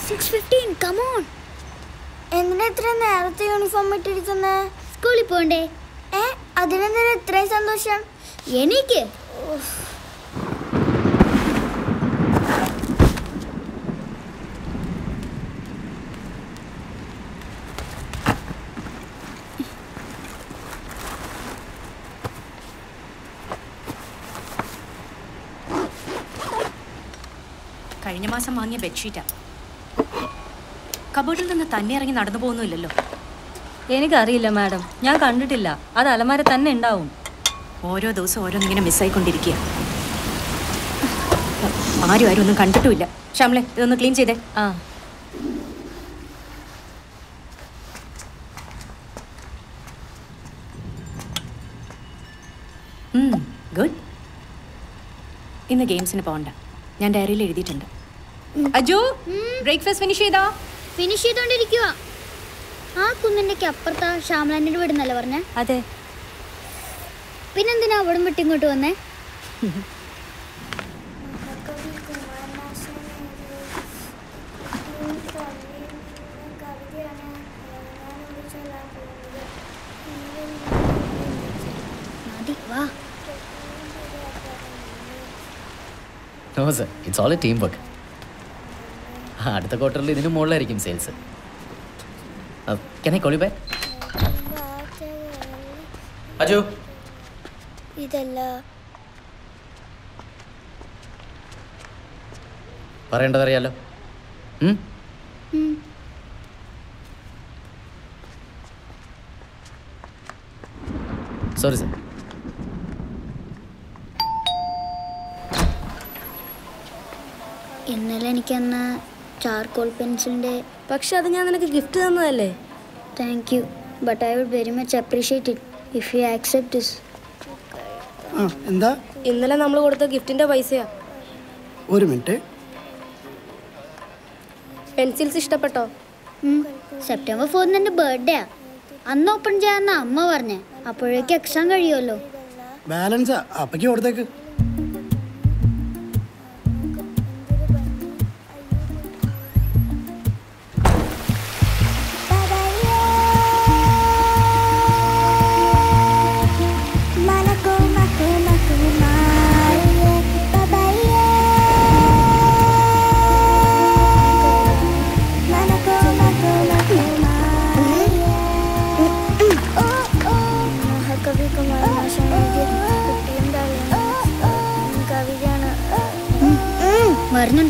Six fifteen come on എന്തിനാ ഇത്ര നേരത്തെ യൂണിഫോം ഇട്ടിരിക്കുന്നേ സ്കൂളിൽ പോണ്ടേ ഏ അതിനെന്തിനാ ഇത്രയും സന്തോഷം എനിക്ക് കഴിഞ്ഞ മാസം വാങ്ങിയ ബെഡ്ഷീറ്റാ കബോർഡിൽ നിന്ന് തന്നെ ഇറങ്ങി നടന്നു പോകുന്നില്ലല്ലോ എനിക്കറിയില്ല മാഡം ഞാൻ കണ്ടിട്ടില്ല അത് അലമാര തന്നെ ഉണ്ടാവും ഓരോ ദിവസം ഓരോന്നിങ്ങനെ മിസ്സായിക്കൊണ്ടിരിക്കുക ആരും ആരും ഒന്നും കണ്ടിട്ടുമില്ല ശ്യാമളെ ഇതൊന്ന് ക്ലീൻ ചെയ്തേ ആ ഗുഡ് ഇന്ന് ഗെയിംസിന് പോകണ്ട ഞാൻ ഡയറിയിൽ എഴുതിയിട്ടുണ്ട് അജു ബ്രേക്ക്ഫാസ്റ്റ് ഫിനിഷ് ചെയ്താ ഫിനിഷ് ചെയ്തോണ്ടിരിക്കുക ആ കുന്നിന്റെ അപ്പുറത്താ ശ്യാമലാൻ്റെ വീടുന്നല്ലേ പറഞ്ഞേ അതെ പിന്നെന്തിനാ അവിടെ വിട്ട് ഇങ്ങോട്ട് വന്നേ മതി വാ no sir it's all a team work അടുത്ത ക്വാർട്ടറിൽ ഇതിന് മുകളിലായിരിക്കും സെയിൽസ് കെൻ ഐ കോളി ബൈ അജു ഇതല്ല പറയേണ്ടതറിയാലോ ഉം? സോറി സർ ഇന്നലെ എനിക്കന്ന് ചാർക്കോൾ പെൻസിലിന്റെ പക്ഷെ അത് ഞാൻ നിനക്ക് ഗിഫ്റ്റ് തന്നതല്ലേ thank you but I would very much appreciate it if you accept this ആ എന്താ ഇന്നലെ നമ്മൾ കൊടുത്ത ഗിഫ്റ്റിന്റെ പൈസയാ ഒരു മിനിറ്റ് പെൻസിൽസ് ഇഷ്ടപ്പെട്ടോ സെപ്റ്റംബർ ഫോറിന് എൻ്റെ ബർത്ത്ഡേയാ അന്ന് ഓപ്പൺ ചെയ്യാമെന്ന അമ്മ പറഞ്ഞേ അപ്പോഴേക്കും എക്സാം കഴിയുമല്ലോ ബാലൻസാ അപ്പയ്ക്ക് കൊടുത്തേക്ക് മഹാകവി കുമാരനാശാൻ എഴുതിയ കുട്ടിയും തലയും കവിതയാണ് വരുന്നുണ്ട്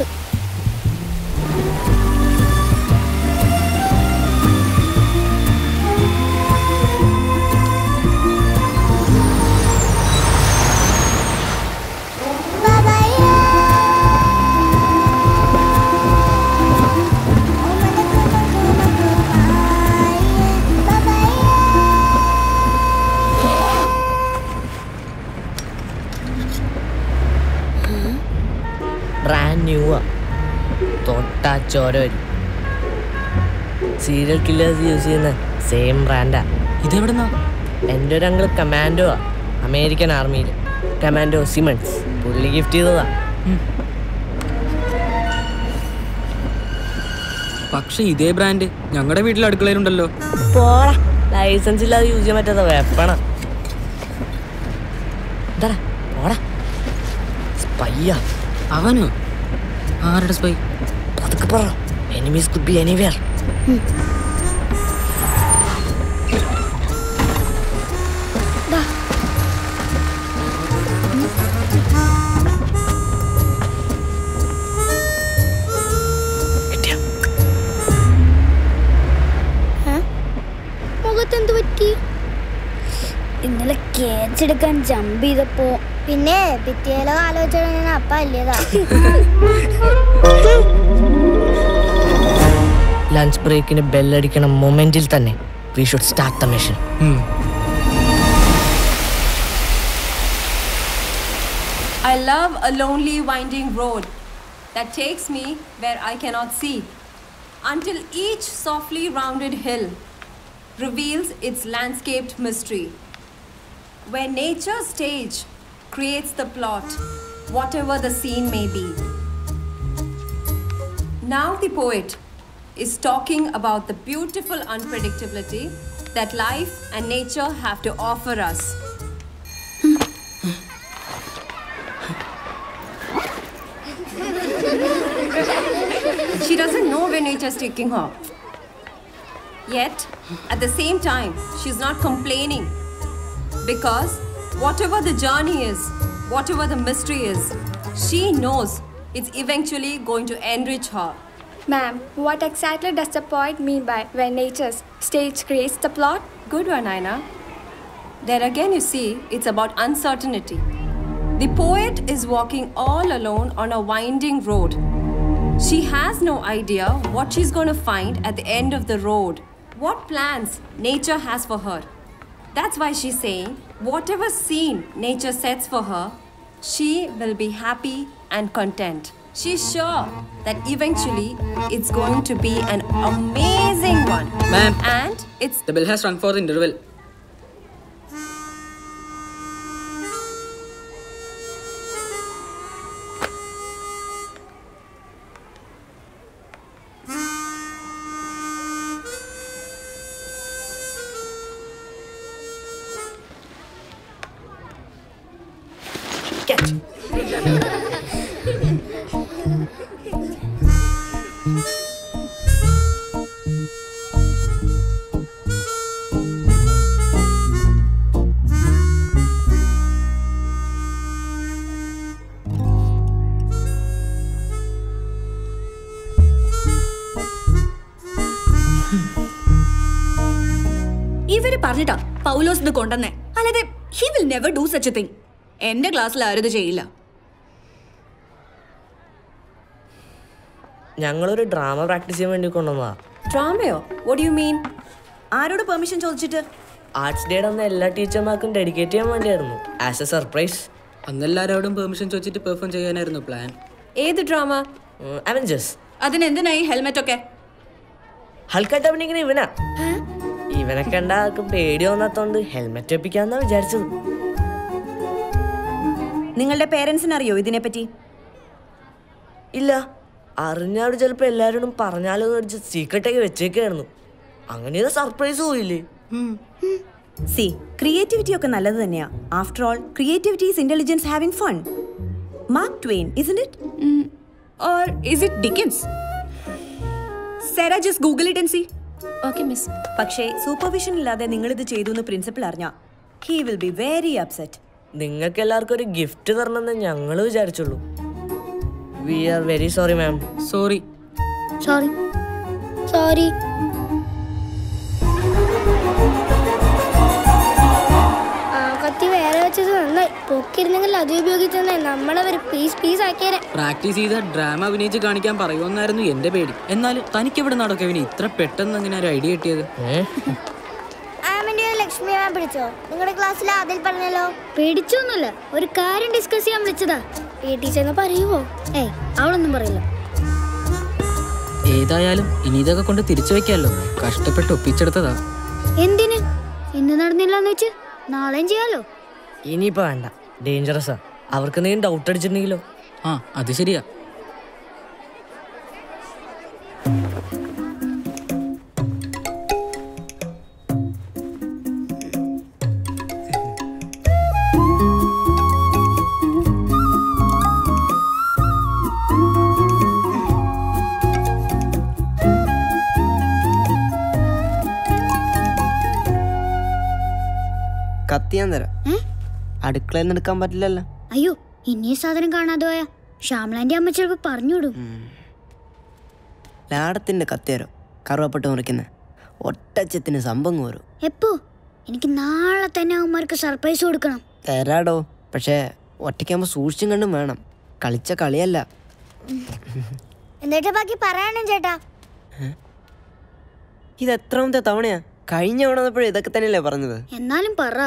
ബ്രാൻഡ് ന്യൂ ആ തൊട്ടാ ചോര വരും സീരിയൽ കില്ലേഴ്സ് യൂസ് ചെയ്യുന്ന സെയിം ബ്രാൻഡാ ഇതെവിടുന്നാ എൻ്റെ ഒരു അങ്കിൾ കമാൻഡോ ആ അമേരിക്കൻ ആർമിയിൽ കമാൻഡോ സിമൺസ് പുള്ളി ഗിഫ്റ്റ് ചെയ്തതാ പക്ഷെ ഇതേ ബ്രാൻഡ് ഞങ്ങളുടെ വീട്ടിൽ അടുക്കളയിലുണ്ടല്ലോ പോടാ ലൈസൻസ് ഇല്ലാതെ യൂസ് ചെയ്യാൻ പറ്റാത്ത വെപ്പണ എന്താ പോടാ സ്പയ്യാ അവനോ ആരുടെ സ്പൈ അതൊക്കെ പറ എനിമീസ് കുഡ് ബി എനിവേർ മുഖത്തെന്ത് പറ്റി ഇന്നലെ ക്യാച്ച് എടുക്കാൻ ജമ്പ് ചെയ്തപ്പോ പിന്നെ ഭിത്തിയിലോ ആലോചിച്ചോ ഞാൻ അപ്പ അല്ലേതാ ലഞ്ച് ബ്രേക്കിന് ബെല്ലടിക്കണ മൊമെന്റിൽ തന്നെ we should start the mission I love a lonely, winding road that takes me where I cannot see, until each softly rounded hill reveals its landscaped mystery. Where nature's stage creates the plot, whatever the scene may be. Now the poet is talking about the beautiful unpredictability that life and nature have to offer us. she doesn't know where nature is taking her. Yet, at the same time, she's not complaining. Because whatever the journey is, whatever the mystery is, she knows it's eventually going to enrich her. Ma'am, what exactly does the poet mean by when nature's stage creates the plot? Good one, Aina. There again, you see, it's about uncertainty. The poet is walking all alone on a winding road. She has no idea what she's going to find at the end of the road, what plans nature has for her. That's why she's saying, whatever scene nature sets for her, she will be happy and content. She's sure that eventually it's going to be an amazing one. Ma'am. And it's The bell has rung for the interval. ഇവര് പറഞ്ഞിട്ടാ പൗലോസ് ഇത് കൊണ്ടുവന്നേ അല്ലാതെ he will never do such a thing എന്റെ ക്ലാസ്സിൽ ആരും ഇത് ചെയ്യില്ല ഞങ്ങളൊരു ഡ്രാമ പ്രാക്ടീസ് ചെയ്യാൻ വേണ്ടി കൊണ്ടുവന്നതാ Drama? What do you mean? ആരോട് പെർമിഷൻ ചോദിച്ചിട്ട് ആർട്സ് ഡേയുടെ അന്ന് എല്ലാ ടീച്ചർമാർക്കും ഡെഡിക്കേറ്റ് ചെയ്യാൻ വേണ്ടിയായിരുന്നു ആസ് എ സർപ്രൈസ് അന്ന് എല്ലാവരോടും പെർമിഷൻ ചോദിച്ചിട്ട് പെർഫോം ചെയ്യാനായിരുന്നു പ്ലാൻ ഏത് ഡ്രാമ അവഞ്ചേഴ്സ് അതിനെന്തിനായി ഹെൽമെറ്റ് ഒക്കെ ഹൽക്കായിട്ട് അഭിനയിക്കുന്ന ഇവനാ ഇവനെ കണ്ട ആർക്കും പേടി വന്നാത്തോണ്ട് ഹെൽമെറ്റ് വെപ്പിക്കാന്നാ വിചാരിച്ചത് നിങ്ങളുടെ പേരൻസിന് അറിയോ ഇതിനെപ്പറ്റി ഇല്ല അറിഞ്ഞാട് ചിലപ്പോ എല്ലാരോടും പറഞ്ഞാലോ എന്ന് വെച്ച് സീക്രട്ടൊക്കെ വെച്ചേക്കായിരുന്നു അങ്ങനെ ഒരു സർപ്രൈസ് പോയില്ലേ സി ക്രിയേറ്റിവിറ്റി ഒക്കെ നല്ലത് തന്നെയാ after all creativity is intelligence having fun Mark Twain is it or is it Dickens സെറ just Google it and see okay miss പക്ഷേ സൂപ്പർവിഷൻ ഇല്ലാതെ നിങ്ങൾ ഇത് ചെയ്തു എന്ന് പ്രിൻസിപ്പൽ അറിഞ്ഞ he will be very upset നിങ്ങൾക്ക് എല്ലാവർക്കും ഒരു ഗിഫ്റ്റ് തരണമെന്ന് ഞങ്ങൾ വിചാരിച്ചുള്ളൂ we are very sorry ma'am sorry sorry sorry ആ കത്തി വേറെ വെച്ചത് നന്നായി പൊക്കിരുന്നെങ്കിൽ അത് ഉപയോഗിച്ചെന്നെ നമ്മളവർ പീസ് പീസ് ആക്കിയേനെ പ്രാക്ടീസ് ചെയ്ത ഡ്രാമ അഭിനയിച്ച് കാണിക്കാൻ പറയുമെന്നായിരുന്നു എന്റെ പേടി എന്നാലും തനിക്ക് എവിടെ നടക്കും ഇവന് ഇത്ര പെട്ടെന്ന് അങ്ങനെ ഒരു ഐഡിയ കിട്ടിയത് ആമിന്റെ ലക്ഷ്മി മാം പിടിച്ചോ നിങ്ങളുടെ ക്ലാസ്സിൽ അതിൽ പറഞ്ഞല്ലോ പേടിച്ചൊന്നുമില്ല ഒരു കാര്യം ഡിസ്കസ് ചെയ്യാൻ വിളിച്ചതാ വീട്ടിൽ ചെന്ന് പറയുവോ ഏയ് അവളൊന്നും പറയില്ല ഏതായാലും ഇനി ഇതൊക്കെ കൊണ്ട് തിരിച്ചു വെക്കാമല്ലോ കഷ്ടപ്പെട്ട് ഒപ്പിച്ചെടുത്തതാ എന്തിന് ഇന്ന് നടന്നില്ലാന്ന് വെച്ച് നാളെയും ചെയ്യാലോ ഇനിയിപ്പോ വേണ്ട ഡേഞ്ചറസാ അവർക്ക് എന്തെങ്കിലും ഡൗട്ട് അടിച്ചിട്ടുണ്ടെങ്കിലോ ആ അത് ശരിയാ കത്തി ഞാൻ തരാം അടുക്കളയിൽ നിന്ന് എടുക്കാൻ പറ്റില്ലല്ലോ അയ്യോ ഇനി ഈ സാധനം കാണാതെ പോയാ ശ്യാമളാന്റെ അമ്മ ചിലപ്പോ പറഞ്ഞുവിടും ലാടത്തിന്റെ കത്തി തരാം കറുവപ്പെട്ട് മുറിക്കുന്ന ഒറ്റച്ചത്തിന് സംഭവം വരും എപ്പോ എനിക്ക് നാളെ തന്നെ അവന്മാർക്ക് സർപ്രൈസ് കൊടുക്കണം തരാടോ പക്ഷേ ഒറ്റയ്ക്കാകുമ്പോൾ സൂക്ഷിച്ചും കണ്ടും വേണം കളിച്ച കളിയല്ല എന്നിട്ട് ബാക്കി പറയാനും ചേട്ടാ ഇത് എത്രാമത്തെ തവണയാ കഴിഞ്ഞ തവണ വന്നപ്പോഴും ഇതൊക്കെ തന്നെയല്ലേ പറഞ്ഞത് എന്നാലും പറ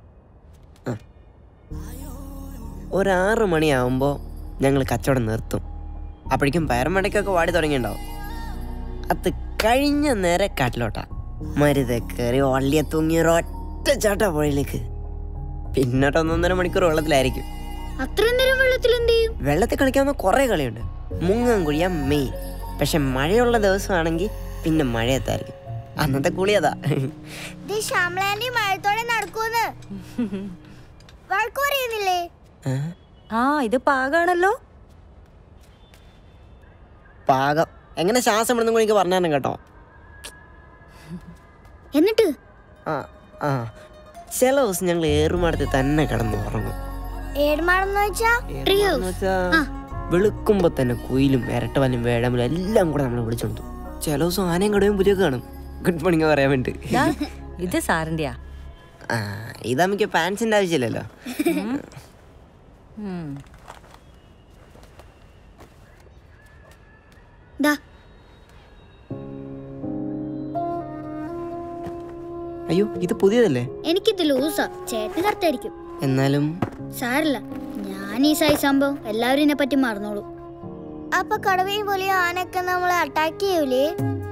ഒരാറ് മണിയാവുമ്പോൾ ഞങ്ങൾ കച്ചവടം നിർത്തും അപ്പോഴേക്കും പയർമടക്കൊക്കെ വാടി തുടങ്ങിയിട്ടുണ്ടാവും അത് കഴിഞ്ഞ നേരെ കാട്ടിലോട്ടാ മരുത കയറി വള്ളിയെ തൂങ്ങി ഒരൊറ്റ ചാട്ട പുഴയിലേക്ക് പിന്നോട്ട് ഒന്നൊന്നര മണിക്കൂർ വെള്ളത്തിലായിരിക്കും അത്രയും നേരം വെള്ളത്തിൽ എന്ത് ചെയ്യും വെള്ളത്തിൽ കളിക്കാവുന്ന കുറേ കളിയുണ്ട് മുങ്ങാൻ കുഴിയാൻ മെയിൻ പക്ഷെ മഴയുള്ള ദിവസമാണെങ്കിൽ പിന്നെ മഴയത്തായിരിക്കും അന്നത്തെ കുളി അതാ ഇത് ശ്യാമളാന്റി മഴത്തോടെ നടക്കൂന്ന് വഴക്കു പറയുന്നില്ലേ ആ ഇത് പാകാണല്ലോ പാകം എങ്ങനെ ശ്വാസം വിടുന്നു എനിക്ക് പറഞ്ഞു തന്നെ കേട്ടോ എന്നിട്ട് ആ ആ ചില ദിവസം ഞങ്ങൾ ഏറുമാടത്തിൽ തന്നെ കിടന്ന് ഉറങ്ങും ഏടുമാടെന്ന് വെച്ചാ എന്ന് വെച്ചാ വെളുക്കുമ്പോ തന്നെ കുയിലും ഇരട്ടവലും വേഴമലും എല്ലാം കൂടെ നമ്മൾ വിളിച്ചോണ്ടു ചില ദിവസം ആനയും കടയും പുലിയൊക്കെ കാണും ഗുഡ് മോർണിംഗ് പറയാൻ വേണ്ടി ദാ, ഇത് സാറിന്റെയാ ആ ഇതാമിക്ക് പാൻസിന്റെ ആവശ്യമില്ലല്ലോ ദാ അയ്യോ ഇത് പുതിയതല്ലേ എനിക്കിത് ലൂസാ ചേട്ടന് കറക്റ്റായിരിക്കും എന്നാലും സാരല്ല ഞാൻ ഈ സൈസ് സംഭവം എല്ലാവരും ഇതിനെ പറ്റി മറന്നോളൂ അപ്പൊ കടവയും പോലെ ആനയൊക്കെ നമ്മളെ അറ്റാക്ക് ചെയ്യൂലേ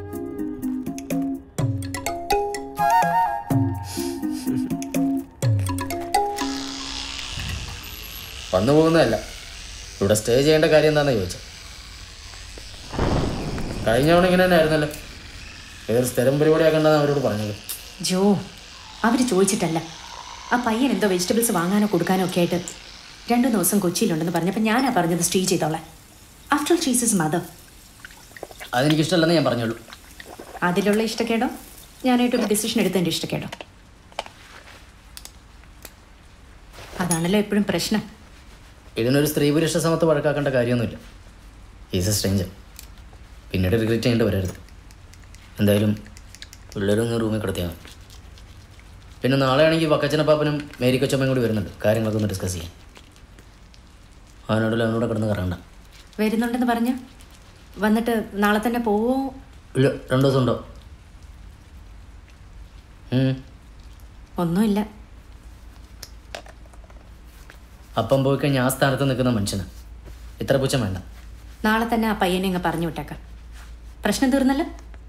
വന്നു പോകുന്നതല്ല ഇവിടെ സ്റ്റേ ചെയ്യേണ്ട കാര്യം എന്താണെന്ന് ചോദിച്ചത് കഴിഞ്ഞ തവണ ഇങ്ങനെ തന്നെ ആയിരുന്നല്ലോ ഏതൊരു സ്ഥിരം പരിപാടിയാക്കണ്ടെന്ന് അവരോട് പറഞ്ഞത് ജോ അവർ ചോദിച്ചിട്ടല്ല ആ പയ്യൻ എന്തോ വെജിറ്റബിൾസ് വാങ്ങാനോ കൊടുക്കാനോ ഒക്കെ ആയിട്ട് രണ്ടു ദിവസം കൊച്ചിയിലുണ്ടെന്ന് പറഞ്ഞപ്പോൾ ഞാനാ പറഞ്ഞത് സ്റ്റേ ചെയ്തോളാം ആഫ്റ്റർ ഷീസ് ഇസ് മദർ അതെനിക്കിഷ്ടമല്ലെന്ന് ഞാൻ പറഞ്ഞോളൂ അതിലുള്ള ഇഷ്ടക്കേടോ ഞാനായിട്ടൊരു ഡിസിഷൻ എടുത്തതിൻ്റെ ഇഷ്ടക്കേടോ അതാണല്ലോ എപ്പോഴും പ്രശ്നം ഇതിനൊരു സ്ത്രീ പുരുഷ സമത്വം വഴക്കാക്കേണ്ട കാര്യമൊന്നുമില്ല ഈസ് എ സ്ട്രേഞ്ചർ പിന്നീട് റിഗ്രറ്റ് ചെയ്യേണ്ടി വരരുത് എന്തായാലും പിള്ളേരൊന്ന് റൂമിൽ കിടത്തിയാൽ മതി പിന്നെ നാളെ ആണെങ്കിൽ വക്കച്ചനപ്പാപ്പനും മേരി കൊച്ചമ്മയും കൂടി വരുന്നുണ്ട് കാര്യങ്ങളൊക്കെ ഒന്ന് ഡിസ്കസ് ചെയ്യാം അവനോടല്ലോ അവനോട് കിടന്ന് കറണ്ട വരുന്നുണ്ടെന്ന് പറഞ്ഞ വന്നിട്ട് നാളെ തന്നെ പോവോ ഇല്ല രണ്ട് ദിവസം ഉണ്ടോ ഉം. ഒന്നുമില്ല അപ്പം പോയി കഴിഞ്ഞാൽ ആ സ്ഥാനത്ത് നിൽക്കുന്ന മനുഷ്യന് ഇത്ര പുച്ഛം വേണ്ട നാളെ തന്നെ ആ പയ്യനെ അങ്ങ് പറഞ്ഞു വിട്ടേക്കാം പ്രശ്നം തീർന്നല്ലോ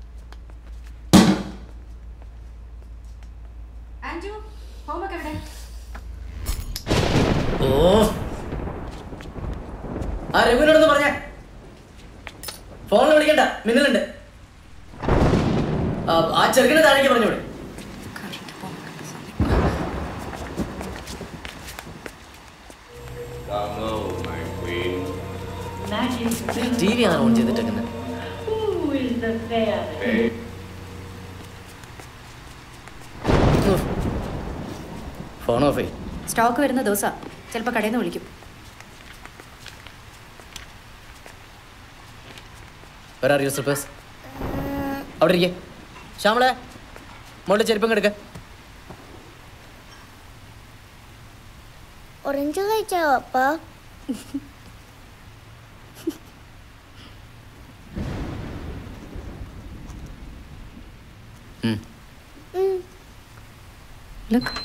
ഓ ആ രഘുവിനോടൊന്ന് പറഞ്ഞേ ഫോണിൽ വിളിക്കണ്ട മിന്നലുണ്ട് ആ, ആ ചെറുക്കിനെ താഴേക്ക് പറഞ്ഞോളൂ ടി വി ആണ് ഓൺ ചെയ്തിട്ടേക്കുന്നത് ഫോൺ ഓഫ് ചെയ്യും സ്റ്റോക്ക് വരുന്ന ദിവസം ചിലപ്പോൾ കടയിൽ നിന്ന് വിളിക്കും വേറെ അറിയോ സ്ലിപ്പേഴ്സ് അവിടെ ഇരിക്കേ ശ്യാമളെ മോളുടെ ചെരുപ്പം എടുക്ക ഓറഞ്ച് കഴിച്ചോ അപ്പ ലുക്ക്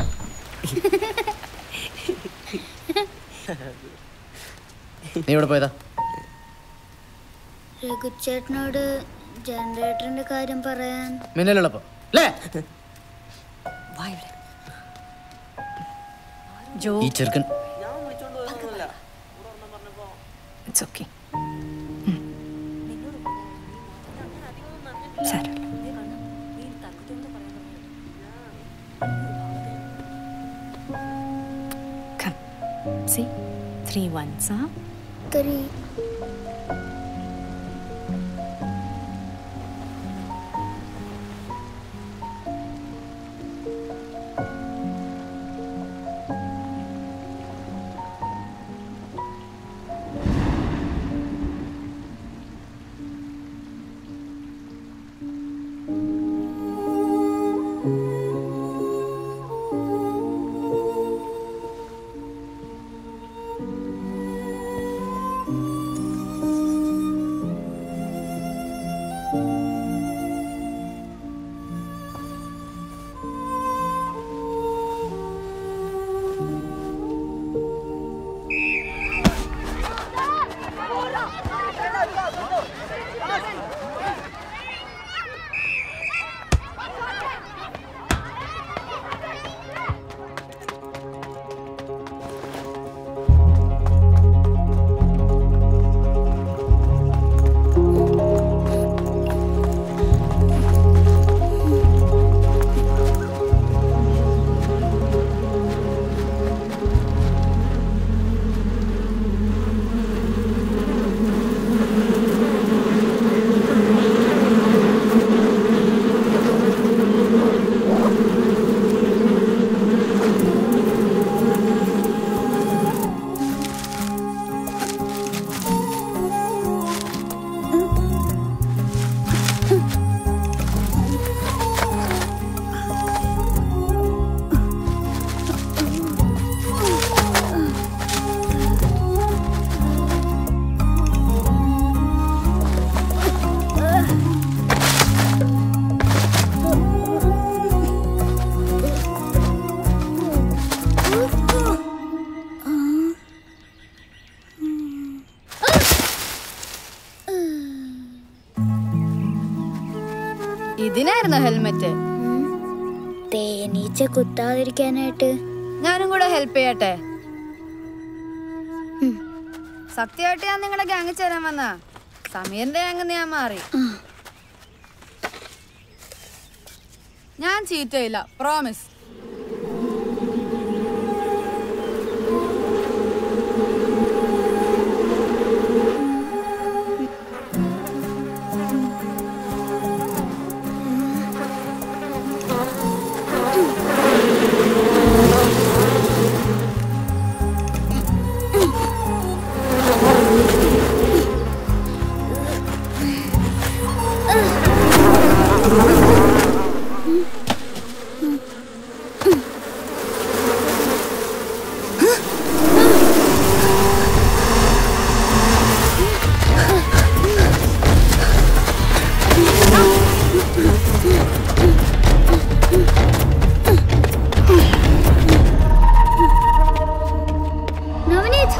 നീ ഇവിടെ പോയതാ രഘുചേട്ടനോട് ജനറേറ്ററിന്റെ കാര്യം പറയാൻ മിന്നലുള്ളപ്പോ അല്ലേ ജോ ഈ ചെറുക്കൻ it's okay See, three ones, huh? Three. ഇതിനായിരുന്നോ ഹെൽമെറ്റ് തേനീച്ച കുത്താതിരിക്കാനായിട്ട് ഞാനും കൂടെ ഹെൽപ്പ് ചെയ്യട്ടെ സത്യമായിട്ട് ഞാൻ നിങ്ങളുടെ ഗ്യാങ് ചേരാൻ വന്ന സമീറിന്റെ ഗ്യാങ് ഞാൻ മാറി ഞാൻ ചീറ്റ് ചെയ്യില്ല promise Navneet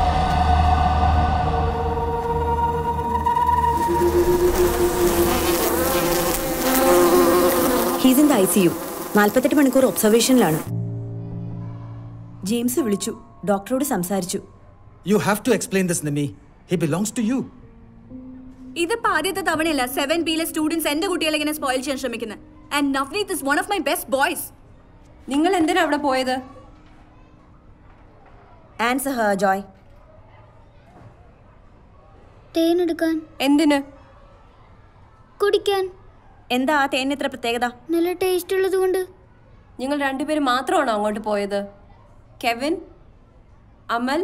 he's in the I C U നാൽപ്പത്തെട്ട് മണിക്കൂർ ഒബ്സർവേഷനിലാണ് ജെയിംസ് വിളിച്ചു ഡോക്ടറോട് സംസാരിച്ചു You have to explain this, Nimi. He belongs to you. ഇതിപ്പോ ആദ്യത്തെ തവണയല്ല സെവൻ ബിയിലെ സ്റ്റുഡൻസ് എന്റെ കുട്ടികളെ ഇങ്ങനെ സ്പോയിൽ ചെയ്യാൻ ശ്രമിക്കുന്നത് and Navneet is one of my best boys നിങ്ങൾ എന്തിനാ അവിടെ പോയത് ആൻസർ ഹർ ജോയ് തേനെടുക്കാൻ എന്തിന് കുടിക്കാൻ എന്താ ആ തേനിന് ഇത്ര പ്രത്യേകത നല്ല ടേസ്റ്റ് ഉള്ളത് കൊണ്ട് നിങ്ങൾ രണ്ടുപേരും മാത്രമാണോ അങ്ങോട്ട് പോയത് Kevin Amal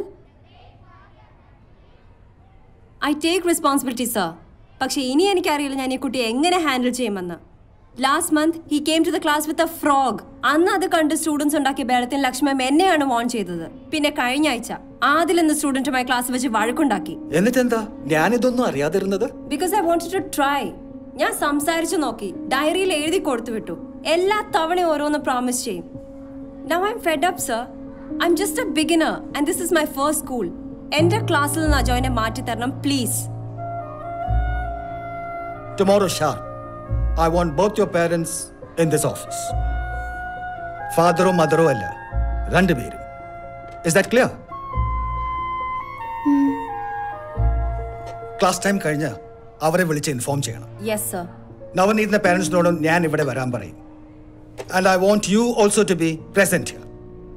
I take responsibility sir പക്ഷെ ഇനി എനിക്കറിയില്ല ഞാൻ ഈ കുട്ടിയെ എങ്ങനെ ഹാൻഡിൽ ചെയ്യുമെന്ന് last month he came to the class with a frog അന്ന് അത് കണ്ട് സ്റ്റുഡൻസ് ഉണ്ടാക്കിയ ബേളത്തിൽ ലക്ഷ്മം എന്നെയാണ് വാൺ ചെയ്തത് പിന്നെ കഴിഞ്ഞ ആഴ്ച ആദിൽ എന്ന സ്റ്റുഡൻറ്റുമായി ക്ലാസ് വെച്ച് വഴക്കുണ്ടാക്കി എന്നിട്ടെന്താ ഞാനിതൊന്നും അറിയാതിരുന്നത് because I wanted to try ഞാൻ സംസാരിച്ചു നോക്കി ഡയറിയിൽ എഴുതി കൊടുത്തു വിട്ടു എല്ലാ തവണയും ഓരോന്ന് പ്രോമിസ് ചെയ്യും now I'm fed up sir I'm just a beginner and this is my first school എന്റെ ക്ലാസ്സിൽ നിന്ന് അജോയിനെ മാറ്റി തരണം please Tomorrow sharp, I want both your parents in this office. ഫാദറോ മദറോ അല്ല രണ്ടുപേരും is that clear class time കഴിഞ്ഞ് അവരെ വിളിച്ച് ഇൻഫോം ചെയ്യണം യെസ് സർ നവനീതിന്റെ പാരൻസിനോടും ഞാൻ ഇവിടെ വരാൻ പറയും and I want you also to be present here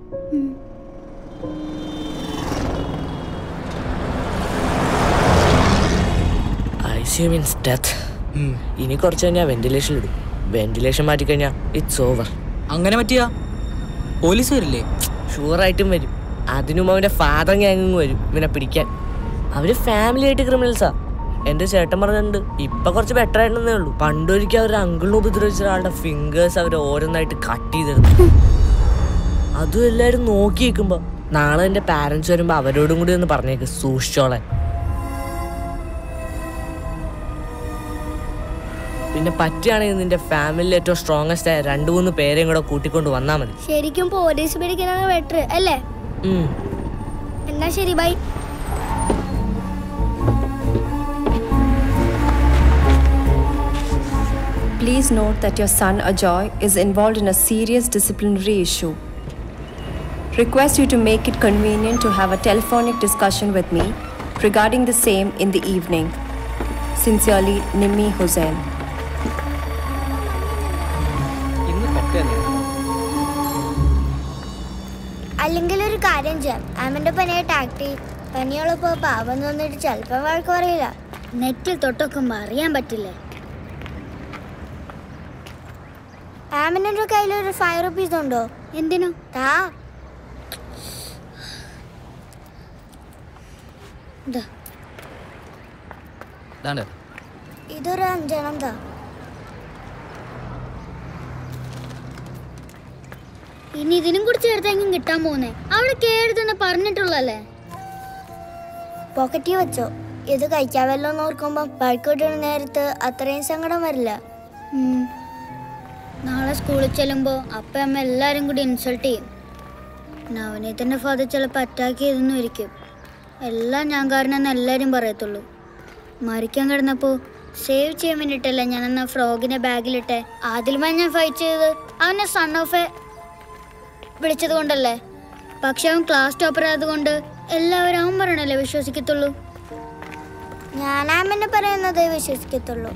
I see means death ഇനി കുറച്ച് കഴിഞ്ഞാൽ വെന്റിലേഷൻ ഇടും വെന്റിലേഷൻ മാറ്റിക്കഴിഞ്ഞാൽ ഇറ്റ്സ് ഓവർ അങ്ങനെ പറ്റിയാ പോലീസ് വരില്ലേ ഷുവറായിട്ടും വരും അതിനും അവൻ്റെ ഫാദർ ഗ്യാങ്ങിങ് വരും ഇവനെ പിടിക്കാൻ അവര് ഫാമിലി ആയിട്ട് ക്രിമിനൽസാ എൻ്റെ ചേട്ടൻ പറഞ്ഞിട്ടുണ്ട് ഇപ്പൊ കുറച്ച് ബെറ്റർ ആയിട്ടെന്നേ ഉള്ളൂ പണ്ടൊരിക്കൽ അവരുടെ അങ്കിളിനെ ഉപദ്രവിച്ച ഒരാളുടെ ഫിംഗേഴ്സ് അവർ ഓരോന്നായിട്ട് കട്ട് ചെയ്തിരുന്നു അതും എല്ലാവരും നോക്കി നിൽക്കുമ്പോ നാളെ എൻ്റെ പാരൻസ് വരുമ്പോൾ അവരോടും കൂടി ഒന്ന് പറഞ്ഞേക്ക് സൂക്ഷിച്ചോളാൻ പിന്നെ പറ്റുകയാണെങ്കിൽ നിന്റെ ഫാമിലിയിൽ ഏറ്റവും സ്ട്രോങ്ങസ്റ്റ് ആയ രണ്ടു മൂന്ന് പേരെയും കൂടെ കൂട്ടിക്കൊണ്ട് വന്നാൽ മതി ശരിക്കും പോലീസ് പിടിക്കാനാണ് ബെറ്റർ അല്ലേ ഉം. എന്നാ ശരി bye Please note that your son Ajoy is involved in a serious disciplinary issue. Request you to make it convenient to have a telephonic discussion with me regarding the same in the evening. Sincerely, Nimmi Hussain. അല്ലെങ്കിൽ ഒരു കാര്യം ചെയ്യാം ആമിന്റെ പനിയായിട്ട് act ചെയ്യും പനിയുള്ളപ്പോ പാവം തോന്നിട്ട് ചിലപ്പോ വഴക്ക് പറയില്ല നെറ്റിൽ തൊട്ടൊക്കുമ്പോ അറിയാൻ പറ്റില്ല ആമിന്റെ കയ്യിൽ ഒരു ഫൈവ് റുപ്പീസ് ഉണ്ടോ എന്തിനു താ ദാ, ദാണ്ടെ. ഇതൊരു അഞ്ചെണ്ണം താ ഇനി ഇതിനും കൂടി ചേർത്തെങ്കിലും കിട്ടാൻ പോകുന്നേ അവിടെ കേടുതെന്ന് പറഞ്ഞിട്ടുള്ളല്ലേ പോക്കറ്റിൽ വെച്ചോ ഇത് കഴിക്കാവല്ലോ എന്ന് ഓർക്കുമ്പോ പഴക്കിട്ടുന്ന നേരത്ത് അത്രയും സങ്കടം വരില്ല ഉം. നാളെ സ്കൂളിൽ ചെല്ലുമ്പോൾ അപ്പ അമ്മ എല്ലാവരും കൂടി ഇൻസൾട്ട് ചെയ്യും നവനീതന്റെ ഫാദർ ചിലപ്പോൾ അറ്റാക്ക് ചെയ്തെന്നും ഇരിക്കും എല്ലാം ഞാൻ കാരണമെന്ന് എല്ലാവരും പറയത്തുള്ളൂ മരിക്കാൻ കിടന്നപ്പോൾ സേവ് ചെയ്യാൻ വേണ്ടിട്ടല്ല ഞാൻ അന്ന് ഫ്രോഗിനെ ബാഗിലിട്ടെ ആദ്യമായി ഞാൻ ഫൈറ്റ് ചെയ്തത് അവനെ സൺ ഓഫ് എ വിളിച്ചത് കൊണ്ടല്ലേ പക്ഷെ അവൻ ക്ലാസ് ടോപ്പർ ആയതുകൊണ്ട് എല്ലാവരും അവൻ പറയണല്ലേ വിശ്വസിക്കത്തുള്ളൂ ഞാൻ ആമിനെ പറയുന്നതേ വിശ്വസിക്കത്തുള്ളൂ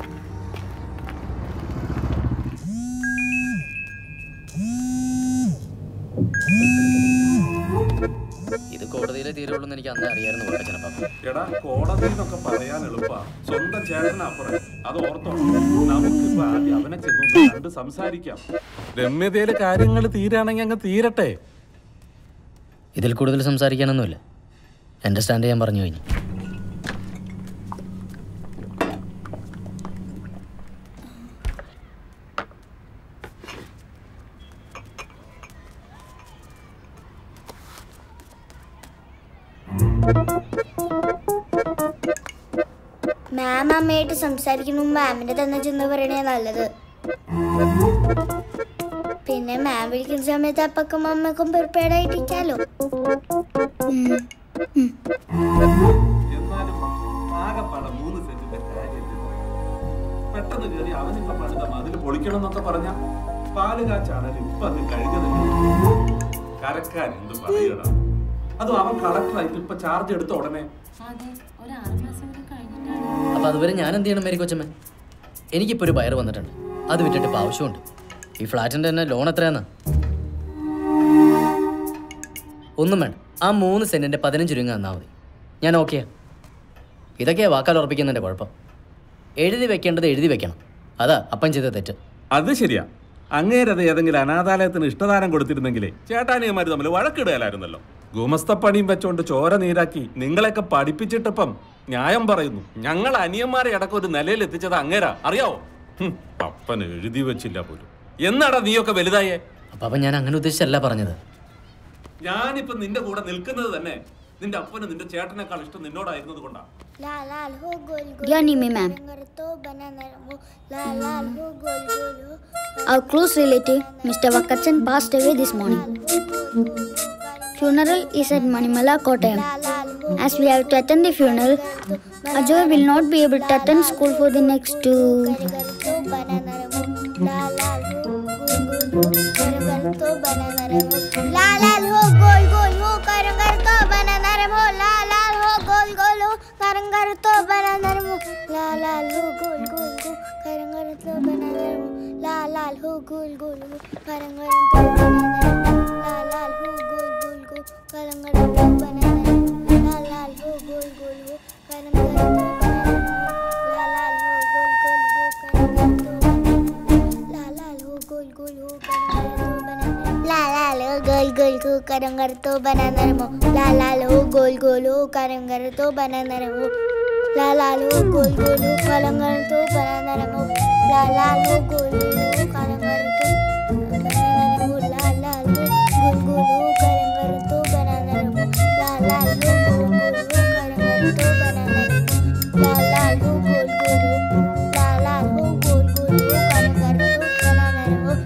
ഇത് കോടതിയിലെ തീരുള്ളൂ എന്ന് എനിക്ക് അന്ന് അറിയായിരുന്നു ചിലപ്പം എടാ കോടതി എന്നൊക്കെ പറയാൻ എളുപ്പാ സ്വന്തം ചേട്ടനപ്പുറം അത് ഓർത്തോ നമുക്കിപ്പോ ആദ്യം അവനെ ചെന്ന് കണ്ട് സംസാരിക്കാം രമ്യതയിലെ കാര്യങ്ങൾ തീരാണെങ്കിൽ അങ്ങ് തീരട്ടെ ഇതിൽ കൂടുതൽ സംസാരിക്കാനൊന്നുമില്ല എൻ്റെ സ്റ്റാൻഡ് ഞാൻ പറഞ്ഞു കഴിഞ്ഞു മാം അമ്മയായിട്ട് സംസാരിക്കുന്ന മുമ്പ് മാമിന്റെ തന്നെ ചെന്ന് പറയണേ നല്ലത് പിന്നെ മാം വിളിക്കുന്ന സമയത്ത് അപ്പക്കും അമ്മക്കും പ്രിപ്പയർഡ് ആയിട്ടിരിക്കാലോ എന്നാലും ആകെപ്പാടെ മൂന്ന് സെന്റിന്റെ കാര്യത്തിൽ പെട്ടെന്ന് കയറി അവനിപ്പോ പണിത മതിൽ പൊളിക്കണം എന്നൊക്കെ പറഞ്ഞ പാല് കാച്ചാണല്ലോ ഇപ്പൊ അത് കഴിഞ്ഞതല്ലേ കരക്കാൻ എന്ത് പറയടാ അതും അവൻ കളക്ടറായിട്ട് ഇപ്പൊ ചാർജ് എടുത്ത ഉടനെ അപ്പോൾ അതുവരെ ഞാൻ എന്ത് ചെയ്യണം മേരി കൊച്ചമ്മ എനിക്കിപ്പോൾ ഒരു ബയർ വന്നിട്ടുണ്ട് അത് വിറ്റിട്ട് ഇപ്പോൾ ആവശ്യമുണ്ട് ഈ ഫ്ലാറ്റിൻ്റെ തന്നെ ലോൺ എത്രയാന്ന് ഒന്നും വേണ്ട ആ മൂന്ന് സെൻറ്റിൻ്റെ പതിനഞ്ച് രൂപ തന്നാൽ മതി ഞാൻ ഓക്കെയാ ഇതൊക്കെയാ വാക്കാൽ ഉറപ്പിക്കുന്നതിൻ്റെ കുഴപ്പം എഴുതി വെക്കേണ്ടത് എഴുതി വെക്കണം അതാ അപ്പം ചെയ്ത തെറ്റ് അത് ശരിയാ അങ്ങേരത് ഏതെങ്കിലും അനാഥാലയത്തിന് ഇഷ്ടദാനം കൊടുത്തിരുന്നെങ്കിലേ ചേട്ടാനിയന്മാര് തമ്മിൽ വഴക്കിടുകയല്ലായിരുന്നല്ലോ ഗുമസ്തപ്പണിയും വെച്ചോണ്ട് ചോര നീരാക്കി നിങ്ങളെയൊക്കെ പഠിപ്പിച്ചിട്ടപ്പം ന്യായം പറയുന്നു ഞങ്ങൾ അനിയന്മാരെ അടക്കം ഒരു നിലയിൽ എത്തിച്ചത് അങ്ങേരാ അറിയാവോ ഹും, അപ്പൻ എഴുതി വെച്ചില്ല പോലും എന്നാടാ നീയൊക്കെ വലുതായേ അപ്പം ഞാൻ അങ്ങനെ ഉദ്ദേശിച്ചല്ല പറഞ്ഞത് ഞാനിപ്പോ നിന്റെ കൂടെ നിൽക്കുന്നത് തന്നെ നിന്റെ അപ്പന് നിന്റെ ചേട്ടനേക്കാൾ ഇഷ്ടം നിന്നോടായിരുന്നത് കൊണ്ടാ लाल लाल हो गोल गोल Yeah, Nimi ma'am. रंगर तो बना नरम हो लाल लाल हो गोल गोल हो Our close relative, Mr. Vakatsan, passed away this morning. Funeral is at Manimala, Kottayam. As we have to attend the funeral, Ajoy will not be able to attend school for the next two. तो बना नरम हो लाल लाल हो गोल गोल हो रंगर तो बना नरम हो लाल लाल हो गोल गोल हो करंगर तो बना नरम हो लाल लाल हो गोल गोल हो करंगर तो बना नरम हो लाल लाल हो गोल गोल हो करंगर तो बना नरम हो लाल लाल हो गोल गोल हो करंगर तो बना नरम हो लाल लाल हो गोल गोल हो करंगर तो बना नरम हो लाल लाल हो गोल गोल हो करंगर तो बना लाल लाल हो गोल गोल हो करंगर तो बना नरम हो लाल लाल हो गोल गोल हो करंगर तो बना नरम हो लाल लाल हो गोल गोल हो करंगर तो बना नरम हो लाल लाल हो गोल गोल हो करंगर तो बना नरम हो लाल लाल हो गोल गोल हो करंगर तो बना नरम हो लाल लाल हो गोल गोल हो करंगर तो बना नरम हो लाल लाल हो गोल गोल हो लाल लाल हो गोल गोल हो करंगर तो बना नरम हो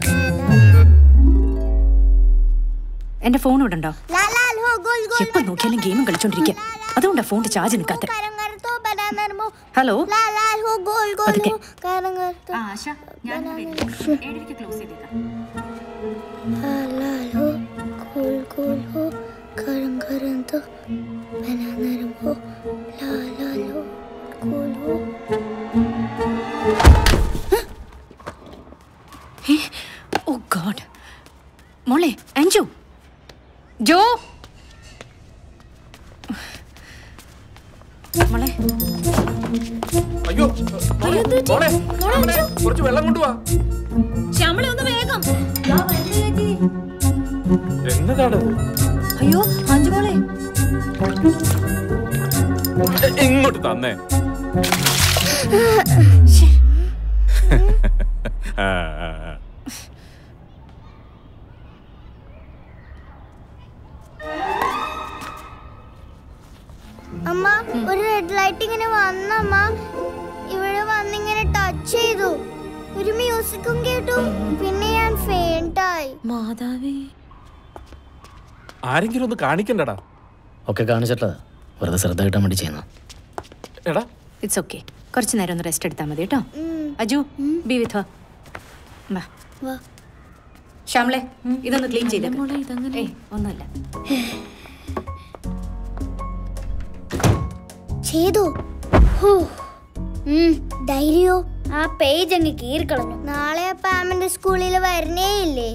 എന്റെ ഫോൺ ഇവിടെ ഉണ്ടോ लाल लाल हो गोल गोल എപ്പോ നോക്കിയാലും ഗെയിമും കളിച്ചോണ്ടിരിക്കുക അതുകൊണ്ടാ ഫോണിന്റെ ചാർജ് നിൽക്കാത്ത करंगर तो बना नरम हो ഹലോ लाल लाल हो गोल गोल പതുക്കെ. हो करंगर तो ആശ ഞാൻ ഏഴരയ്ക്ക് ക്ലോസ് ചെയ്തേക്കാം लाल लाल हो गोल गोल हो करंगर तो बना नरम हो लाल लाल हो गोल हो ഓ ഗോഡ് മോളെ അഞ്ചു ജോ മോളെ അയ്യോ മോളെ, മോളെ, മോളെ, കുറച്ച് വെള്ളം കൊണ്ടുവാ ശ്യാമളെ ഒന്ന് വേഗം എന്നതാണത് അയ്യോ അഞ്ചു മോളെ എ- ഇങ്ങോട്ട് തന്നേ ആ, ആ, ആ. അമ്മ ഒരു റെഡ് ലൈറ്റ് ഇങ്ങനെ വന്നമ്മ ഇവിടെ വന്നിങ്ങനെ ടച്ച് ചെയ്തു ഒരു മ്യൂസിക്കും കേട്ടു പിന്നെ ഞാൻ ഫെയിൻറ്റായി മാതാവേ ആരെങ്കിലും ഒന്ന് കാണിക്കണ്ടടാ ഒക്കെ കാണിച്ചിട്ടതാ വെറുതെ ശ്രദ്ധ കിട്ടാൻ വേണ്ടി ചെയ്യുന്ന എടാ ഇറ്റ്സ് ഓക്കെ കുറച്ച് നേരം ഒന്ന് റെസ്റ്റ് എടുത്താൽ മതി കേട്ടോ അജു ബി വിത്ത് വാ വാ ശ്യാമളെ ഇതൊന്ന് ക്ലീൻ ചെയ്തേ ഏയ് ഒന്നുമില്ല ചെയ്തു ധൈര്യോ ആ പേജ് അങ്ങ് കീറിക്കളഞ്ഞു നാളെ ആ പാമിന്റെ സ്കൂളിൽ വരണേ ഇല്ലേ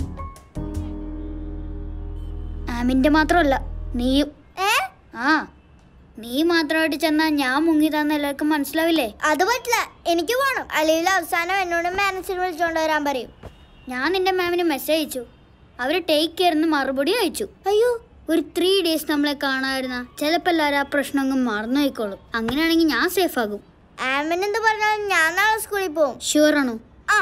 ആമിന്റെ മാത്രമല്ല നീയും ആ നീ മാത്രമായിട്ട് ചെന്നാ ഞാൻ മുങ്ങിയതാന്ന് എല്ലാവർക്കും മനസ്സിലാവില്ലേ അത് പറ്റില്ല എനിക്ക് പോണം അല്ലെങ്കിൽ അവസാനം എന്നോട് മാനേജർ വിളിച്ചോണ്ട് വരാൻ പറയും ഞാൻ നിന്റെ മാമിന് മെസ്സേജ് അയച്ചു അവര് ടേക്ക് കെയർ എന്ന് മറുപടി അയച്ചു അയ്യോ ഒരു ത്രീ ഡേയ്സ് നമ്മളെ കാണാതിരുന്ന ചിലപ്പോൾ എല്ലാവരും ആ പ്രശ്നം അങ്ങ് മറന്നു പോയിക്കോളും അങ്ങനെയാണെങ്കിൽ ഞാൻ സേഫ് ആകും ആമിൻ എന്ത് പറഞ്ഞാലും ഞാൻ നാളെ സ്കൂളിൽ പോകും ഷുവർ ആണോ ആ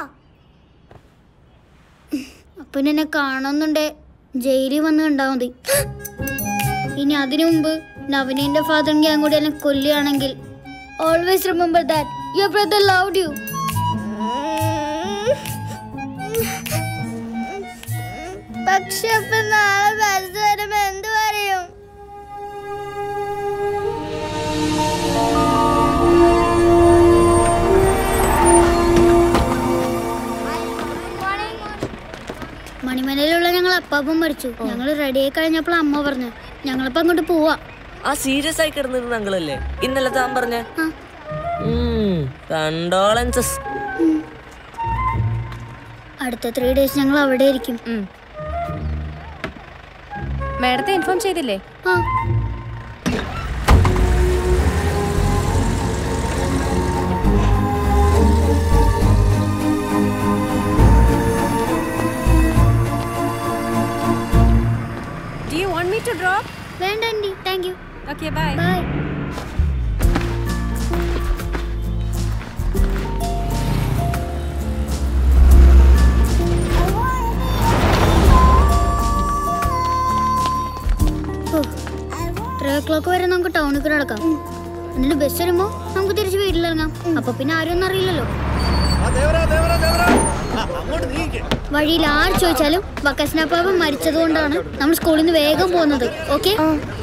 അപ്പൊ നിന്നെ കാണുന്നുണ്ടേ ജയിലിൽ വന്ന് കണ്ടാ മതി ഇനി അതിനു മുമ്പ് നവനീന്റെ ഫാദർ ഞാൻ കൂടി എന്നെ കൊല്ലുകയാണെങ്കിൽ always remember that your brother loved you പക്ഷെ അപ്പൊ നാളെ ബസ് വരുമ്പോ എന്ത് പറയും മണിമലയിലുള്ള ഞങ്ങൾ അപ്പാപ്പം മരിച്ചു ഞങ്ങൾ റെഡി ആയി കഴിഞ്ഞപ്പോൾ അമ്മ പറഞ്ഞു ഞങ്ങളിപ്പോ അങ്ങോട്ട് പോവാ ആ സീരിയസ് ആയി കിടന്നിരുന്ന അങ്കിളല്ലേ ഇന്നലെ താൻ പറഞ്ഞ കണ്ടോളൻസസ് അടുത്ത ത്രീ ഡേയ്സ് ഞങ്ങൾ അവിടെ ഇരിക്കും മാഡത്തെ ഇൻഫോം ചെയ്തില്ലേ ആ Do you want me to drop? വേണ്ട auntie thank you Okay, bye. Bye three o'clock വരെ നമുക്ക് ടൗണിൽ കൂടെ നടക്കാം എന്നിട്ട് ബസ് വരുമ്പോ നമുക്ക് തിരിച്ച് വീട്ടിലിറങ്ങാം അപ്പൊ പിന്നെ ആരും ഒന്നും അറിയില്ലല്ലോ വഴിയിൽ ആര് ചോദിച്ചാലും വക്കസ്നാപ്പാപ്പൻ മരിച്ചത് കൊണ്ടാണ് നമ്മൾ സ്കൂളിൽ നിന്ന് വേഗം പോകുന്നത് ഓക്കെ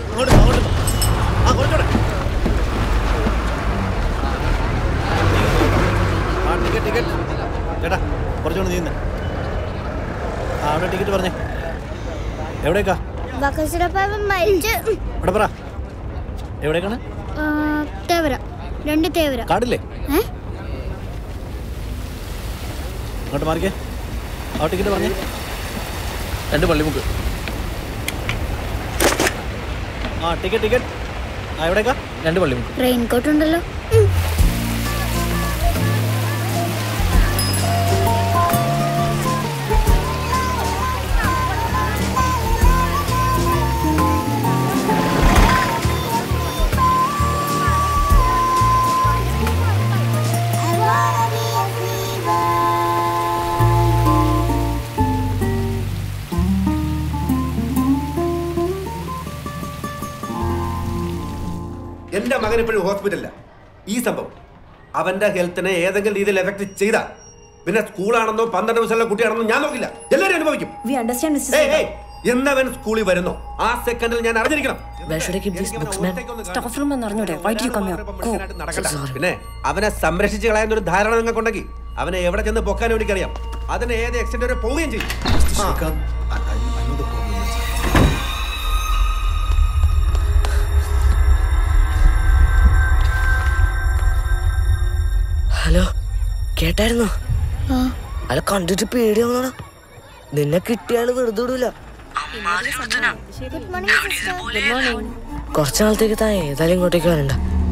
ആ ടിക്കറ്റ് ടിക്കറ്റ് ചേട്ടാ കുറച്ചുകൊണ്ട് നീന്ന് ആ അവിടെ ടിക്കറ്റ് പറഞ്ഞേ എവിടേക്കാ ബക്കസിടപ്പാപ്പൻ മരിച്ച് ഇവിടെ പറ എവിടേക്കാണ് തേവര രണ്ട് തേവര കാടില്ലേ ഏ അങ്ങോട്ട് മാറിക്കേ ആ ടിക്കറ്റ് പറഞ്ഞേ രണ്ട് പള്ളിമുക്ക് ആ ടിക്കറ്റ് ടിക്കറ്റ് ആ എവിടേക്കാ രണ്ട് പള്ളിമുക്ക് റെയിൻകോട്ട് ഉണ്ടല്ലോ എന്റെ മകൻ ഇപ്പോഴും ഹോസ്പിറ്റലില്ല ഈ സംഭവം അവന്റെ ഹെൽത്തിനെ ഏതെങ്കിലും രീതിയിൽ എഫക്ട് ചെയ്താ പിന്നെ സ്കൂളാണെന്നോ പന്ത്രണ്ട് വയസ്സുള്ള കുട്ടിയാണെന്നോ ഞാൻ നോക്കില്ല എല്ലാവരും അനുഭവിക്കും വി അണ്ടർസ്റ്റാൻഡ് മിസ്റ്റർ ഏയ്, ഏയ്, എന്നവൻ സ്കൂളിൽ വരുന്നോ ആ സെക്കൻഡിൽ ഞാൻ അറിഞ്ഞിരിക്കണം സ്റ്റാഫ് റൂം എന്ന് അറിഞ്ഞൂടെ വൈറ്റ് യു കം നടക്കണ്ട പിന്നെ അവനെ സംരക്ഷിച്ച് കളയാൻ ഒരു ധാരണ നിങ്ങൾക്കുണ്ടെങ്കിൽ അവനെ എവിടെ ചെന്ന് പൊക്കാൻ എനിക്കറിയാം അതിന് ഏത് എക്സ്റ്റെന്റ് വരെ പോവുകയും ചെയ്യും ആ. ഹലോ കേട്ടായിരുന്നോ അല്ല കണ്ടിട്ട് പേടിയാവണോടാ നിന്നെ കിട്ടിയാള് വെറുതെ വിടൂല ഗുഡ് മോർണിംഗ് സിസ്റ്റർ കുറച്ച് നാളത്തേക്ക് താൻ ഏതായാലും ഇങ്ങോട്ടേക്ക് വരണ്ട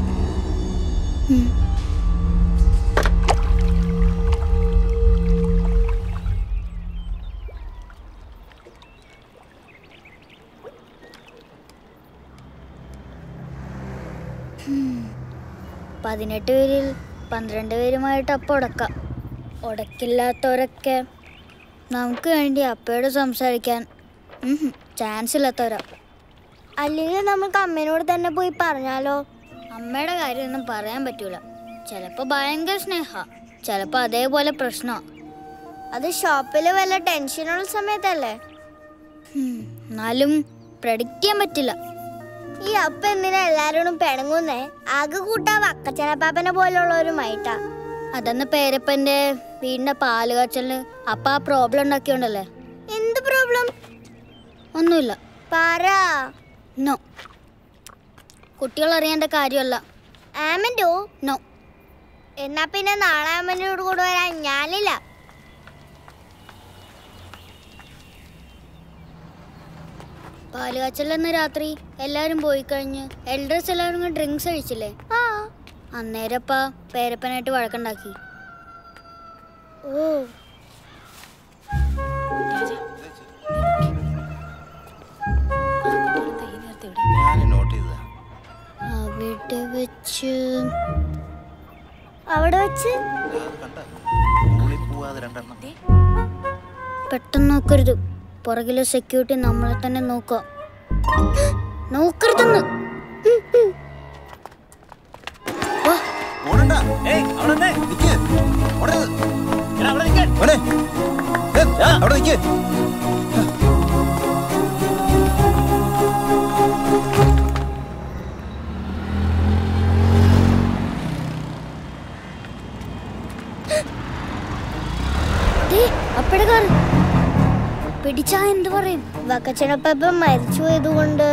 പതിനെട്ട് പേരിൽ പന്ത്രണ്ട് പേരുമായിട്ട് അപ്പം ഉടക്കാം ഉടക്കില്ലാത്തവരൊക്കെ നമുക്ക് വേണ്ടി അപ്പയോട് സംസാരിക്കാൻ ചാൻസ് ഇല്ലാത്തവരാ അല്ലെങ്കിൽ നമുക്ക് അമ്മേനോട് തന്നെ പോയി പറഞ്ഞാലോ അമ്മയുടെ കാര്യമൊന്നും പറയാൻ പറ്റൂല ചിലപ്പോ ഭയങ്കര സ്നേഹ ചിലപ്പോ അതേപോലെ പ്രശ്നമാ അത് ഷോപ്പിൽ വല്ല ടെൻഷനുള്ള സമയത്തല്ലേ എന്നാലും പ്രഡിക്റ്റ് ചെയ്യാൻ പറ്റില്ല ഈ അപ്പ എന്തിനാ എല്ലാരോടും പിണങ്ങുന്നേ ആകെ കൂട്ടാ വക്കച്ചനപ്പാപ്പനെ പോലുള്ളവരുമായിട്ടാ അതന്ന് പേരപ്പന്റെ വീടിന്റെ പാല് കാച്ചലിന് അപ്പ ആ പ്രോബ്ലം ഉണ്ടാക്കിയോണ്ടല്ലേ എന്ത് പ്രോബ്ലം ഒന്നുമില്ല പറ നോ കുട്ടികൾ അറിയേണ്ട കാര്യമല്ല ആമൻറ്റോ നോ എന്നാ പിന്നെ നാളെ ആമനോട് കൂടെ വരാൻ ഞാനില്ല പാല് കാച്ചലെന്ന് രാത്രി എല്ലാരും പോയി കഴിഞ്ഞ് എൽഡേഴ്സ് എല്ലാവരും കൂടി ഡ്രിങ്ക്സ് കഴിച്ചില്ലേ ആ അന്നേരപ്പ പേരപ്പനായിട്ട് വഴക്കുണ്ടാക്കി ഓ ഞാൻ നോട്ട് ചെയ്തതാ അവിടെ വെച്ച് അവിടെ വെച്ച് സ്കൂളിൽ പോവാതെ രണ്ടെണ്ണം പെട്ടെന്ന് നോക്കരുത് പുറകിലെ സെക്യൂരിറ്റി നമ്മളെ തന്നെ നോക്കുക നോക്കരുതെന്ന് ഓടണ്ട ഏയ് അവിടെ നിന്നേ നിക്ക് ഓടരുത് എടാ അവിടെ നിക്ക് ഓടെ ഏയ് അവിടെ നിക്ക് അപ്പഴ കാറ് പിടിച്ചാ എന്ത് പറയും വക്കച്ചനപ്പാപ്പ മരിച്ചു പോയതുകൊണ്ട്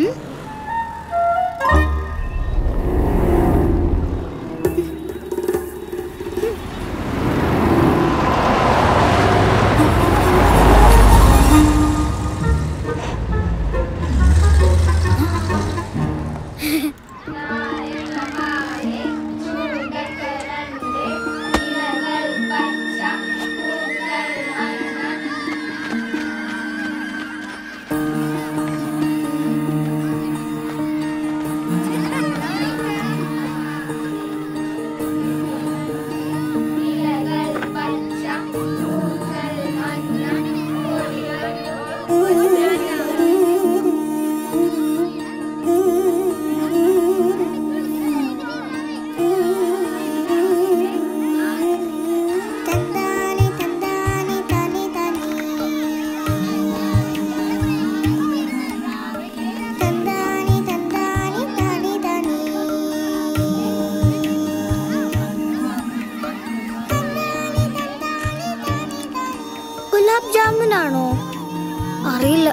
ഗുലാബ് ജാമുൻ ആണോ അറിയില്ല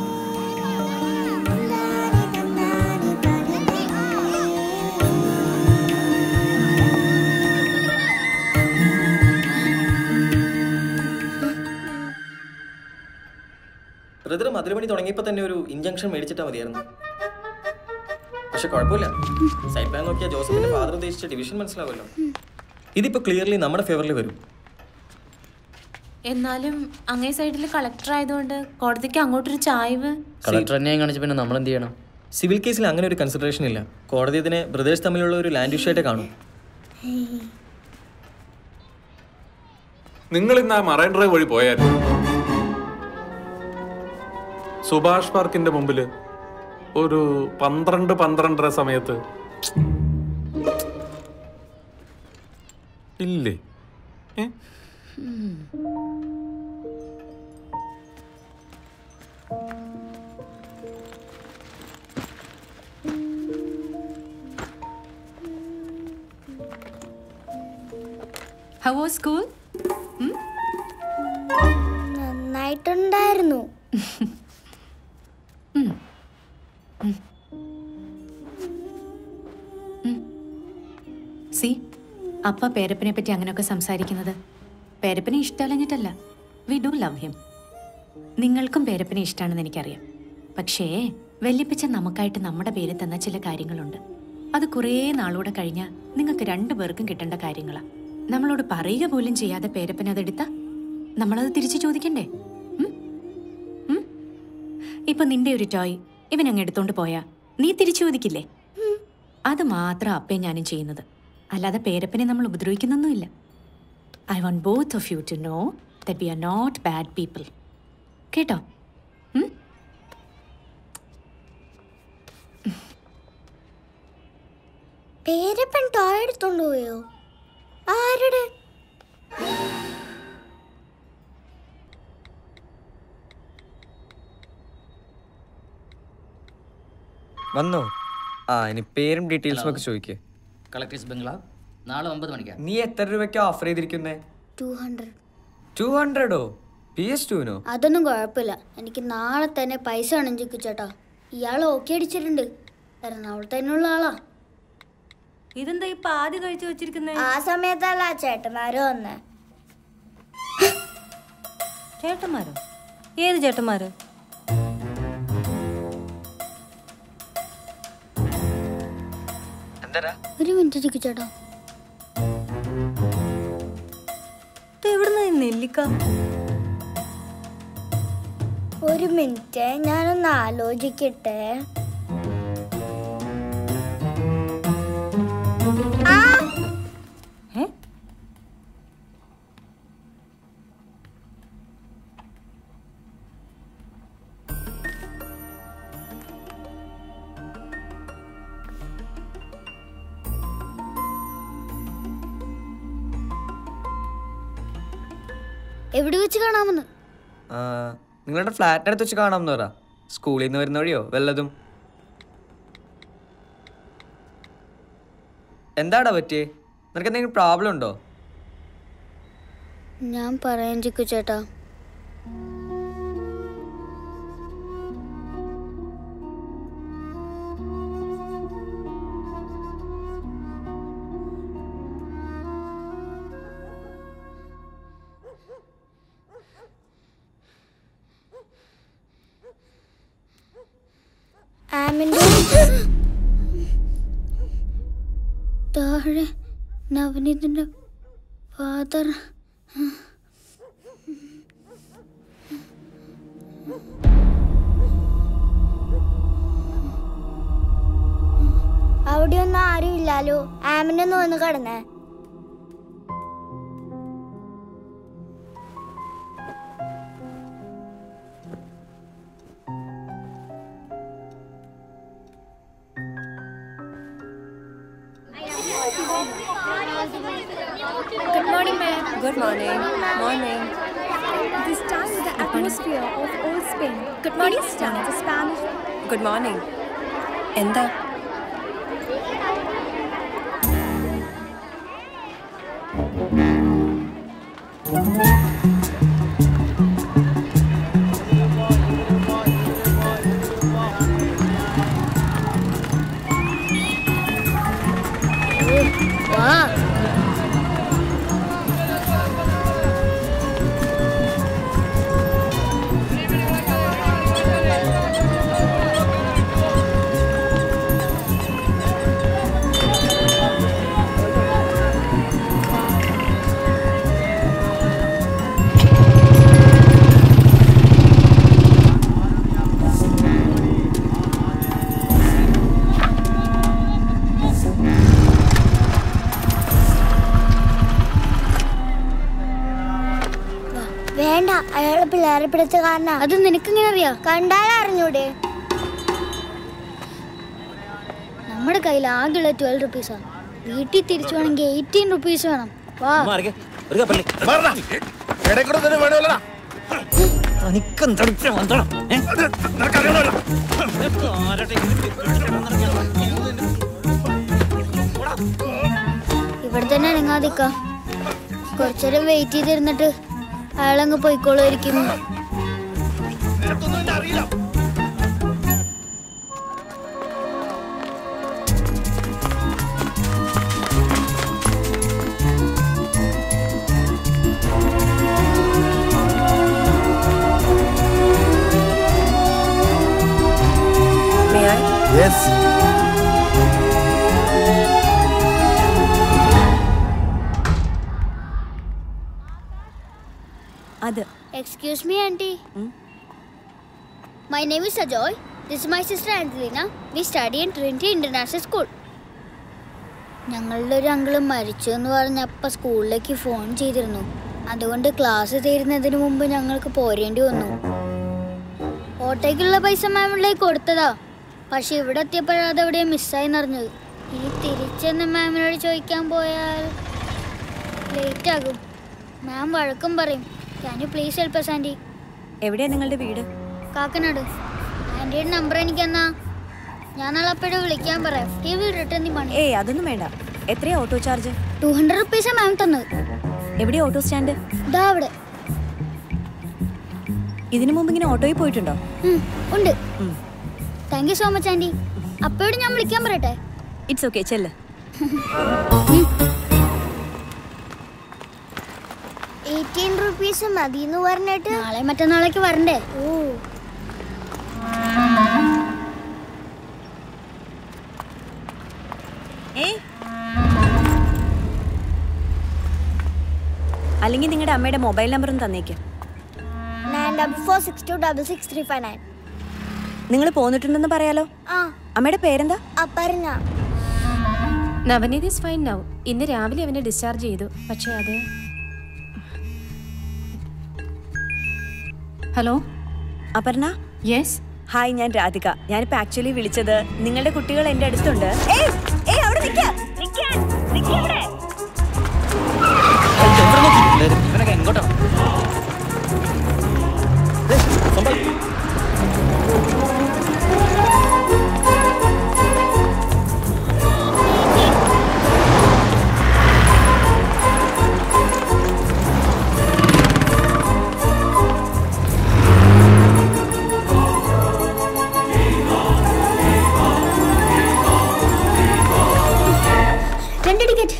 ബ്രദർ മധുരമണി തുടങ്ങിയപ്പോൾ തന്നെ ഒരു ഇഞ്ചക്ഷൻ മേടിച്ചിട്ടാ മതിയായിരുന്നു പക്ഷെ കുഴപ്പമില്ല സൈഡ് പ്ലാൻ നോക്കിയാൽ ജോസഫിന്റെ ഫാദർ ഉദ്ദേശിച്ച ഡിവിഷൻ മനസ്സിലാവുമല്ലോ ഇതിപ്പോ ക്ലിയർലി നമ്മുടെ ഫേവറിൽ വരും എന്നാലും അങ്ങേ സൈഡിൽ കളക്ടർ ആയതുകൊണ്ട് കോടതിക്ക് അങ്ങോട്ടൊരു ചായ്വ് കളക്ടർ അന്യായം കാണിച്ച പിന്നെ നമ്മൾ എന്ത് ചെയ്യണം സിവിൽ കേസിൽ അങ്ങനെ ഒരു കൺസിഡറേഷൻ ഇല്ല കോടതി ഇതിനെ ബ്രദേഴ്സ് തമ്മിലുള്ള ഒരു ലാൻഡ് ഇഷ്യൂ ആയിട്ട് കാണും നിങ്ങൾ ഇന്ന് ആ മറൈൻ ഡ്രൈവ് വഴി പോയായിരുന്നു സുഭാഷ് പാർക്കിന്റെ മുമ്പില് ഒരു പന്ത്രണ്ട് പന്ത്രണ്ടര സമയത്ത് ഇല്ലേ ഏ? ഹൗ വാസ് സ്കൂൾ നന്നായിട്ടുണ്ടായിരുന്നു സി അപ്പ പേരപ്പനെ പറ്റി അങ്ങനെയൊക്കെ സംസാരിക്കുന്നത് പേരപ്പനെ ഇഷ്ടമല്ലഞ്ഞിട്ടല്ല വി ഡു ലവ് ഹിം നിങ്ങൾക്കും പേരപ്പനെ ഇഷ്ടമാണെന്ന് എനിക്കറിയാം പക്ഷേ വല്യപ്പച്ച നമുക്കായിട്ട് നമ്മുടെ പേര് തന്ന ചില കാര്യങ്ങളുണ്ട് അത് കുറേ നാളൂടെ കഴിഞ്ഞാൽ നിങ്ങൾക്ക് രണ്ടു പേർക്കും കിട്ടേണ്ട കാര്യങ്ങളാ നമ്മളോട് പറയുക പോലും ചെയ്യാതെ പേരപ്പൻ അതെടുത്ത നമ്മളത് തിരിച്ചു ചോദിക്കണ്ടേ ഉം? ഉം? ഇപ്പൊ നിന്റെ ഒരു ടോയ് ഇവൻ അങ്ങ് എടുത്തോണ്ട് പോയാ നീ തിരിച്ചു ചോദിക്കില്ലേ അത് മാത്രം അപ്പേ ഞാനും ചെയ്യുന്നത് അല്ലാതെ പേരപ്പനെ നമ്മൾ ഉപദ്രവിക്കുന്നൊന്നുമില്ല I want both of you to know that we are not bad people കേട്ടോ ഉം? പേരപ്പൻ ടോയ് എടുത്തോണ്ട് പോയോ ആരുടെ വന്നോ ആ ഇനി പേരും ഡീറ്റെയിൽസും ഒക്കെ ചോദിക്കേ കളക്ടേഴ്സ് ബംഗ്ലാവ് നാളെ ഒമ്പത് മണിക്കാണ് നീ എത്ര രൂപയ്ക്ക് ഓഫർ ചെയ്തിരിക്കുന്നേ ടു ഹൺഡ്രഡ് ടു ഹൺഡ്രഡോ പി എസ് ടുവിനോ അതൊന്നും കുഴപ്പമില്ല എനിക്ക് നാളെ തന്നെ പൈസ വേണം ചിക്കു ചേട്ടാ ഇയാൾ ഓക്കെ അടിച്ചിട്ടുണ്ട് എറണാകുളത്ത് തന്നെയുള്ള ആളാ ഇതെന്താ ഇപ്പൊ ആദ്യം കഴിച്ചു വെച്ചിരിക്കുന്നേ ആ സമയത്തല്ല ചേട്ടന്മാര് വന്നേ ചേട്ടന്മാരോ ഏത് ചേട്ടന്മാര് ഒരു മിനിറ്റ് ചിക്കു ചേട്ടാ ഇത് എവിടുന്ന ഈ നെല്ലിക്ക ഒരു മിനിറ്റ് ഞാനൊന്ന് ആലോചിക്കട്ടെ ആ എവിടെ വെച്ച് കാണാമെന്ന് ആ, നിങ്ങളുടെ ഫ്ലാറ്റിനടുത്ത് വെച്ച് കാണാമെന്ന് പറ സ്കൂളിൽ നിന്ന് വരുന്ന വഴിയോ വല്ലതും എന്താടാ പറ്റിയേ നിനക്ക് എന്തെങ്കിലും പ്രോബ്ലം ഉണ്ടോ ഞാൻ പറയാൻ ചിക്കു ചേട്ടാ ആമിന്റെ താഴെ നവനീതിന്റെ ഫാദർ അവിടെ ഒന്നും ആരും ഇല്ലാലോ ആമിനൊന്ന് വന്ന് കടന്നേ Good morning, ma'am. Good morning. Morning. This time with the atmosphere of old Spain. Good morning, Stan. The Spanish. Good morning എന്താ വാ വേണ്ട അയാളെ പിള്ളേരെ പിടിച്ച കാരണം അത് നിനക്കെങ്ങനെ അറിയാം കണ്ടാൽ അറിഞ്ഞൂടെ നമ്മുടെ കയ്യിൽ ആകെയുള്ള ട്വൽവ് റുപ്പീസാ വീട്ടിൽ തിരിച്ചു വേണമെങ്കിൽ എയ്റ്റീൻ റുപ്പീസ് വേണം വാ മാറിക്ക്. ഒരു കപ്പലിൽ ഇടയ്ക്കൂടെ തന്നെ വേണമല്ലടാ തനിക്കെന്താണ് ഇത്ര വന്തണം ഏ? നിനക്കറിയണമല്ലോ. ആരുടെ ഇവിടെ തന്നെ അനങ്ങാതിക്ക കുറച്ചേരം വെയിറ്റ് ചെയ്തിരുന്നിട്ട് അയാളങ്ങ് പോയിക്കോളുമായിരിക്കും നിനക്കൊന്നും എന്നെ അറിയില്ല May I? യെസ് അത് excuse me auntie my name is Ajoy this my sister Antaleena we study in Trinity International School ഞങ്ങളുടെ ഒരു അങ്കിള് മരിച്ചു എന്ന് പറഞ്ഞപ്പോൾ സ്കൂളിലേക്ക് ഫോൺ ചെയ്തിരുന്നു അതുകൊണ്ട് ക്ലാസ് തീരുന്നതിന് മുമ്പ് ഞങ്ങൾക്ക് പോരേണ്ടി വന്നു ഓട്ടോയ്ക്കുള്ള പൈസ മാമിലേക്ക് കൊടുത്തതാ പക്ഷെ ഇവിടെ എത്തിയപ്പോഴാണ് അതെവിടെ മിസ്സായി നിറഞ്ഞത് ഇനി തിരിച്ചെന്ന് മാമിനോട് ചോദിക്കാൻ പോയാൽ ലേറ്റ് ആകും മാം വഴക്കും പറയും can you please help yes aunty എവിടെയാ നിങ്ങളുടെ വീട് കാക്കനാട് ആൻറ്റിയുടെ നമ്പർ എനിക്ക് എന്നാ ഞാൻ നാളെ അപ്പയുടെ വിളിക്കാൻ പറയാം he will return the money ഏയ് അതൊന്നും വേണ്ട എത്രയാ ഓട്ടോ ചാർജ് ടു ഹൺഡ്രഡ് റുപ്പീസാ മാം തന്നത് എവിടെയാ ഓട്ടോ സ്റ്റാൻഡ് ദാ അവിടെ ഇതിനു മുമ്പ് ഇങ്ങനെ ഓട്ടോയിൽ പോയിട്ടുണ്ടോ ഉം, ഉണ്ട് thank you so much aunty അപ്പയോട് ഞാൻ വിളിക്കാൻ പറയട്ടെ ഇറ്റ്സ് ഓക്കെ ചെല്ല് എയ്റ്റീൻ റുപ്പീസ് മതി എന്ന് പറഞ്ഞിട്ട് നാളെ മറ്റന്നാളേക്ക് വരണ്ടേ ഓ അല്ലെങ്കിൽ നിങ്ങളുടെ അമ്മയുടെ മൊബൈൽ നമ്പർ ഒന്ന് തന്നേക്ക് nine double four six two double six three five nine നിങ്ങൾ പോന്നിട്ടുണ്ടെന്ന് പറയാലോ ആ അമ്മയുടെ പേരെന്താ അപ്പറിഞ്ഞ നവനീത് ഇസ് ഫൈൻ നൗ ഇന്ന് രാവിലെ അവനെ ഡിസ്ചാർജ് ചെയ്തു പക്ഷെ അത് ഹലോ അപർണ യെസ് ഹായ് ഞാൻ രാധിക ഞാനിപ്പോ ആക്ച്വലി വിളിച്ചത് നിങ്ങളുടെ കുട്ടികൾ എന്റെ അടുത്തുണ്ട് ഏയ്, ഏയ്, അവിടെ നിക്ക്. നിക്കാൻ, നിക്ക് അവിടെ. ഇവനൊക്കെ എങ്ങോട്ടാ രണ്ട് ടിക്കറ്റ്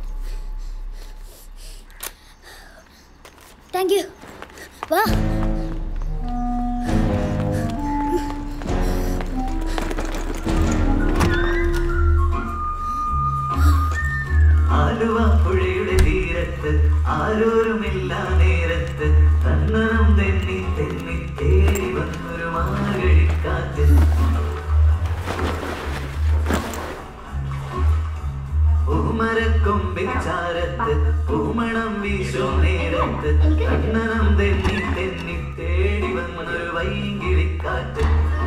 താങ്ക് യു വാ ആലുവ പുഴയുടെ തീരത്ത് ആരോരുമില്ല നേരത്ത് തന്നണം തെന്നി തെന്നി തേടി വന്നൊരു മാർഗഴിക്കാറ്റ് പൂമരക്കൊമ്പിൻ ചാരത്ത് പൂമണം വീശോ നേരത്ത് തന്നണം തെന്നി തെന്നി തേടി വന്നൊരു വൈകിളിക്കാറ്റ്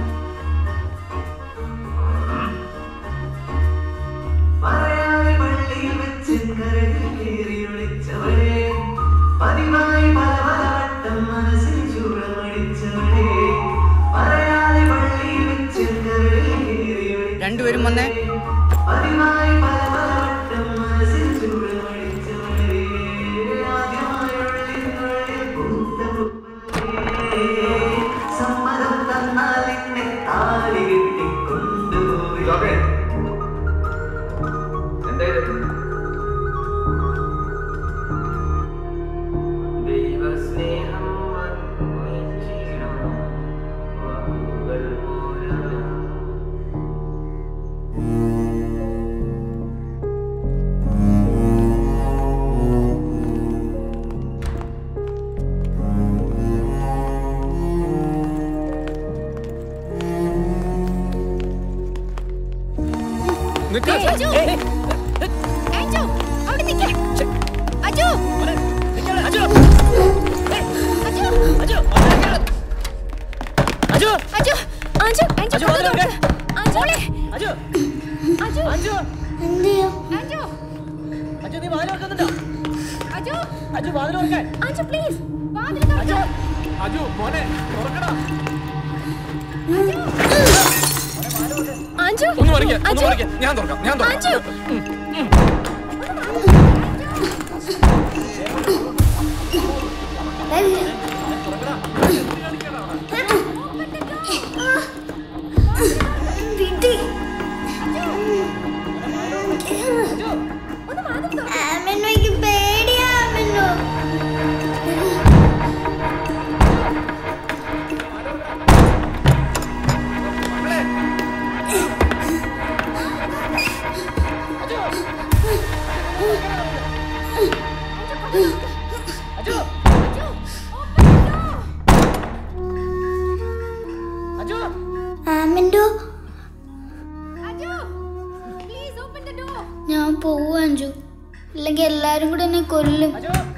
പറയാതെ പള്ളിയിൽ വെച്ച് കരയിൽ കയറി വിളിച്ചവളെ പതിവായി പല പല വട്ടം മനസ്സിൽ ചൂടമടിച്ചവളെ പറയാതെ പള്ളിയിൽ വെച്ച് കരയിൽ കയറി രണ്ടുപേരും വന്നേ പതിവായി പല പല വട്ടം മനസ്സിൽ ചൂടമടിച്ചവളെ ആദ്യമായി ഉള്ളിനുള്ളിൽ പൂത്ത പൂപ്പലേ. സമ്മതം തന്നാൽ എന്നെ താലി കെട്ടിക്കൊണ്ടുപോയി ദൈവസ്നേഹം വന്നിച്ചിടണം വാക്കുകൾ പോരാ അജു അജു അവിടെ നിൽക്ക് അജു അജു അജു അജു അജു അജു അജു അജു, വാതിൽ തുറക്ക്. അജു അജു അജു അജു എന്തെയോ അജു അജു നീ വാതിൽ തുറക്കുന്നുണ്ടോ അജു അജു വാതിൽ തുറക്കാൻ അജു പ്ലീസ് വാതിൽ തുറക്ക് അജു മോനെ തുറക്കടാ അജു ഒന്ന് മറിക്ക് ഒന്ന് അജു മറിക്ക് ഞാൻ തുറക്കാം ഞാൻ തുറക്കാം അജു വിട്ടി ആമനു എനിക്ക് പേടിയാ ആമനു ആമൻഡോ ഞാൻ പോവാ അഞ്ചു അല്ലെങ്കിൽ എല്ലാരും കൂടെ എന്നെ കൊല്ലും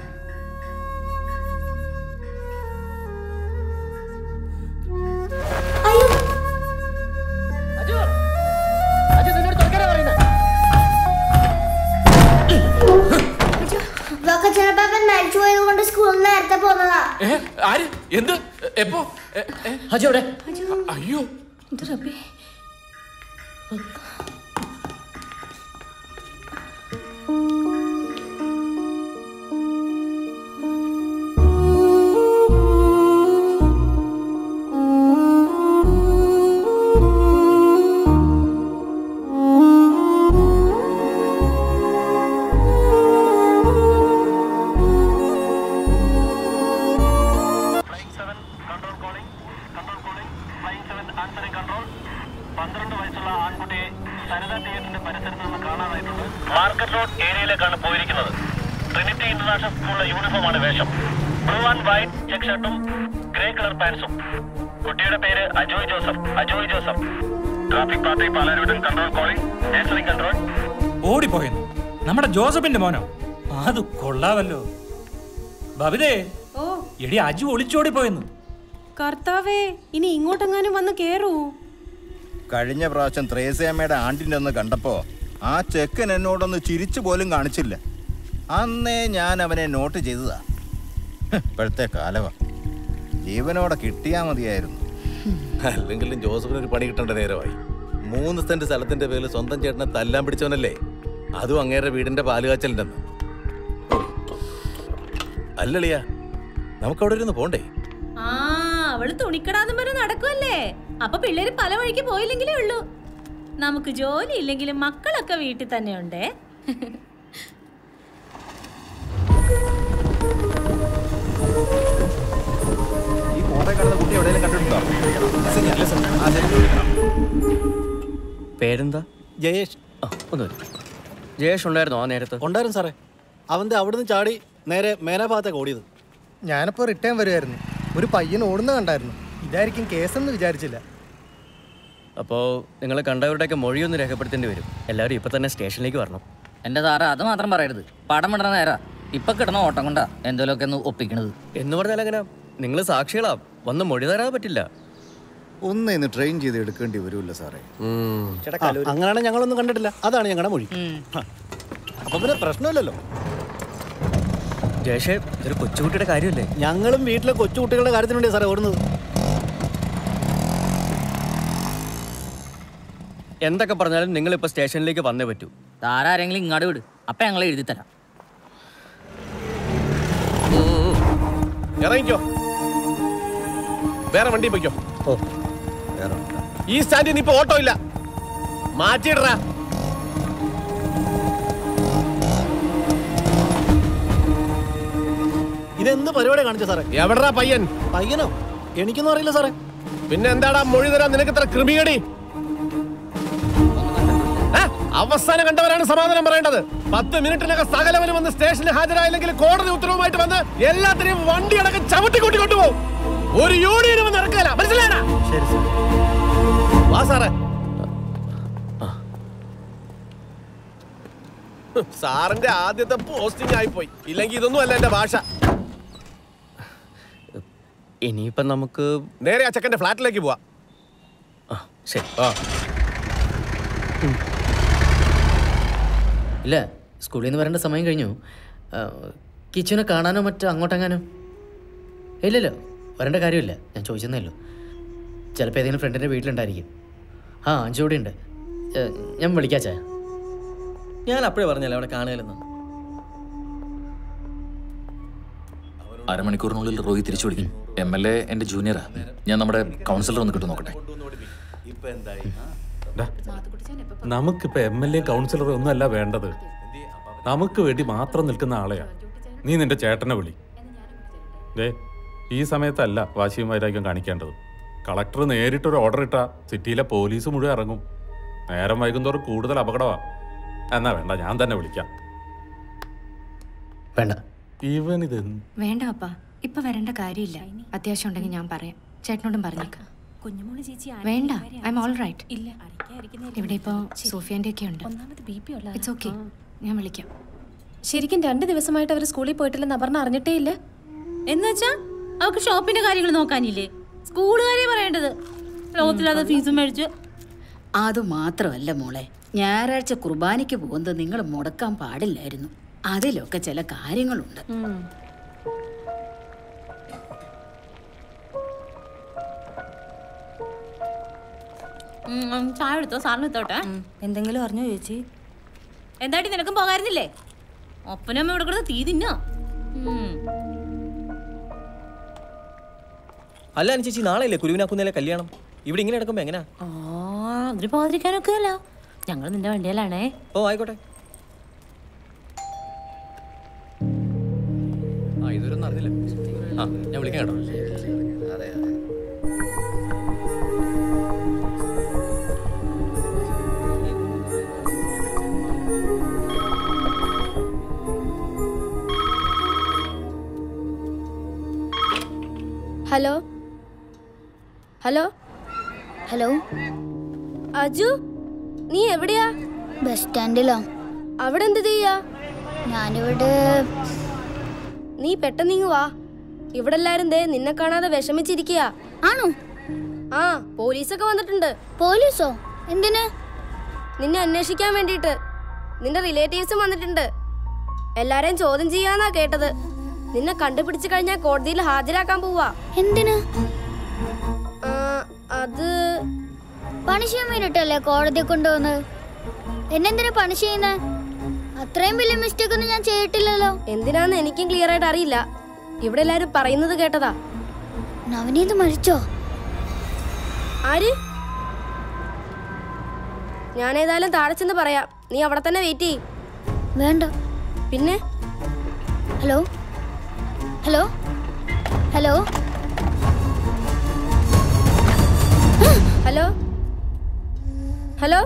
വക്കച്ചനപ്പാപ്പൻ മരിച്ചു പോയത് കൊണ്ട് സ്കൂളിൽ നേരത്തെ പോന്നതാ ഏ ആര് എന്ത് എപ്പോ എ, എ, അജു എവിടെ അയ്യോ മാർക്കറ്റ് റോഡ് ഏരിയയിലേക്കാണ് പോയിരിക്കുന്നത് ട്രിനിറ്റി ഇന്റർനാഷണൽ സ്കൂളിലെ യൂണിഫോമാണ് വേഷം ബ്ലൂ ആൻഡ് വൈറ്റ് ചെക്ക് ഷർട്ടും ഗ്രേ കളർ പാൻസും കുട്ടിയുടെ പേര് Ajoy Joseph Ajoy Joseph traffic party Palarivattom control calling answering control ഓടിപ്പോയെന്ന് നമ്മുടെ ജോസഫിന്റെ മോനോ അത് കൊള്ളാവല്ലോ ബബിതേ ഓ എടി അജു ഒളിച്ചോടിപ്പോയെന്ന് കർത്താവേ ഇനി ഇങ്ങോട്ടെങ്ങാനും വന്ന് കേറൂ കഴിഞ്ഞ പ്രാവശ്യം ത്രേസ്യാമ്മയുടെ ആണ്ടിൻ്റെ ഒന്ന് കണ്ടപ്പോ ആ ചെക്കൻ എന്നോടൊന്ന് ചിരിച്ചു പോലും കാണിച്ചില്ല അന്നേ ഞാൻ അവനെ നോട്ട് ചെയ്തതാ ഹ്, ഇപ്പോഴത്തെ കാലവാ ജീവനോടെ കിട്ടിയാ മതിയായിരുന്നു അല്ലെങ്കിലും ജോസഫിന് ഒരു പണി കിട്ടേണ്ട നേരമായി മൂന്ന് സെന്റ് സ്ഥലത്തിന്റെ പേരിൽ സ്വന്തം ചേട്ടനെ തല്ലാൻ പിടിച്ചവനല്ലേ അതും അങ്ങേരുടെ വീടിന്റെ പാലുകാച്ചലുണ്ടെന്ന് അല്ലളിയാ നമുക്ക് അവിടെ ഇരുന്ന് പോണ്ടേ ആ അവള് തുണിക്കടാന്ന് പറഞ്ഞ് നടക്കുമല്ലേ അപ്പൊ പിള്ളേര് പല വഴിക്ക് പോയില്ലെങ്കിലേ ഉള്ളൂ നമുക്ക് ജോലി ഇല്ലെങ്കിലും മക്കളൊക്കെ വീട്ടിൽ തന്നെ ഉണ്ടേ ഈ ഫോട്ടോ കാണുന്ന കുട്ടി എവിടെയെങ്കിലും കണ്ടിട്ടുണ്ടോ അല്ല സർ, ആ ശരി, വിളിക്കണം. പേരെന്താ ജയേഷ് ഒന്ന് വരൂ. ജയേഷ് ഉണ്ടായിരുന്നോ ആ നേരത്ത് ഉണ്ടായിരുന്നു സാറേ അവന്റെ അവിടുന്ന് ചാടി നേരെ മേനാഭാഗത്തേക്ക് ഓടിയത് ഞാനിപ്പോൾ റിട്ടേൺ വരുമായിരുന്നു ഒരു പയ്യൻ ഓടുന്ന കണ്ടായിരുന്നു ഇതായിരിക്കും കേസെന്ന് വിചാരിച്ചില്ല അപ്പോൾ നിങ്ങൾ കണ്ടവരുടെയൊക്കെ മൊഴിയൊന്ന് രേഖപ്പെടുത്തേണ്ടി വരും എല്ലാവരും ഇപ്പൊ തന്നെ സ്റ്റേഷനിലേക്ക് വരണം എന്റെ സാറേ അത് മാത്രം പറയരുത് പടം വിടണ നേരാ ഇപ്പൊ കിടന്ന ഓട്ടം കൊണ്ടാ എന്തേലൊക്കെ ഒന്ന് ഒപ്പിക്കണത് എന്ന് പറഞ്ഞാൽ എങ്ങനെ നിങ്ങൾ സാക്ഷികളാ വന്ന് മൊഴി തരാൻ പറ്റില്ല ഒന്ന് ഇന്ന് ട്രെയിൻ ചെയ്ത് എടുക്കേണ്ടി വരുമല്ലോ സാറേ ആ, അങ്ങനെയാണ് ഞങ്ങളൊന്നും കണ്ടിട്ടില്ല അതാണ് ഞങ്ങളുടെ മൊഴി ഹ. അപ്പൊ പിന്നെ പ്രശ്നമില്ലല്ലോ ജയേഷേ ഇതൊരു കൊച്ചുകുട്ടിയുടെ കാര്യമല്ലേ ഞങ്ങളും വീട്ടിലെ കൊച്ചുകുട്ടികളുടെ കാര്യത്തിന് വേണ്ടിയാ സാറേ ഓടുന്നത് എന്തൊക്കെ പറഞ്ഞാലും നിങ്ങൾ ഇപ്പൊ സ്റ്റേഷനിലേക്ക് വന്നേ പറ്റൂ താരാരെങ്കിലും ഇങ്ങോട്ട് വിട് അപ്പൊ ഞങ്ങൾ എഴുതി തരാം ഇറങ്ങിക്കോ വേറെ വണ്ടി പൊയ്ക്കോ ഈ സ്റ്റാൻഡിൽ നിന്ന് ഇപ്പൊ ഓട്ടോ ഇല്ല മാറ്റിയിടറാ ഇതെന്ത് പരിപാടി കാണിച്ച സാറേ എവിടാ പയ്യൻ പയ്യനോ എനിക്കൊന്നും അറിയില്ല സാറേ പിന്നെ എന്താടാ മൊഴി തരാൻ നിനക്ക് ഇത്ര കൃമികടി ഏ? അവസാനം കണ്ടവരാണ് സമാധാനം പറയേണ്ടത് പത്ത് മിനിറ്റിനകം സകലവനും വന്ന് സ്റ്റേഷനിൽ ഹാജരായില്ലെങ്കിൽ കോടതി ഉത്തരവുമായിട്ട് വന്ന് എല്ലാത്തിനെയും വണ്ടി അടക്കം ചവിട്ടി കൂട്ടി കൊണ്ടുപോകും ഒരു യൂണിയനും വന്ന് ഇറക്കില്ല മനസ്സിലായടാ ശരി സാർ വാ സാറേ സാറിന്റെ ആദ്യത്തെ പോസ്റ്റിംഗ് ആയിപ്പോയി ഇല്ലെങ്കിൽ ഇതൊന്നും അല്ല എന്റെ ഭാഷ ഇനിയിപ്പം നമുക്ക് നേരെ ആ ചെക്കന്റെ ഫ്ലാറ്റിലേക്ക് പോവാ ശരി ആ ഇല്ല സ്കൂളിൽ നിന്ന് വരേണ്ട സമയം കഴിഞ്ഞു ആ, കിച്ചുവിനെ കാണാനോ മറ്റോ അങ്ങോട്ടെങ്ങാനോ ഇല്ലല്ലോ വരേണ്ട കാര്യമില്ല ഞാൻ ചോദിച്ചെന്നേ ഉള്ളൂ ചിലപ്പോൾ ഏതെങ്കിലും ഫ്രണ്ടിൻ്റെ വീട്ടിലുണ്ടായിരിക്കും ആ അഞ്ചു കൂടി ഉണ്ട് ഏ, ഞാൻ വിളിക്കാച്ചാ ഞാൻ അപ്പോഴേ പറഞ്ഞല്ലേ അവിടെ കാണുകയില്ലെന്ന് അരമണിക്കൂറിനുള്ളിൽ റോയി തിരിച്ചു വിളിക്കും എം എൽ എ എൻ്റെ ജൂനിയറാ ഞാൻ നമ്മുടെ കൗൺസിലർ ഒന്ന് കിട്ടും നോക്കട്ടെ നമുക്കിപ്പോ എം എൽ എ കൗൺസിലർ ഒന്നുമല്ല വേണ്ടത് നമുക്ക് വേണ്ടി മാത്രം നിൽക്കുന്ന ആളെയാ നീ നിന്റെ ചേട്ടനെ വിളി ദേ ഈ സമയത്തല്ല വാശിയും വൈരാഗ്യം കാണിക്കേണ്ടത് കളക്ടർ നേരിട്ടൊരു ഓർഡർ ഇട്ടാ സിറ്റിയിലെ പോലീസ് മുഴുവൻ ഇറങ്ങും നേരം വൈകുന്തോറും കൂടുതൽ അപകടമാ എന്നാ വേണ്ട ഞാൻ തന്നെ വിളിക്കാം വേണ്ട ഇവൻ ഇത് വേണ്ട അപ്പ ഇപ്പൊ വരേണ്ട കാര്യമില്ല അത്യാവശ്യം ഉണ്ടെങ്കിൽ ഞാൻ പറയാം ചേട്ടനോടും പറഞ്ഞേക്കാം കുഞ്ഞുമോള് ചേച്ചി വേണ്ട ഐ എം ഓൾ റൈറ്റ് ഇല്ല ഇവിടെ ഇപ്പോ സോഫിയാന്റെ ഒക്കെ ഉണ്ട് ഒന്നാമത് ബി പി ഉള്ള ഇറ്റ്സ് ഓക്കെ ഞാൻ വിളിക്കാം ശരിക്കും രണ്ട് ദിവസമായിട്ട് അവർ സ്കൂളിൽ പോയിട്ടില്ലെന്ന് അപർണ അറിഞ്ഞിട്ടേ ഇല്ല എന്നുവെച്ചാ അവർക്ക് ഷോപ്പിന്റെ കാര്യങ്ങൾ നോക്കാനില്ലേ സ്കൂളുകാരെ പറയേണ്ടത് ലോകത്തില്ലാതെ ഫീസും മേടിച്ച് അത് മാത്രമല്ല മോളെ ഞായറാഴ്ച കുർബാനയ്ക്ക് പോകുന്നത് നിങ്ങൾ മുടക്കാൻ പാടില്ലായിരുന്നു അതിലൊക്കെ ചില കാര്യങ്ങളുണ്ട് ഉം, ഉം, ചായ എടുത്തോ സാറിന് എടുത്തോട്ടെ എന്തെങ്കിലും അറിഞ്ഞോ ചേച്ചി എന്താടി നിനക്കും പോകായിരുന്നില്ലേ ഒപ്പനമ്മ ഇവിടെ കിടന്ന് തീ തിന്നോ ഉം. അല്ല അനു ചേച്ചി നാളെ അല്ലേ കുരുവിനാക്കുന്നതിലെ കല്യാണം ഇവിടെ ഇങ്ങനെ നടക്കുമ്പോ എങ്ങനെയാ ആ അതിന് പോകാതിരിക്കാനൊക്കെ അല്ല ഞങ്ങൾ നിന്റെ വണ്ടിയിലാണേ ഓ ആയിക്കോട്ടെ ആ ഇതൊരൊന്നും അറിഞ്ഞില്ല ആ ഞാൻ വിളിക്കാം കേട്ടോ അതെ ഹലോ ഹലോ ഹലോ അജു നീ എവിടെയാ ബസ് സ്റ്റാൻഡിലോ അവിടെ എന്ത് ചെയ്യാ ഞാനിവിടെ നീ പെട്ടെന്ന് ഇങ്ങ് വാ ഇവിടെ എല്ലാരും ദേ നിന്നെ കാണാതെ വിഷമിച്ചിരിക്കുക ആണോ ആ പോലീസൊക്കെ വന്നിട്ടുണ്ട് പോലീസോ എന്തിന് നിന്നെ അന്വേഷിക്കാൻ വേണ്ടിയിട്ട് നിന്റെ റിലേറ്റീവ്സും വന്നിട്ടുണ്ട് എല്ലാരെയും ചോദ്യം ചെയ്യാന്നാ കേട്ടത് നിന്നെ കണ്ടുപിടിച്ചു കഴിഞ്ഞാൽ കോടതിയിൽ ഹാജരാക്കാൻ പോവാ എന്തിന് ആ, അത് പണിഷ് ചെയ്യാൻ വേണ്ടിട്ടല്ലേ കോടതി കൊണ്ടുവന്നത് എന്നെന്തിനാ പണിഷ് ചെയ്യുന്നത് അത്രയും വലിയ മിസ്റ്റേക്ക് ഒന്നും ഞാൻ ചെയ്തിട്ടില്ലല്ലോ എന്തിനാന്ന് എനിക്കും ക്ലിയർ ആയിട്ട് അറിയില്ല ഇവിടെ എല്ലാരും പറയുന്നത് കേട്ടതാ നവനീത് മരിച്ചോ ആര് ഞാൻ ഏതായാലും താഴെ ചെന്ന് പറയാം നീ അവിടെ തന്നെ വെയിറ്റ് ചെയ് വേണ്ട പിന്നെ hello hello hello hello hello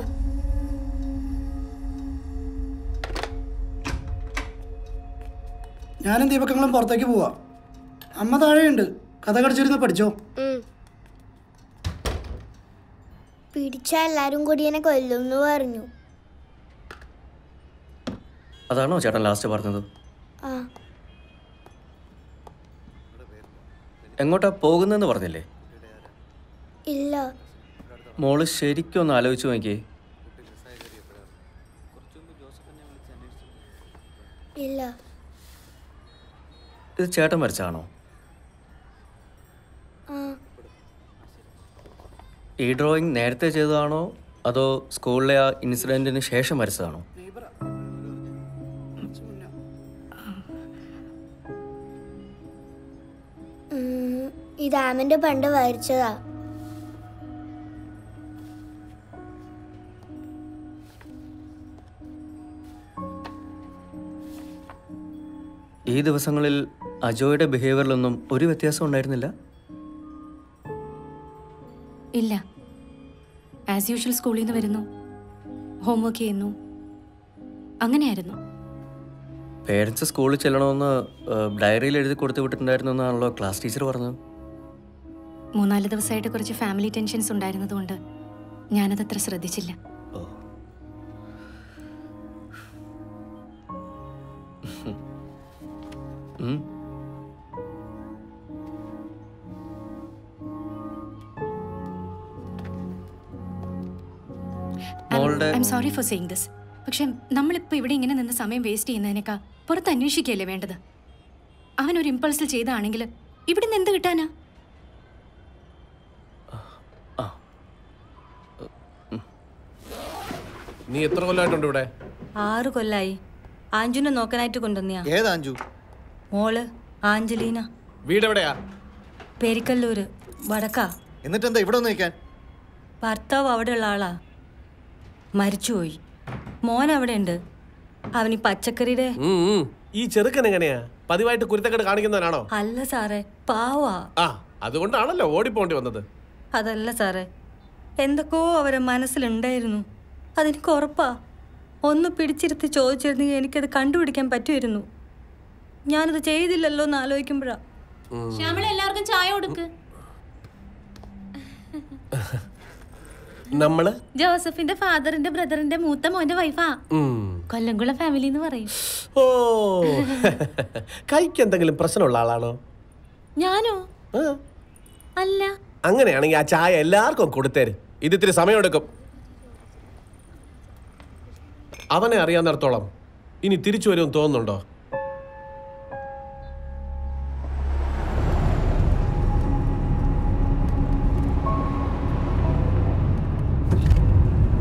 ഞാനും ദീപക്കങ്ങളും പുറത്തേക്ക് പോവാ അമ്മ താഴെയുണ്ട് കഥ കടിച്ചിരുന്ന് പഠിച്ചോ പിടിച്ച എല്ലാരും കൂടി എന്നെ കൊല്ലുന്നു പറഞ്ഞു അതാണോ ചേട്ടൻ ലാസ്റ്റ് പറഞ്ഞത് ആ എങ്ങോട്ടാ പോകുന്നെന്ന് പറഞ്ഞില്ലേ ഇല്ല മോള് ശരിക്കും ഒന്ന് ആലോചിച്ച് നോക്കിയേ ഇല്ല ഇത് ചേട്ടൻ വരച്ചാണോ ആ ഈ ഡ്രോയിങ് നേരത്തെ ചെയ്തതാണോ അതോ സ്കൂളിലെ ആ ഇൻസിഡന്റിന് ശേഷം വരച്ചതാണോ ഉം, ഈ ഡാമിന്റെ പണ്ട് വരച്ചതാ ഈ ദിവസങ്ങളിൽ അജോയുടെ ബിഹേവിയറിലൊന്നും ഒരു വ്യത്യാസം ഉണ്ടായിരുന്നില്ല ഇല്ല ആസ് യൂഷ്വൽ സ്കൂളിൽ നിന്ന് വരുന്നു ഹോംവർക്ക് ചെയ്യുന്നു അങ്ങനെയായിരുന്നു പേരൻസ് സ്കൂളിൽ ചെല്ലണമെന്ന് ഡയറിയിൽ എഴുതി കൊടുത്തു വിട്ടിട്ടുണ്ടായിരുന്നു എന്നാണല്ലോ ക്ലാസ് ടീച്ചർ പറഞ്ഞത് മൂന്നാല് ദിവസമായിട്ട് കുറച്ച് ഫാമിലി ടെൻഷൻസ് ഉണ്ടായിരുന്നതുകൊണ്ട് ഞാനതത്ര ശ്രദ്ധിച്ചില്ല ഉം. മോളുടെ I'm sorry for saying this പക്ഷെ നമ്മളിപ്പോൾ ഇവിടെ ഇങ്ങനെ നിന്ന് സമയം വേസ്റ്റ് ചെയ്യുന്നതിനേക്കാൾ പുറത്ത് അന്വേഷിക്കുകയല്ലേ വേണ്ടത് അവൻ ഒരു ഇമ്പൾസിൽ ചെയ്താണെങ്കിൽ ഇവിടെ നിന്ന് എന്ത് കിട്ടാനാ നീ എത്ര കൊല്ലമായിട്ടുണ്ട് ഇവിടെ ആറ് കൊല്ലായി ആഞ്ചുനെ നോക്കാനായിട്ട് കൊണ്ടുവന്നിയാ ഏതാഞ്ചു മോള് ആഞ്ചലീന വീട് എവിടെയാ പെരിക്കല്ലൂര് വടക്കാ എന്നിട്ട് എന്താ ഇവിടെ ഒന്ന് നിൽക്കാൻ ഭർത്താവ് അവിടെയുള്ള ആളാ മരിച്ചുപോയി മോൻ അവിടെ ഉണ്ട് അവന് ഈ പച്ചക്കറിയുടെ ഉം, ഉം. ഈ ചെറുക്കൻ എങ്ങനെയാ പതിവായിട്ട് കുരുത്തക്കേട് കാണിക്കുന്നവനാണോ അല്ല സാറേ പാവാ ആ അതുകൊണ്ടാണല്ലോ ഓടിപ്പോണ്ടി വന്നത് അതല്ല സാറേ എന്തൊക്കെയോ അവരെ മനസ്സിലുണ്ടായിരുന്നു അതെനിക്ക് ഉറപ്പാ ഒന്ന് പിടിച്ചിരുത്തി ചോദിച്ചിരുന്നെങ്കിൽ എനിക്കത് കണ്ടുപിടിക്കാൻ പറ്റുമായിരുന്നു ഞാനത് ചെയ്തില്ലല്ലോ എന്ന് ആലോചിക്കുമ്പോഴാ ശ്യാമള എല്ലാവർക്കും ചായ കൊടുക്ക് നമ്മള് ജോസഫിന്റെ ഫാദറിന്റെ ബ്രദറിന്റെ മൂത്ത മോന്റെ വൈഫാ ഉം. കൊല്ലംകുളം ഫാമിലി എന്ന് പറയും ഓ കൈക്ക് എന്തെങ്കിലും പ്രശ്നമുള്ള ആളാണോ ഞാനോ അല്ല അങ്ങനെയാണെങ്കിൽ ആ ചായ എല്ലാവർക്കും കൊടുത്തേര് ഇത് ഇത്തിരി സമയമെടുക്കും അവനെ അറിയാവുന്നിടത്തോളം ഇനി തിരിച്ചു വരുമെന്ന് തോന്നുന്നുണ്ടോ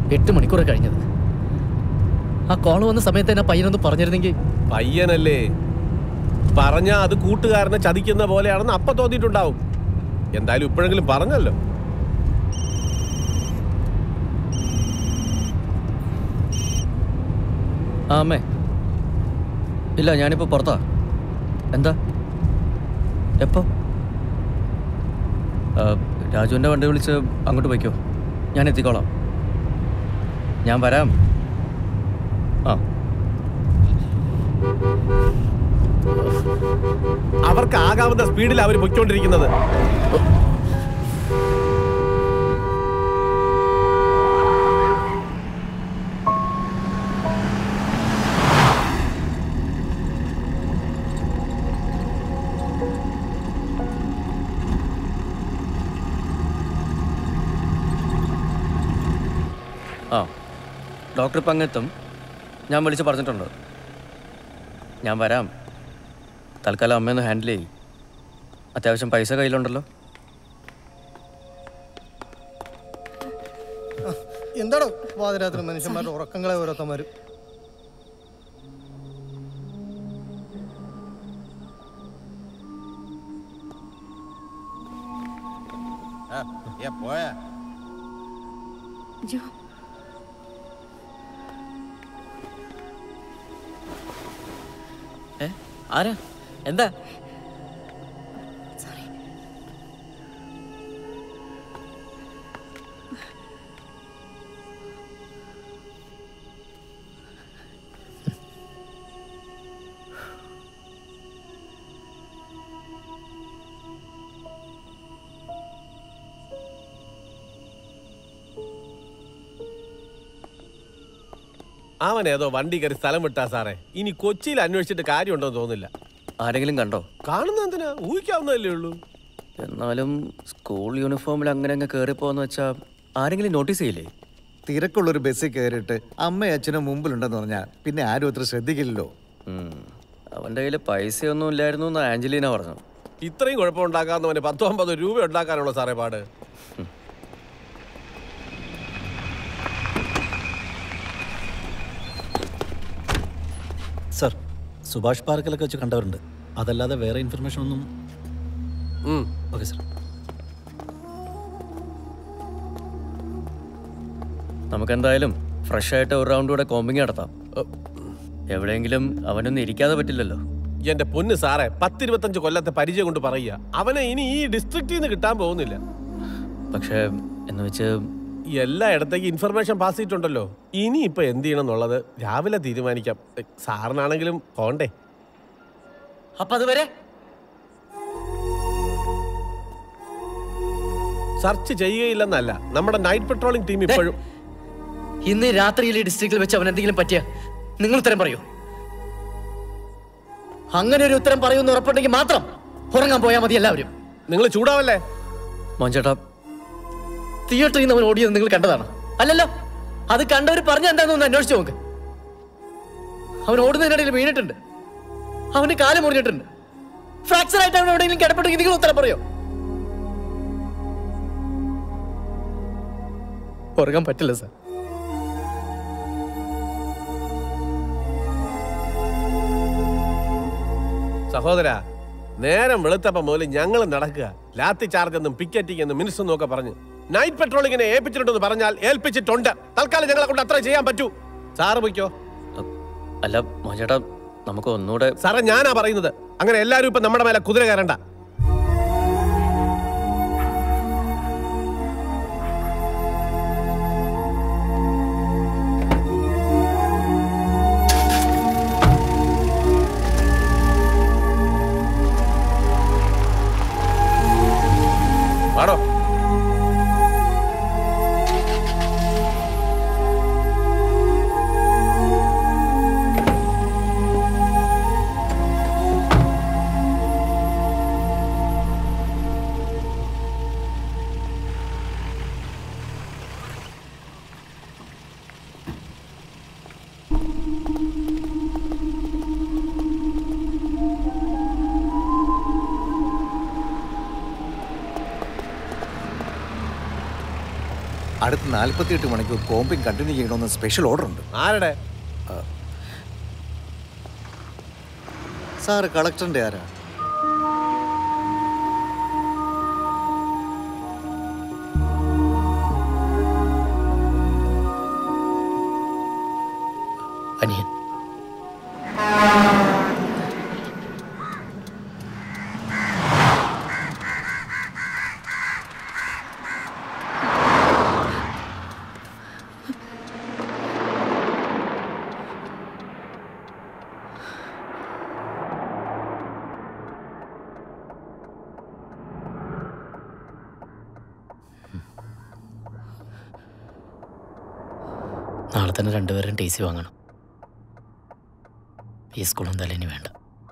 എട്ട് മണിക്കൂർ കഴിഞ്ഞത് ആ കോൾ വന്ന സമയത്ത് എന്നെ പയ്യനൊന്ന് പറഞ്ഞിരുന്നെങ്കിൽ പയ്യനല്ലേ പറഞ്ഞാ അത് കൂട്ടുകാരനെ ചതിക്കുന്ന പോലെയാണെന്ന് അപ്പൊ തോന്നിയിട്ടുണ്ടാവും എന്തായാലും ഇപ്പോഴെങ്കിലും പറഞ്ഞല്ലോ ആ അമ്മേ ഇല്ല ഞാനിപ്പോൾ പുറത്താ എന്താ എപ്പോ ആ, രാജുവിൻ്റെ വണ്ടി വിളിച്ച് അങ്ങോട്ട് പോയിക്കോ ഞാൻ എത്തിക്കോളാം ഞാൻ വരാം ആ അവർക്ക് ആകാവുന്ന സ്പീഡിൽ അവർ പൊയ്ക്കൊണ്ടിരിക്കുന്നത് ആ ഡോക്ടർ ഇപ്പം അങ്ങെത്തും ഞാൻ വിളിച്ച് പറഞ്ഞിട്ടുണ്ട് ഞാൻ വരാം തൽക്കാലം അമ്മയൊന്ന് ഹാൻഡിൽ ചെയ്യും അത്യാവശ്യം പൈസ കയ്യിലുണ്ടല്ലോ എന്താടോ പാതിരാത്രി മനുഷ്യന്മാരുടെ ഉറക്കങ്ങളെ ഓരോരുത്തന്മാരും ആ, ഏ, പോയാ ഏ ആരാ എന്താ അവൻ ഏതോ വണ്ടി കയറി സ്ഥലം വിട്ടാ സാറേ ഇനി കൊച്ചിയിൽ അന്വേഷിച്ചിട്ട് കാര്യമുണ്ടോ തോന്നില്ല ആരെങ്കിലും കണ്ടോ കാണുന്ന എന്തിനാ ഊഹിക്കാവുന്നതല്ലേ ഉള്ളൂ എന്നാലും സ്കൂൾ യൂണിഫോമിൽ അങ്ങനെ അങ്ങ് കയറിപ്പോന്ന് വെച്ചാൽ ആരെങ്കിലും നോട്ടീസ് ചെയ്യില്ലേ തിരക്കുള്ളൊരു ബസ്സിൽ കയറിയിട്ട് അമ്മയും അച്ഛനും മുമ്പിലുണ്ടെന്ന് പറഞ്ഞാൽ പിന്നെ ആരും അത്ര ശ്രദ്ധിക്കില്ലല്ലോ അവൻ്റെ കയ്യിൽ പൈസയൊന്നും ഇല്ലായിരുന്നു എന്ന് ആഞ്ചലീന പറഞ്ഞു ഇത്രയും കുഴപ്പമുണ്ടാക്കാവുന്നവന് പത്തോ അമ്പതോ രൂപ ഉണ്ടാക്കാനുള്ള സാറേ പാട് സർ സുഭാഷ് പാർക്കിലൊക്കെ വെച്ച് കണ്ടവരുണ്ട് അതല്ലാതെ വേറെ ഇൻഫർമേഷൻ ഒന്നും ഓക്കെ സർ നമുക്കെന്തായാലും ഫ്രഷ് ആയിട്ട് ഒരു റൗണ്ട് കൂടെ കോമ്പിങ് നടത്താം എവിടെയെങ്കിലും അവനൊന്നും ഇരിക്കാതെ പറ്റില്ലല്ലോ എന്റെ പൊന്ന് സാറേ പത്തിരുപത്തഞ്ച് കൊല്ലത്തെ പരിചയം കൊണ്ട് പറയുക അവനെ ഇനി ഈ ഡിസ്ട്രിക്റ്റിൽ നിന്ന് കിട്ടാൻ പോകുന്നില്ല പക്ഷേ എന്ന് വെച്ച് എല്ലായിടത്തേക്ക് ഇൻഫർമേഷൻ പാസ് ചെയ്തിട്ടുണ്ടല്ലോ ഇനി ഇപ്പൊ എന്ത് ചെയ്യണം എന്നുള്ളത് രാവിലെ തീരുമാനിക്കാം എ, സാറിനാണെങ്കിലും പോണ്ടേ അപ്പൊ അതുവരെ സെർച്ച് ചെയ്യുകയില്ലെന്നല്ല നമ്മുടെ നൈറ്റ് പെട്രോളിംഗ് ടീം ഇപ്പോഴും ഇന്ന് രാത്രിയിൽ ഈ ഡിസ്ട്രിക്റ്റിൽ വെച്ച് അവൻ എന്തെങ്കിലും പറ്റിയ നിങ്ങൾ ഉത്തരം പറയൂ അങ്ങനെ ഒരു ഉത്തരം പറയുമെന്ന് ഉറപ്പുണ്ടെങ്കിൽ മാത്രം ഉറങ്ങാൻ പോയാൽ മതി എല്ലാവരും നിങ്ങൾ ചൂടാവല്ലേ മോഞ്ചേട്ടാ തിയേറ്ററിൽ നിന്ന് അവൻ ഓടിയത് നിങ്ങൾ കണ്ടതാണ് അല്ലല്ലോ അത് കണ്ടവർ പറഞ്ഞ എന്താണെന്ന് ഒന്ന് അന്വേഷിച്ച് നോക്ക് അവൻ ഓടുന്നതിനിടയിൽ വീണിട്ടുണ്ട് അവന് കാല് മുറിഞ്ഞിട്ടുണ്ട് ഫ്രാക്ചർ ആയിട്ട് അവൻ എവിടെയെങ്കിലും കിടപ്പെട്ടെങ്കിൽ നിങ്ങൾ ഉത്തരം പറയോ ഉറങ്ങാൻ പറ്റില്ല സാർ സഹോദര നേരം വെളുത്തപ്പം മുതൽ ഞങ്ങൾ നടക്കുക ലാത്തി ചാർജ് എന്നും പിക്കറ്റിംഗ് എന്നും മിനിസ്റ്റർ ഒക്കെ പറഞ്ഞു നൈറ്റ് പെട്രോളിങ്ങിനെ ഏൽപ്പിച്ചിട്ടുണ്ടെന്ന് പറഞ്ഞാൽ ഏൽപ്പിച്ചിട്ടുണ്ട് തൽക്കാലം ഞങ്ങളെ കൊണ്ട് അത്ര ചെയ്യാൻ പറ്റൂ സാറ് പോയിക്കോ അല്ല മോഞ്ചേട്ടാ നമുക്ക് ഒന്നുകൂടെ സാറേ ഞാനാ പറയുന്നത് അങ്ങനെ എല്ലാരും ഇപ്പൊ നമ്മുടെ മേലെ കുതിര കയറണ്ട വാടോ അടുത്ത നാൽപ്പത്തിയെട്ട് മണിക്കൂർ കോമ്പിങ് കണ്ടിന്യൂ ചെയ്യണമെന്ന് സ്പെഷ്യൽ ഓർഡർ ഉണ്ട് ആരുടെ സാറ് കളക്ടറിന്റെ ആരാ അനിയൻ നാളെ തന്നെ രണ്ടുപേരും ടി സി വാങ്ങണം ഈ സ്കൂളും തലേനി വേണ്ട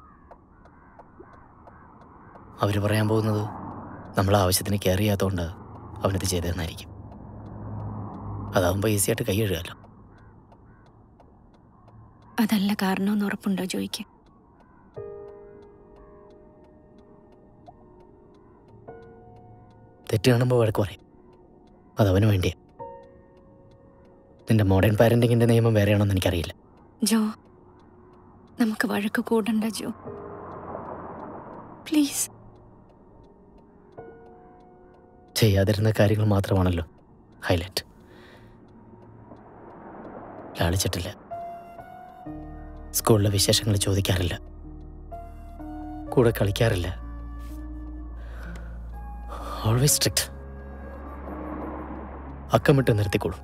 അവർ പറയാൻ പോകുന്നത് നമ്മൾ ആവശ്യത്തിന് കെയർ ചെയ്യാത്തതുകൊണ്ട് അവനിത് ചെയ്തതെന്നായിരിക്കും അതാവുമ്പോൾ ഈസി ആയിട്ട് കൈ കഴുകാമല്ലോ അതല്ല കാരണമെന്ന് ഉറപ്പുണ്ടോ ജോയിക്ക് തെറ്റ് കാണുമ്പോൾ വഴക്ക് പറയും അതവന് വേണ്ടിയാ നിന്റെ മോഡേൺ പാരൻറ്റിങ്ങിൻ്റെ നിയമം വേറെയാണെന്ന് എനിക്കറിയില്ല ജോ നമുക്ക് വഴക്ക് കൂടണ്ട ജോ പ്ലീസ് ചെയ്യാതിരുന്ന കാര്യങ്ങൾ മാത്രമാണല്ലോ ഹൈലൈറ്റ് ലാളിച്ചിട്ടില്ല സ്കൂളിലെ വിശേഷങ്ങൾ ചോദിക്കാറില്ല കൂടെ കളിക്കാറില്ല ഓൾവേസ് സ്ട്രിക്റ്റ് അക്കമിട്ട് നിർത്തിക്കോളും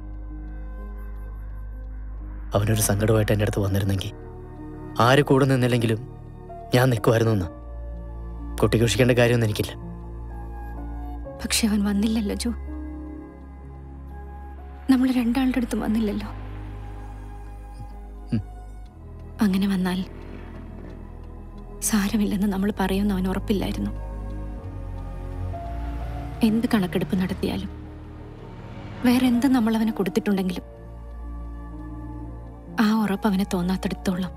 അവനൊരു സങ്കടമായിട്ട് എൻ്റെ അടുത്ത് വന്നിരുന്നെങ്കിൽ ആര് കൂടെ നിന്നില്ലെങ്കിലും ഞാൻ നിൽക്കുമായിരുന്നു എന്ന് കൊട്ടിഘോഷിക്കേണ്ട കാര്യമൊന്നും എനിക്കില്ല പക്ഷെ അവൻ വന്നില്ലല്ലോ ജോ നമ്മൾ രണ്ടാളുടെ അടുത്തും വന്നില്ലല്ലോ അങ്ങനെ വന്നാൽ സാരമില്ലെന്ന് നമ്മൾ പറയുമെന്ന് അവൻ ഉറപ്പില്ലായിരുന്നു എന്ത് കണക്കെടുപ്പ് നടത്തിയാലും വേറെ എന്ത് നമ്മൾ അവന് കൊടുത്തിട്ടുണ്ടെങ്കിലും ആ ഉറപ്പ് അവന് തോന്നാത്തടത്തോളം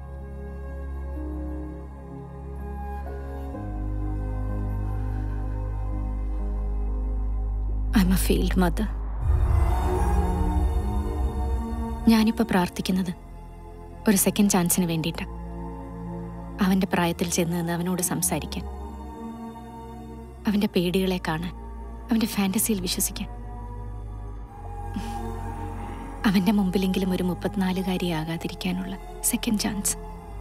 I'm a failed mother ഞാനിപ്പോൾ പ്രാർത്ഥിക്കുന്നത് ഒരു സെക്കൻഡ് ചാൻസിന് വേണ്ടിയിട്ടാണ് അവൻ്റെ പ്രായത്തിൽ ചെന്ന് നിന്ന് അവനോട് സംസാരിക്കാൻ അവൻ്റെ പേടികളെ കാണാൻ അവൻ്റെ ഫാൻറ്റസിയിൽ വിശ്വസിക്കാൻ അവൻ്റെ മുമ്പിലെങ്കിലും ഒരു മുപ്പത്തിനാലുകാരിയാകാതിരിക്കാനുള്ള സെക്കൻഡ് ചാൻസ്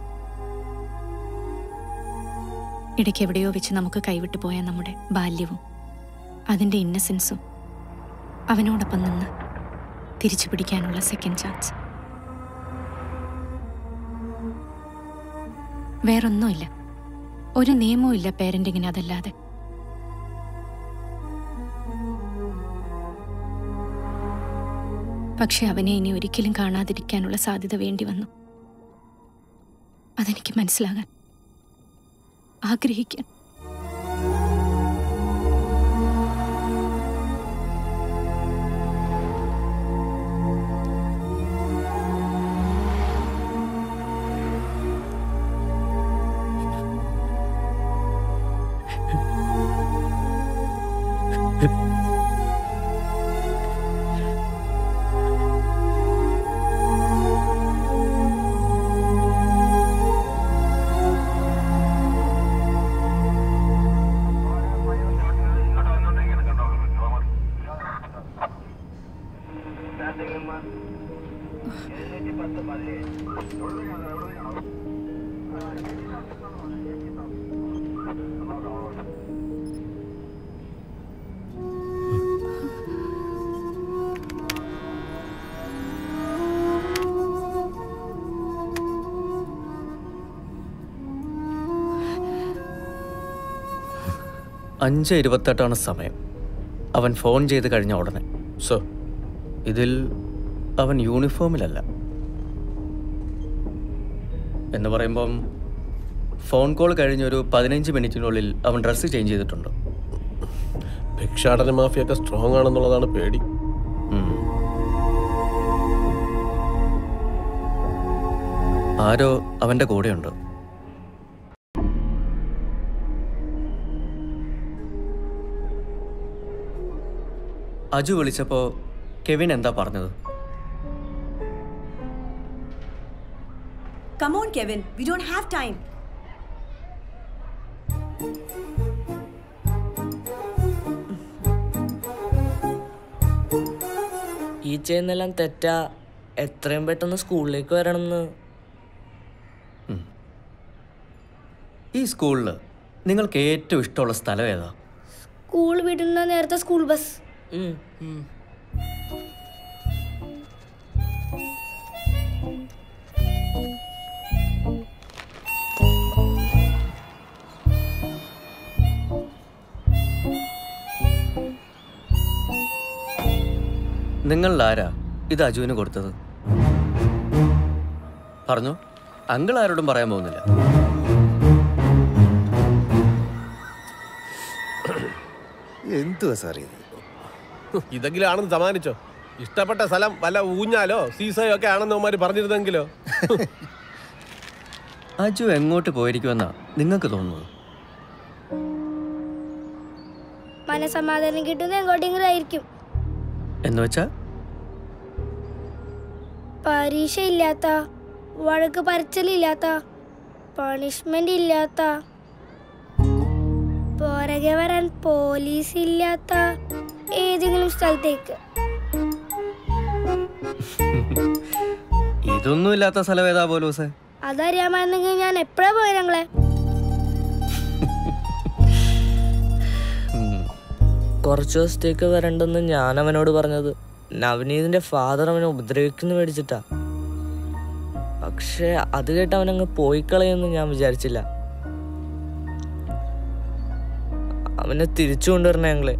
ഇടയ്ക്ക് എവിടെയോ വെച്ച് നമുക്ക് കൈവിട്ടു പോയ നമ്മുടെ ബാല്യവും അതിൻ്റെ ഇന്നസെൻസും അവനോടൊപ്പം നിന്ന് തിരിച്ചു പിടിക്കാനുള്ള സെക്കൻഡ് ചാൻസ് വേറൊന്നുമില്ല ഒരു നിയമവും ഇല്ല പേരൻറ്റിങ്ങിന് അതല്ലാതെ പക്ഷെ അവനെ ഇനി ഒരിക്കലും കാണാതിരിക്കാനുള്ള സാധ്യത വേണ്ടി വന്നു അതെനിക്ക് മനസ്സിലാകാൻ ആഗ്രഹിക്കാൻ അഞ്ച് ഇരുപത്തെട്ടാണ് സമയം അവൻ ഫോൺ ചെയ്ത് കഴിഞ്ഞ ഉടനെ സോ ഇതിൽ അവൻ യൂണിഫോമിലല്ല എന്ന് പറയുമ്പം ഫോൺ കോൾ കഴിഞ്ഞൊരു പതിനഞ്ച് മിനിറ്റിനുള്ളിൽ അവൻ ഡ്രസ്സ് ചേഞ്ച് ചെയ്തിട്ടുണ്ട് ഭിക്ഷാടന മാഫിയൊക്കെ സ്ട്രോങ് ആണെന്നുള്ളതാണ് പേടി ആരോ അവൻ്റെ കൂടെയുണ്ട് അജു വിളിച്ചപ്പോൾ കെവിൻ എന്താ പറഞ്ഞത് Come on, Kevin. We don't have time. ഈ ചെയ്യുന്നെല്ലാം തെറ്റാ എത്രയും പെട്ടെന്ന് സ്കൂളിലേക്ക് വരണമെന്ന് ഈ സ്കൂളിൽ നിങ്ങൾക്ക് ഏറ്റവും ഇഷ്ടമുള്ള സ്ഥലം ഏതാ സ്കൂൾ വിടുന്ന നേരത്തെ സ്കൂൾ ബസ് നിങ്ങളിൽ ആരാ ഇത് അജുവിന് കൊടുത്തത് പറഞ്ഞു അങ്കിൾ ആരോടും പറയാൻ പോകുന്നില്ല എന്തുവാ സാർ ഇത് ഇതെങ്കിലും ആണെന്ന് സമാനിച്ചോ ഇഷ്ടപ്പെട്ട സ്ഥലം വല്ല ഊഞ്ഞാലോ സീസയോ ഒക്കെ ആണെന്ന് അവന്മാര് പറഞ്ഞിരുന്നെങ്കിലോ അജു എങ്ങോട്ട് പോയിരിക്കുമെന്നാ നിങ്ങൾക്ക് തോന്നുന്നത് മനസമാധാനം കിട്ടുന്ന എങ്ങോട്ടെങ്കിലും ആയിരിക്കും എന്ന് വെച്ചാ പരീക്ഷ ഇല്ലാത്ത വഴക്ക് പറിച്ചലില്ലാത്ത പണിഷ്മെന്റ് ഇല്ലാത്ത പുറകെ വരാൻ പോലീസ് ഇല്ലാത്ത ഏതെങ്കിലും സ്ഥലത്തേക്ക് ഇതൊന്നും ഇല്ലാത്ത സ്ഥലം ഏതാ പോലൂസേ അതറിയാമായിരുന്നെങ്കിൽ ഞാൻ എപ്പോഴാ പോയ ഞങ്ങളെ കുറച്ച് ദിവസത്തേക്ക് വരണ്ടെന്ന് ഞാൻ അവനോട് പറഞ്ഞത് നവനീതിന്റെ ഫാദർ അവനെ ഉപദ്രവിക്കുന്നു മേടിച്ചിട്ടാ പക്ഷെ അത് കേട്ട് അവനങ്ങ് പോയി കളയുമെന്ന് ഞാൻ വിചാരിച്ചില്ല അവനെ തിരിച്ചു കൊണ്ടുവരണേ ഞങ്ങളെ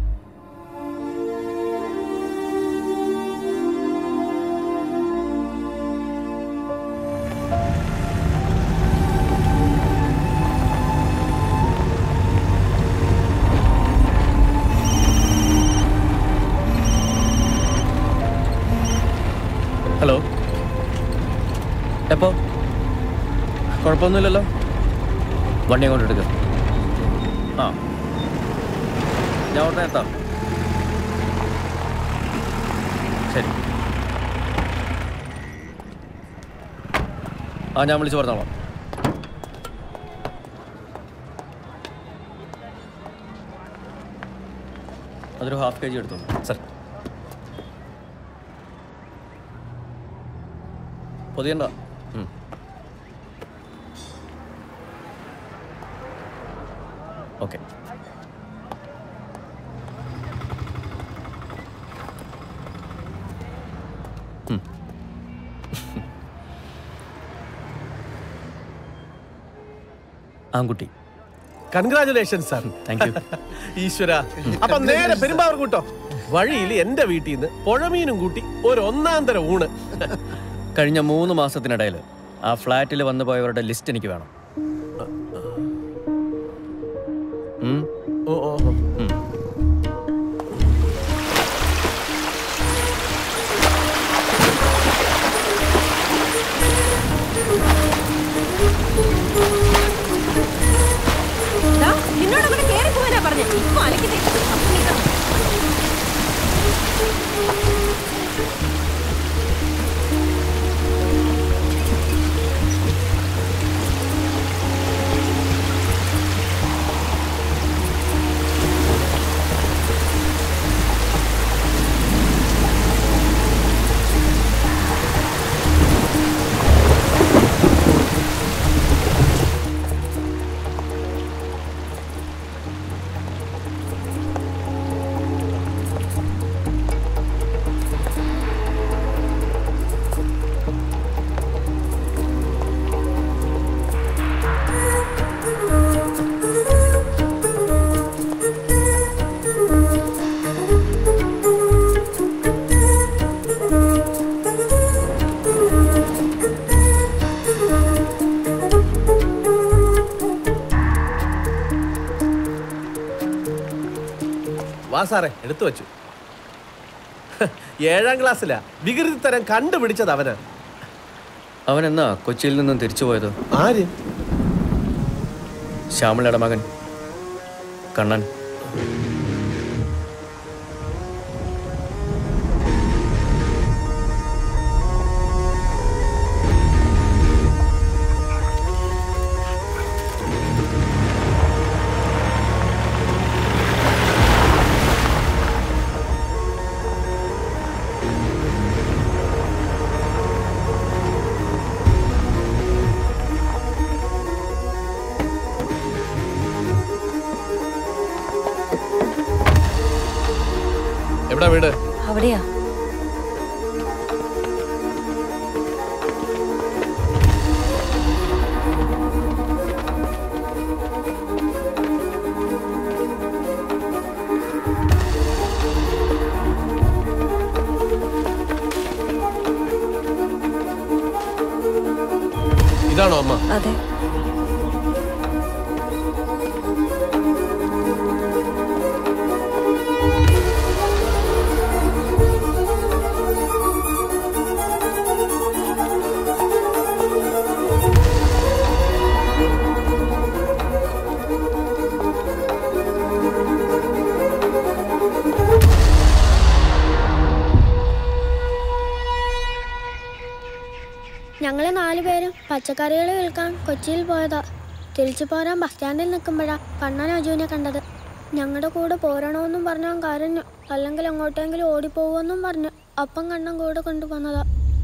ഹലോ എപ്പോ കുഴപ്പമൊന്നുമില്ലല്ലോ വണ്ടി അങ്ങോട്ട് എടുക്ക ആ ഞാൻ ഉടനെ എത്താം ശരി ആ ഞാൻ വിളിച്ചു പറഞ്ഞോളാം അതൊരു ഹാഫ് കെ ജി എടുത്തോളൂ സർ പൊതിയണ്ട ഉം. ഓക്കെ ഉം. ആൺകുട്ടി കൺഗ്രാചുലേഷൻ സാർ താങ്ക് യു ഈശ്വര അപ്പൊ നേരെ പെരുമ്പാവൂർ കൂട്ടോ വഴിയിൽ എന്റെ വീട്ടിൽ നിന്ന് പുഴമീനും കൂട്ടി ഒരു ഒന്നാം തരം ഊണ് കഴിഞ്ഞ മൂന്ന് മാസത്തിനിടയിൽ ആ ഫ്ലാറ്റിൽ വന്നു പോയവരുടെ ലിസ്റ്റ് എനിക്ക് വേണം ഉം? ഓ ഓ ഉം. ദാ, നിന്നോട് അങ്ങനെ കേറി പോവാനാ പറഞ്ഞേ ഇപ്പൊ അലക്കിട്ടേ അപ്പൊ നിക്കണം. വാ സാറേ എടുത്തു വെച്ചു ഏഴാം ക്ലാസ്സിലാ വികൃതി തരം കണ്ടുപിടിച്ചത് അവനാ അവൻ എന്നാ കൊച്ചിയിൽ നിന്നും തിരിച്ചു പോയത് ആര് ശ്യാമളയുടെ മകൻ കണ്ണൻ എവിടെ വീട് അവിടെയാ ഇതാണോ അമ്മ അതെ ഞങ്ങൾ നാലുപേരും പച്ചക്കറികൾ വിൽക്കാൻ കൊച്ചിയിൽ പോയതാ തിരിച്ചു പോരാൻ ബസ് സ്റ്റാൻഡിൽ നിൽക്കുമ്പോഴാ കണ്ണൻ അജുവിനെ കണ്ടത് ഞങ്ങളുടെ കൂടെ പോരണോന്നും പറഞ്ഞു അവൻ കരഞ്ഞു അല്ലെങ്കിൽ എങ്ങോട്ടെങ്കിലും ഓടിപ്പോകുമെന്നും പറഞ്ഞു അപ്പം കണ്ണൻ കൂടെ കൊണ്ടുപോന്നതാ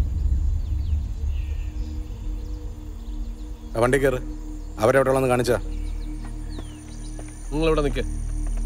ആ വണ്ടി കയറ് അവരെവിടെയുള്ളതെന്ന് കാണിച്ചാ നിങ്ങൾ ഇവിടെ നിൽക്ക്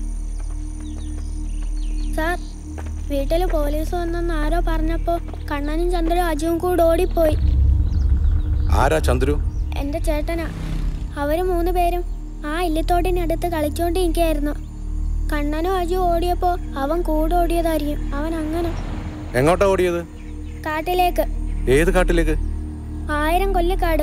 സാർ വീട്ടിൽ പോലീസ് വന്നെന്ന് ആരോ പറഞ്ഞപ്പോ കണ്ണനും ചന്ദ്രനും അജുവും കൂടെ ഓടിപ്പോയി ആരാ ചന്ദ്രു എൻ്റെ ചേട്ടനാ അവര് മൂന്ന് പേരും ആ ഇല്ലിത്തോട്ടിനടുത്ത് കളിച്ചോണ്ടിരിക്കുകയായിരുന്നു കണ്ണനും അജു ഓടിയപ്പോ അവൻ കൂടെ ഓടിയതായിരിക്കും അവൻ അങ്ങനെ എങ്ങോട്ടാ ഓടിയത് കാട്ടിലേക്ക് ഏത് കാട്ടിലേക്ക് ആയിരം കൊല്ലിക്കാട്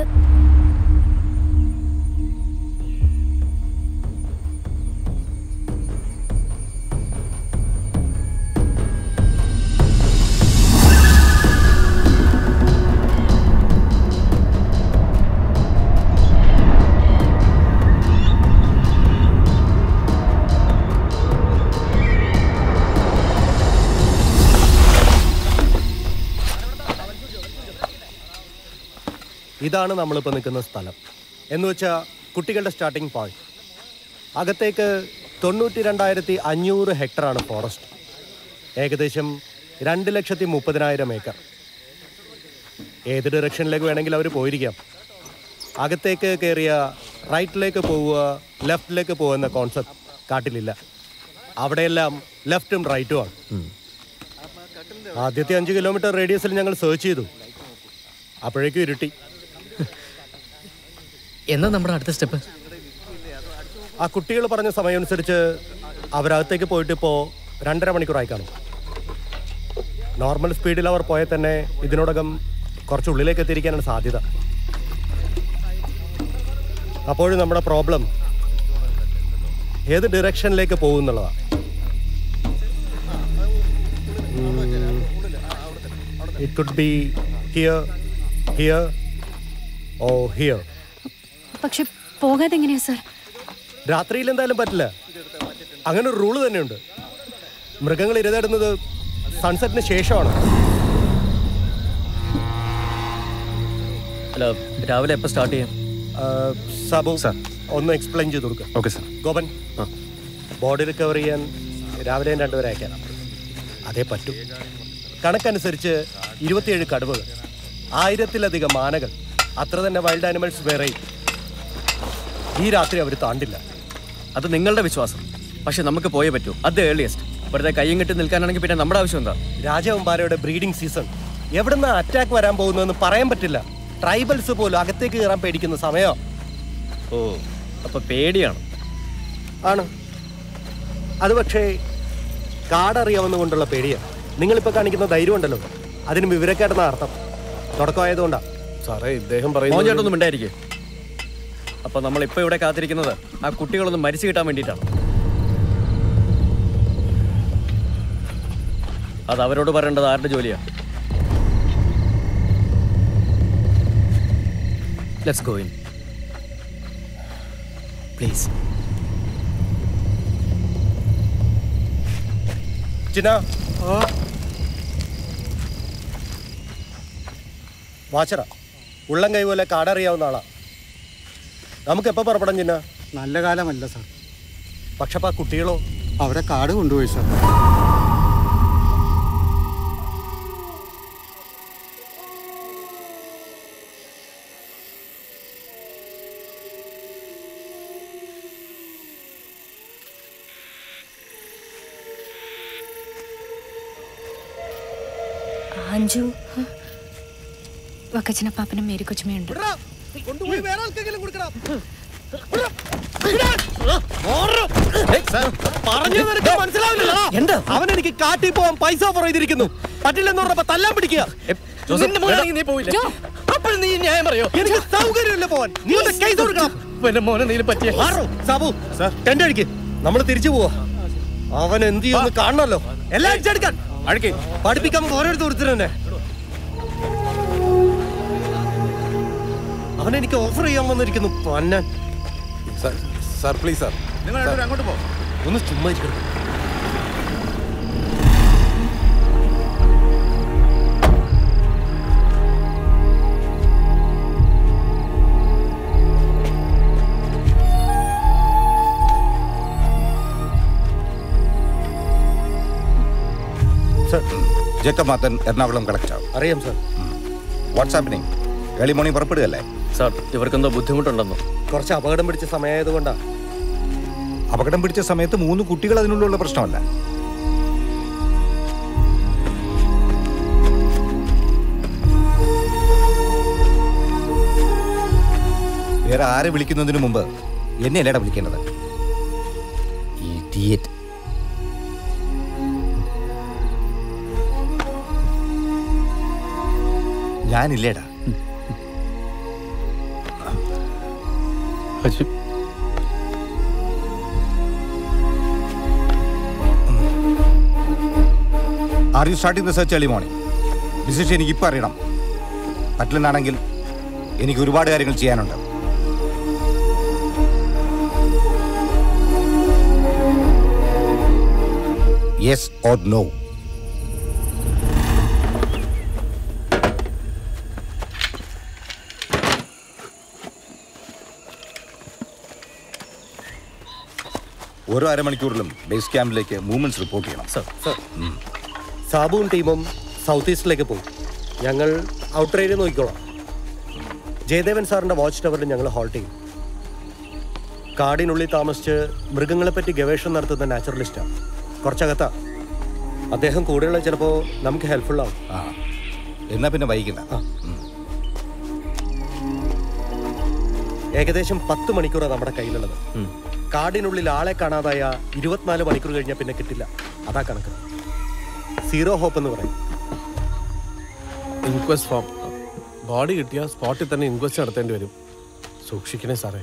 ഇതാണ് നമ്മളിപ്പോൾ നിൽക്കുന്ന സ്ഥലം എന്ന് വെച്ചാൽ കുട്ടികളുടെ സ്റ്റാർട്ടിംഗ് പോയിന്റ് അകത്തേക്ക് തൊണ്ണൂറ്റി രണ്ടായിരത്തി അഞ്ഞൂറ് ഹെക്ടറാണ് ഫോറസ്റ്റ് ഏകദേശം രണ്ട് ലക്ഷത്തി മുപ്പതിനായിരം ഏക്കർ ഏത് ഡയറക്ഷനിലേക്ക് വേണമെങ്കിൽ അവർ പോയിരിക്കാം അകത്തേക്ക് കയറിയ റൈറ്റിലേക്ക് പോവുക ലെഫ്റ്റിലേക്ക് പോകുന്ന കോൺസെപ്റ്റ് കാട്ടിലില്ല അവിടെയെല്ലാം ലെഫ്റ്റും റൈറ്റും ആണ് ആദ്യത്തെ അഞ്ച് കിലോമീറ്റർ റേഡിയസിൽ ഞങ്ങൾ സെർച്ച് ചെയ്തു അപ്പോഴേക്കും ഇരുട്ടി എന്താ നമ്മുടെ അടുത്ത സ്റ്റെപ്പ് ആ കുട്ടികൾ പറഞ്ഞ സമയം അനുസരിച്ച് അവരകത്തേക്ക് പോയിട്ട് ഇപ്പോൾ രണ്ടര മണിക്കൂറായി കാണും നോർമൽ സ്പീഡിൽ അവർ പോയാൽ തന്നെ ഇതിനോടകം കുറച്ച് ഉള്ളിലേക്ക് എത്തിയിരിക്കാനാണ് സാധ്യത അപ്പോഴും നമ്മുടെ പ്രോബ്ലം ഏത് ഡിറക്ഷനിലേക്ക് പോകും എന്നുള്ളതാണ് it could be here here oh here പക്ഷെ പോകാതെ എങ്ങനെയാ സർ രാത്രിയിൽ എന്തായാലും പറ്റില്ല അങ്ങനെ ഒരു റൂള് തന്നെയുണ്ട് മൃഗങ്ങൾ ഇരതേടുന്നത് സൺസെറ്റിന് ശേഷമാണ് അല്ല രാവിലെ എപ്പോൾ സ്റ്റാർട്ട് ചെയ്യാം സബു ഒന്ന് എക്സ്പ്ലെയിൻ ചെയ്ത് കൊടുക്കുക okay sir Gopan body recover ചെയ്യാൻ രാവിലെ രണ്ടുപേരെ അയക്കാം അതേ പറ്റൂ കണക്കനുസരിച്ച് ഇരുപത്തിയേഴ് കടുവകൾ ആയിരത്തിലധികം ആനകൾ അത്ര തന്നെ വൈൽഡ് ആനിമൽസ് വേറെയും ഈ രാത്രി അവർ താണ്ടില്ല അത് നിങ്ങളുടെ വിശ്വാസം പക്ഷെ നമുക്ക് പോയേ പറ്റൂ അത് ഏർലിയസ്റ്റ് വെറുതെ കയ്യും കെട്ടി നിൽക്കാനാണെങ്കിൽ പിന്നെ നമ്മുടെ ആവശ്യം എന്താ രാജവമ്പാരയുടെ ബ്രീഡിംഗ് സീസൺ എവിടുന്ന അറ്റാക്ക് വരാൻ പോകുന്നതെന്ന് പറയാൻ പറ്റില്ല ട്രൈബൽസ് പോലും അകത്തേക്ക് കയറാൻ പേടിക്കുന്ന സമയോ ഓ അപ്പൊ പേടിയാണ് ആണ് അത് പക്ഷേ കാടറിയാവുന്ന പേടിയാണ് നിങ്ങളിപ്പോൾ കാണിക്കുന്ന ധൈര്യം ഉണ്ടല്ലോ അതിന് വിവരക്കേടെന്ന അർത്ഥം തുടക്കമായതുകൊണ്ടാ സാറേ ഇദ്ദേഹം മോഞ്ചേട്ടൊന്നും മിണ്ടായിരിക്കേ അപ്പൊ നമ്മൾ ഇപ്പൊ ഇവിടെ കാത്തിരിക്കുന്നത് ആ കുട്ടികളൊന്ന് മരിച്ചു കിട്ടാൻ വേണ്ടിയിട്ടാണ് അത് അവരോട് പറയേണ്ടത് ആരുടെ ജോലിയാ ലെറ്റ്സ് ഗോ ഇൻ പ്ലീസ് ചിന വാച്ചറ ഉള്ളം കൈ പോലെ കാടറിയാവുന്ന ആളാ നമുക്ക് എപ്പോ പുറപ്പെടാം ചിന്ന നല്ല കാലമല്ല സാർ പക്ഷെ അപ്പൊ ആ കുട്ടികളോ അവരെ കാട് കൊണ്ടുപോയി സാർ അഞ്ജു വക്കച്ചനപ്പാപ്പനും മേരി കൊച്ചുമയുണ്ട് കൊണ്ടുപോയി വേറെ ആൾക്കെങ്കിലും കൊടുക്കണം പറഞ്ഞു നിനക്ക് മനസ്സിലാവില്ലല്ലോ അവൻ എനിക്ക് കാട്ടി പോവാൻ പൈസ ഓഫർ ചെയ്തിരിക്കുന്നു പറ്റില്ലെന്ന് പറഞ്ഞപ്പോ തല്ലാൻ പിടിക്കുക നിന്റെ മോനാണെങ്കിൽ നീ പോയില്ലേ അപ്പോൾ നീ ന്യായം പറയോ എനിക്ക് സൗകര്യമില്ല പോവാൻ നീ ഒന്ന് കേസ് കൊടുക്കണം എന്റെ മോനെ നീ പറ്റിയ സാബു ടെന്റ് അടിക്ക് നമ്മൾ തിരിച്ചു പോവാ അവൻ എന്ത് ചെയ്യുമെന്ന് കാണണമല്ലോ എല്ലാം അടിച്ചെടുക്കാൻ അഴുക്കി പഠിപ്പിക്കാൻ ഓരോരുത്തർ കൊടുത്തിട്ട് അവൻ എനിക്ക് ഓഫർ ചെയ്യാൻ വന്നിരിക്കുന്നു പന്നാൻ സാർ പ്ലീസ് സാർ നിങ്ങൾ രണ്ടുപേരും അങ്ങോട്ട് പോ ഒന്ന് ചുമ്മാ ഇരിക്കണം ജേക്കബ് മാത്തൻ എറണാകുളം കളക്ടർ അറിയാം sir what's happening early morning പുറപ്പെടുകയല്ലേ സാർ ഇവർക്കെന്തോ ബുദ്ധിമുട്ടുണ്ടെന്നോ കുറച്ച് അപകടം പിടിച്ച സമയമായതുകൊണ്ടാ അപകടം പിടിച്ച സമയത്ത് മൂന്ന് കുട്ടികൾ അതിനുള്ളിലുള്ള പ്രശ്നമല്ല വേറെ ആരെ വിളിക്കുന്നതിന് മുമ്പ് എന്നെ അല്ലേടാ വിളിക്കേണ്ടത് Idiot. ഞാനില്ലേടാ are you starting the search early morning decision എനിക്ക് ഇപ്പം അറിയണം പറ്റില്ലെന്നാണെങ്കിൽ എനിക്ക് ഒരുപാട് കാര്യങ്ങൾ ചെയ്യാനുണ്ട് യെസ് ഓർ നോ ഓരോ അരമണിക്കൂറിലും ബേസ് ക്യാമ്പിലേക്ക് മൂവ്മെന്റ്സ് റിപ്പോർട്ട് ചെയ്യണം സർ സർ സാബുവും ടീമും സൗത്ത് ഈസ്റ്റിലേക്ക് പോകും ഞങ്ങൾ ഔട്ടർ ഏരിയ നോക്കിക്കോളാം ജയദേവൻ സാറിന്റെ വാച്ച് ടവറിൽ ഞങ്ങൾ ഹോൾട്ട് ചെയ്യും കാടിനുള്ളിൽ താമസിച്ച് മൃഗങ്ങളെപ്പറ്റി ഗവേഷണം നടത്തുന്ന നാച്ചുറലിസ്റ്റാണ് കുറച്ചകത്താ അദ്ദേഹം കൂടെയുള്ള ചിലപ്പോൾ നമുക്ക് ഹെൽപ്ഫുൾ ആവും ആ എന്നാ പിന്നെ വൈകില്ല ഏകദേശം പത്ത് മണിക്കൂറാണ് നമ്മുടെ കയ്യിലുള്ളത് കാടിനുള്ളിൽ ആളെ കാണാതായ ഇരുപത്തിനാല് മണിക്കൂർ കഴിഞ്ഞാൽ പിന്നെ കിട്ടില്ല അതാ കണക്ക് സീറോ ഹോപ്പ് എന്ന് പറയും ഇൻക്വസ്റ്റ് ഫോം ബോഡി കിട്ടിയ സ്പോട്ടിൽ തന്നെ ഇൻക്വസ്റ്റ് നടത്തേണ്ടി വരും സൂക്ഷിക്കണേ സാറേ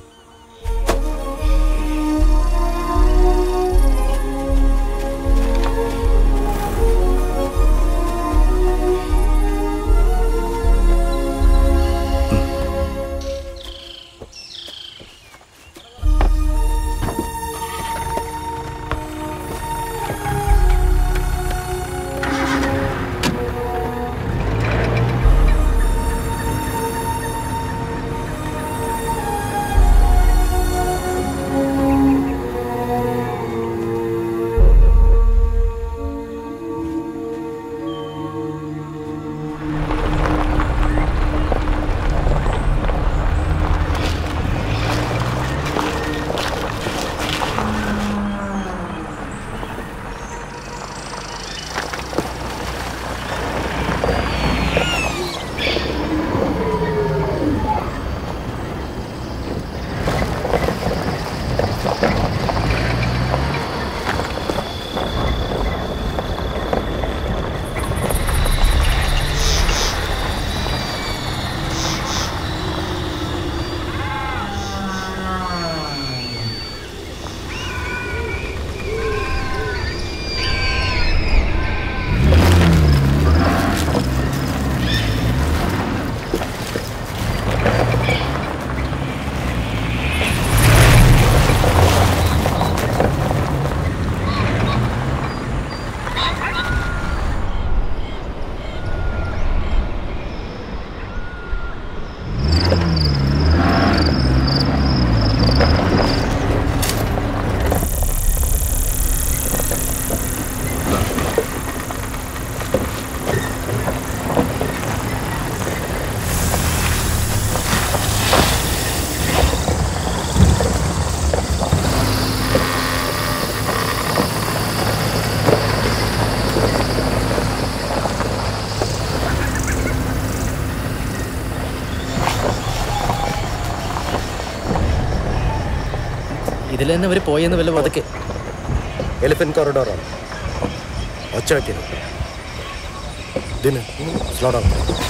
ഇതിൽ തന്നെ അവർ പോയെന്ന് വല്ല അതൊക്കെ എലിഫന്റ് കോറിഡോറാണ് ഒച്ച വയ്ക്കരുത് ഇതിന് സ്ലോ ഡൗൺ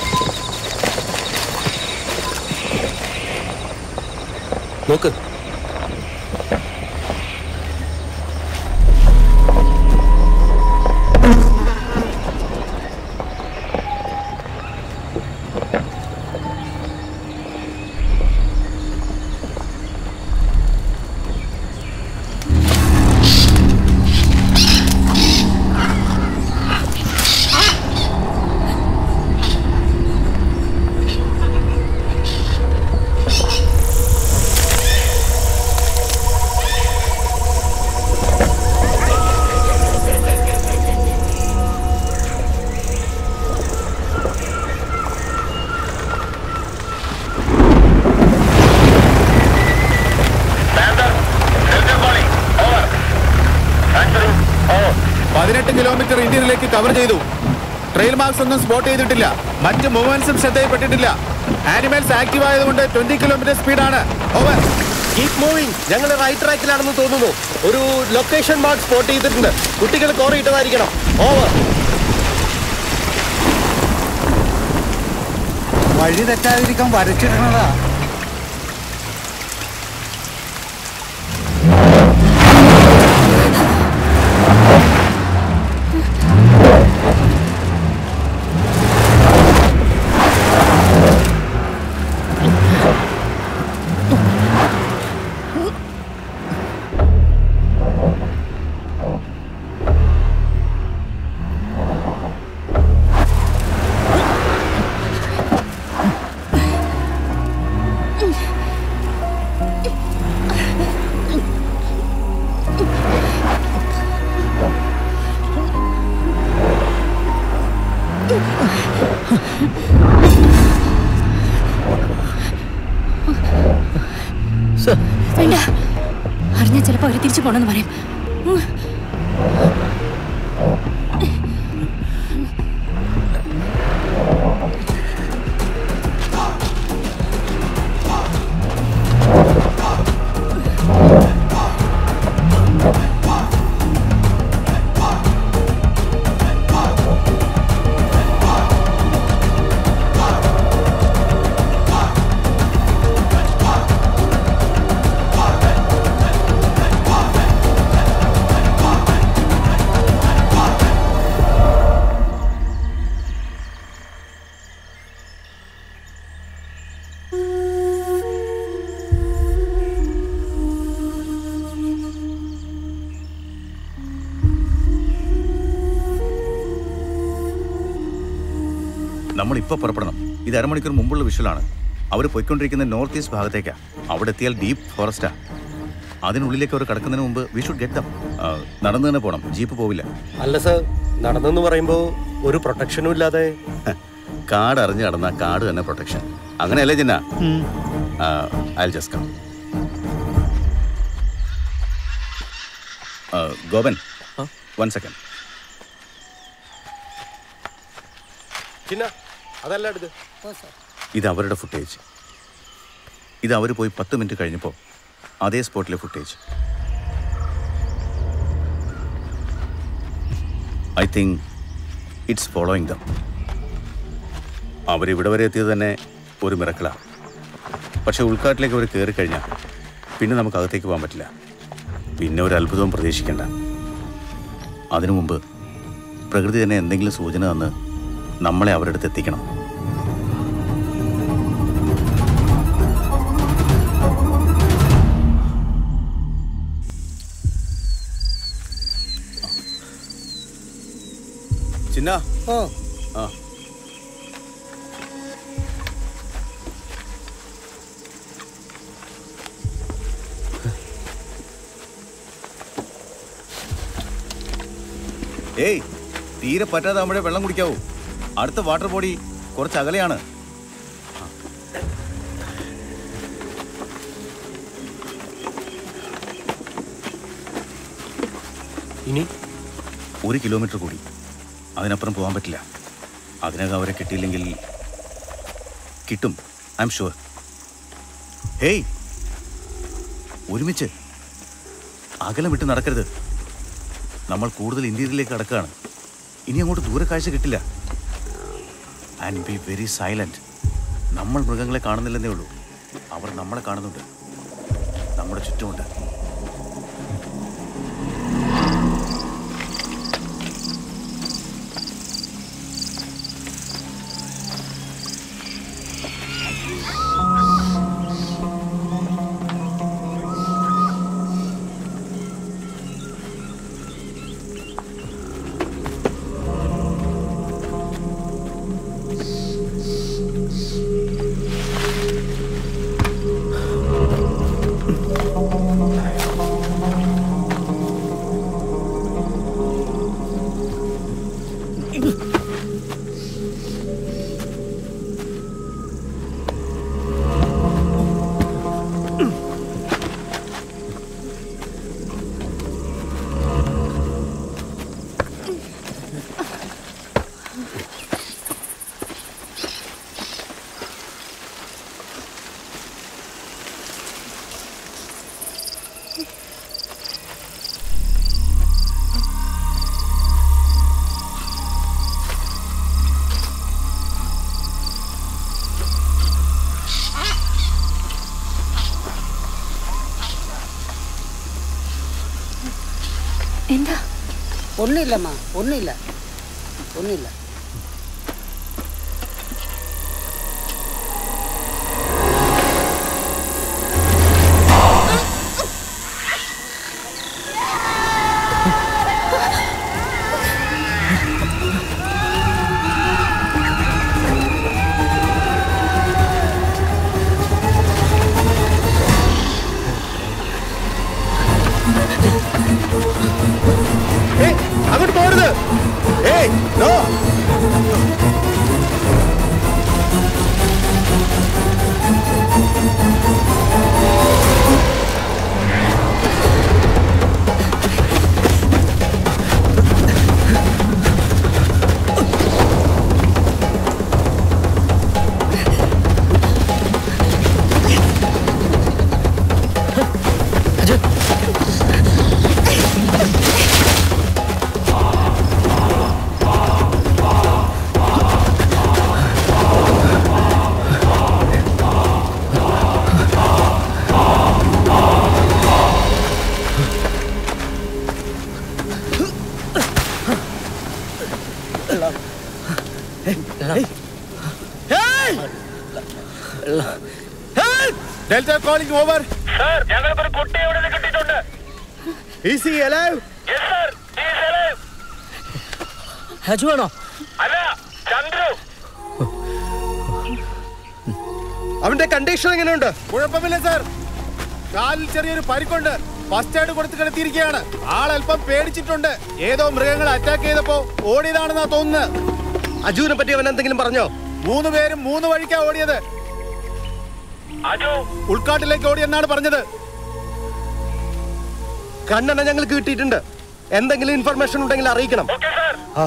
നോക്ക് പതിനെട്ട് കിലോമീറ്റർ ഇന്ത്യയിലേക്ക് കവർ ചെയ്തു ട്രെയിൽ മാർക്സ് ഒന്നും സ്പോട്ട് ചെയ്തിട്ടില്ല മറ്റ് മൂവ്മെന്റ്സും ശ്രദ്ധയിൽപ്പെട്ടിട്ടില്ല ആനിമൽസ് ആക്റ്റീവ് ആയതുകൊണ്ട് ട്വന്റി കിലോമീറ്റർ സ്പീഡാണ് ഓവർ കീപ് മൂവിംഗ് ഞങ്ങൾ റൈറ്റ് ട്രാക്കിലാണെന്ന് തോന്നുന്നു ഒരു ലൊക്കേഷൻ മാർക്ക് സ്പോട്ട് ചെയ്തിട്ടുണ്ട് കുട്ടികൾ കോറിയിട്ടതായിരിക്കണം ഓവർ വഴി തെറ്റാതിരിക്കാൻ വരച്ചിടണതാ വേണ്ട അറിഞ്ഞാ ചിലപ്പോ അവര് തിരിച്ചു പോണെന്ന് പറയും ഉം. നമ്മൾ ഇപ്പോൾ പുറപ്പെടണം ഇത് അരമണിക്കൂർ മുമ്പുള്ള വിഷ്വലാണ് അവർ പോയിക്കൊണ്ടിരിക്കുന്ന നോർത്ത് ഈസ്റ്റ് ഭാഗത്തേക്കാ അവിടെ എത്തിയാൽ ഡീപ്പ് ഫോറസ്റ്റാ അതിനുള്ളിലേക്ക് അവർ കടക്കുന്നതിന് മുമ്പ് വി ഷുഡ് ഗെറ്റ് ദം നടന്നു തന്നെ പോകണം ജീപ്പ് പോവില്ല അല്ല സർ നടന്നെന്ന് പറയുമ്പോ ഒരു പ്രൊട്ടക്ഷനും ഇല്ലാതെ കാട് അറിഞ്ഞ് കടന്ന കാട് തന്നെ പ്രൊട്ടക്ഷൻ അങ്ങനെയല്ലേ ജിന്ന I just come Gopan one second ചിന്ന അതല്ല എടുക്ക് ഇത് അവരുടെ ഫുട്ടേജ് ഇത് അവർ പോയി പത്ത് മിനിറ്റ് കഴിഞ്ഞപ്പോൾ അതേ സ്പോട്ടിലെ footage I think it's following them അവരിവിടെ വരെ എത്തിയത് തന്നെ ഒരു മിറക്കിളാണ് പക്ഷേ ഉൾക്കാട്ടിലേക്ക് അവർ കയറി കഴിഞ്ഞാൽ പിന്നെ നമുക്ക് അകത്തേക്ക് പോകാൻ പറ്റില്ല പിന്നെ ഒരു അത്ഭുതവും പ്രതീക്ഷിക്കേണ്ട അതിനു മുമ്പ് പ്രകൃതി തന്നെ എന്തെങ്കിലും സൂചന തന്ന് നമ്മളെ അവരുടെ അടുത്ത് എത്തിക്കണം ചിന്ന ആ ആ ഏയ് തീരെ പറ്റാതാകുമ്പോഴേ വെള്ളം കുടിക്കാവൂ അടുത്ത വാട്ടർ ബോഡി കുറച്ച് അകലെയാണ് ഇനി ഒരു കിലോമീറ്റർ കൂടി അതിനപ്പുറം പോകാൻ പറ്റില്ല അതിനകം അവരെ കിട്ടിയില്ലെങ്കിൽ കിട്ടും ഐ എം ഷുവർ ഹേയ് ഒരുമിച്ച് അകലം വിട്ട് നടക്കരുത് നമ്മൾ കൂടുതൽ ഇന്ത്യയിലേക്ക് കടക്കുകയാണ് ഇനി അങ്ങോട്ട് ദൂരെ കാഴ്ച കിട്ടില്ല ആൻഡ് ബി വെരി സൈലന്റ് നമ്മൾ മൃഗങ്ങളെ കാണുന്നില്ലെന്നേ ഉള്ളൂ അവർ നമ്മളെ കാണുന്നുണ്ട് നമ്മുടെ ചുറ്റുമുണ്ട് എന്താ ഒന്നുമില്ലമ്മ ഒന്നുമില്ല ഒന്നുമില്ല ഏയ്, അങ്ങോട്ട് പോരുത് ഏയ് no delta calling over sir ഞങ്ങൾക്ക് ഒരു കുട്ടി എവിടെ കിട്ടിയിട്ടുണ്ട് is he alive yes sir he is alive ഹജു ആണോ അല്ല ചന്ദ്രു അവന്റെ കണ്ടീഷൻ എങ്ങനെയുണ്ട് കുഴപ്പമില്ല സർ കാലിൽ ചെറിയൊരു പരിക്കുണ്ട് ഫസ്റ്റ് എയ്ഡ് കൊടുത്ത് കിടത്തിയിരിക്കുകയാണ് ആളല്പം പേടിച്ചിട്ടുണ്ട് ഏതോ മൃഗങ്ങൾ അറ്റാക്ക് ചെയ്തപ്പോ ഓടിയതാണെന്നാ തോന്നുന്നത് അജുവിനെ പറ്റി അവൻ എന്തെങ്കിലും പറഞ്ഞോ മൂന്ന് പേരും മൂന്ന് വഴിക്കാ ഓടിയത് അജു ഉൾക്കാട്ടിലേക്ക് ഓടിയെന്നാണ് പറഞ്ഞത് കണ്ണെണ്ണ ഞങ്ങൾക്ക് കിട്ടിയിട്ടുണ്ട് എന്തെങ്കിലും ഇൻഫർമേഷൻ ഉണ്ടെങ്കിൽ അറിയിക്കണം ആ.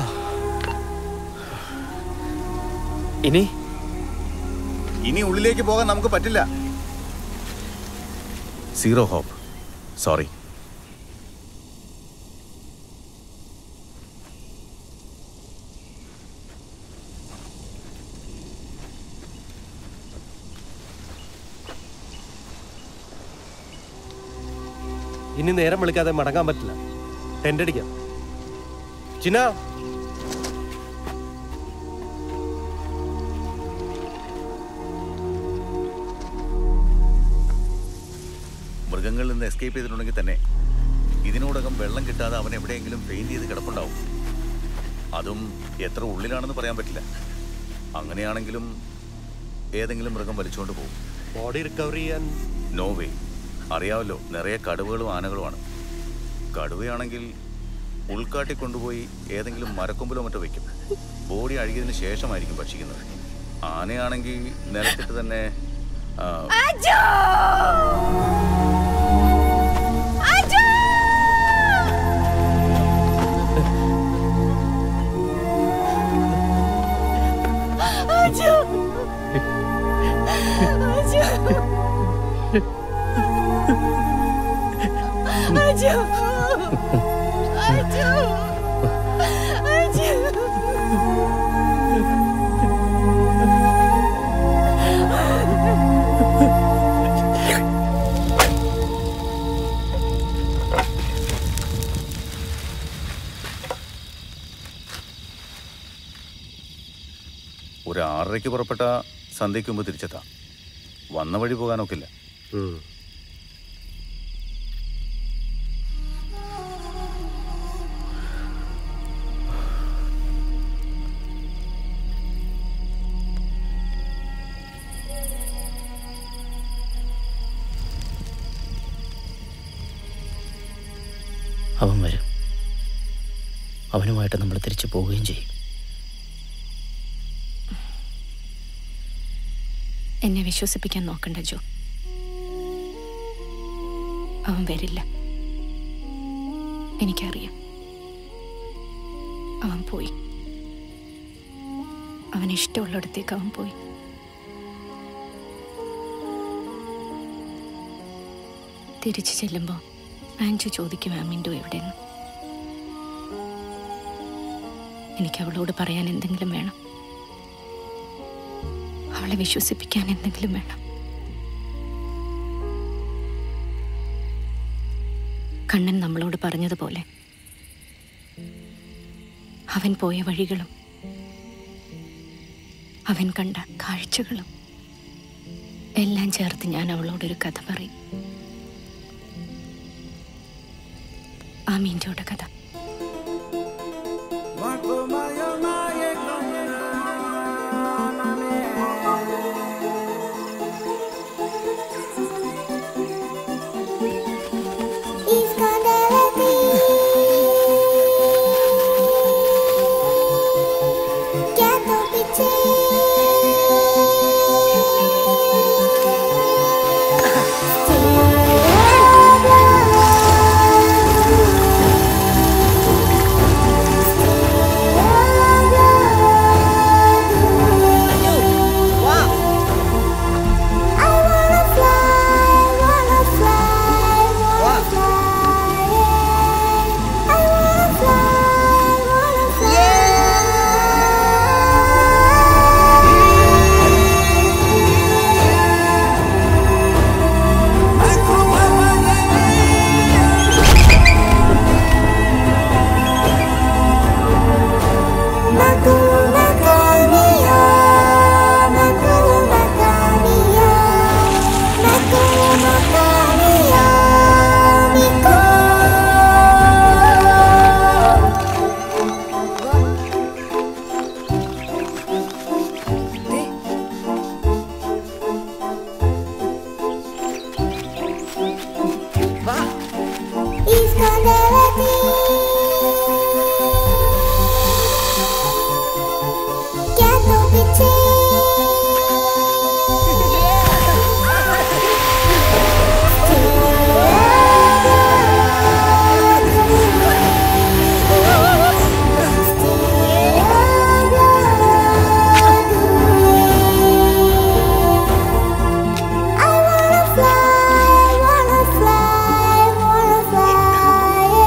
ഇനി ഇനി ഉള്ളിലേക്ക് പോകാൻ നമുക്ക് പറ്റില്ല സീറോ ഹോപ്പ് സോറി ഇനി നേരം വിളിക്കാതെ മടങ്ങാൻ പറ്റില്ല ടെന്റ് അടിക്കാം ചിന്ന മൃഗങ്ങളിൽ നിന്ന് എസ്കേപ്പ് ചെയ്തിട്ടുണ്ടെങ്കിൽ തന്നെ ഇതിനോടകം വെള്ളം കിട്ടാതെ അവൻ എവിടെയെങ്കിലും പെയിന്റ് ചെയ്ത് കിടപ്പുണ്ടാവും അതും എത്ര ഉള്ളിലാണെന്ന് പറയാൻ പറ്റില്ല അങ്ങനെയാണെങ്കിലും ഏതെങ്കിലും മൃഗം വലിച്ചുകൊണ്ട് പോകും ബോഡി റിക്കവർ ചെയ്യാൻ നോ വേ അറിയാമല്ലോ നിറയെ കടുവകളും ആനകളുമാണ് കടുവയാണെങ്കിൽ ഉൾക്കാട്ടി കൊണ്ടുപോയി ഏതെങ്കിലും മരക്കൊമ്പിലോ മറ്റോ വെക്കും ബോഡി അഴുകിയതിന് ശേഷമായിരിക്കും ഭക്ഷിക്കുന്നത് ആനയാണെങ്കിൽ നിലത്തിട്ട് തന്നെ ആ, അജു ആറരയ്ക്ക് പുറപ്പെട്ട സന്ധ്യയ്ക്ക് മുമ്പ് തിരിച്ചെത്താം വന്ന വഴി പോകാനൊക്കില്ല അവൻ വരും അവനുമായിട്ട് നമ്മൾ തിരിച്ചു പോവുകയും ചെയ്യും എന്നെ വിശ്വസിപ്പിക്കാൻ നോക്കണ്ട ജോ അവൻ വരില്ല എനിക്കറിയാം അവൻ പോയി അവന് ഇഷ്ടമുള്ളിടത്തേക്ക് അവൻ പോയി തിരിച്ചു ചെല്ലുമ്പോൾ ആൻജു ചോദിക്കും ആമിൻഡു എവിടെയെന്ന് എനിക്ക് അവളോട് പറയാൻ എന്തെങ്കിലും വേണം അവളെ വിശ്വസിപ്പിക്കാൻ എന്തെങ്കിലും വേണം കണ്ണൻ നമ്മളോട് പറഞ്ഞതുപോലെ അവൻ പോയ വഴികളും അവൻ കണ്ട കാഴ്ചകളും എല്ലാം ചേർത്ത് ഞാൻ അവളോടൊരു കഥ പറയും ആ മീൻ്റെയുടെ കഥ fly, wanna fly, wanna fly.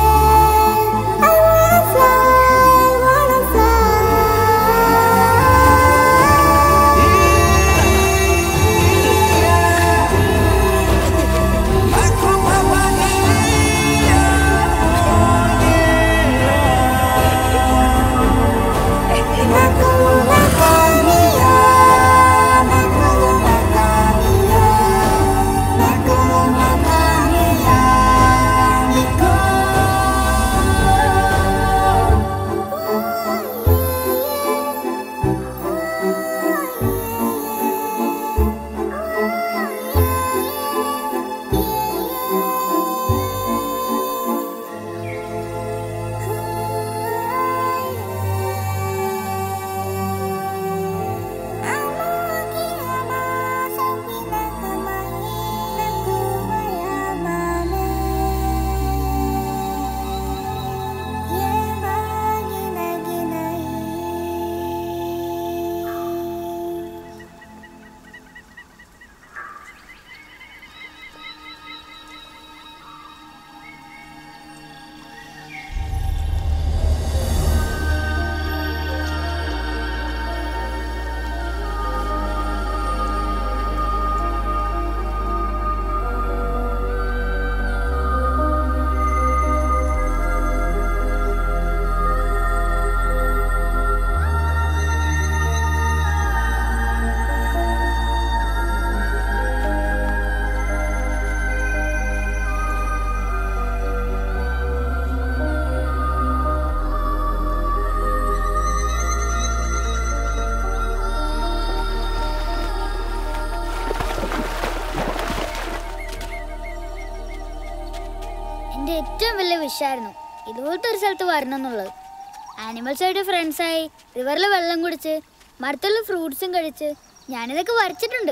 വിഷായിരുന്നു ഇതുപോലത്തെ ഒരു സ്ഥലത്ത് വരണം എന്നുള്ളത് ആനിമൽസ് ആയിട്ട് ഫ്രണ്ട്സായി റിവറിൽ വെള്ളം കുടിച്ച് മരത്തുള്ള ഫ്രൂട്ട്സും കഴിച്ച് ഞാനിതൊക്കെ വരച്ചിട്ടുണ്ട്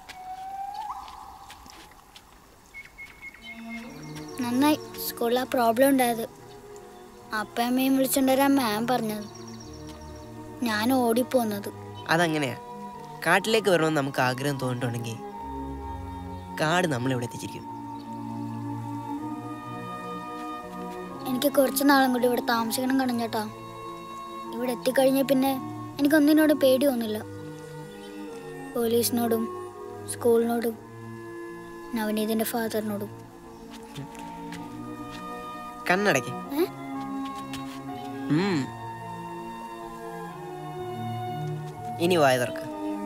നന്നായി സ്കൂളിൽ ആ പ്രോബ്ലം ഉണ്ടായത് അപ്പയമ്മയും വിളിച്ചിട്ടുണ്ടാരാ മാം പറഞ്ഞത് ഞാൻ ഓടിപ്പോന്നത് അതങ്ങനെയാ കാട്ടിലേക്ക് വരണമെന്ന് നമുക്ക് ആഗ്രഹം തോന്നിട്ടുണ്ടെങ്കിൽ കാട് നമ്മളിവിടെ എത്തിച്ചിരിക്കും എനിക്ക് കുറച്ച് നാളും കൂടി ഇവിടെ താമസിക്കണം കണഞ്ഞേട്ടാ ഇവിടെ എത്തിക്കഴിഞ്ഞ പിന്നെ എനിക്കൊന്നിനോടും പേടി തോന്നില്ല പോലീസിനോടും സ്കൂളിനോടും നവനീതിന്റെ ഫാദറിനോടും കണ്ണടയ്ക്ക് ഏ? ഉം. ഇനി വായ തുറക്ക്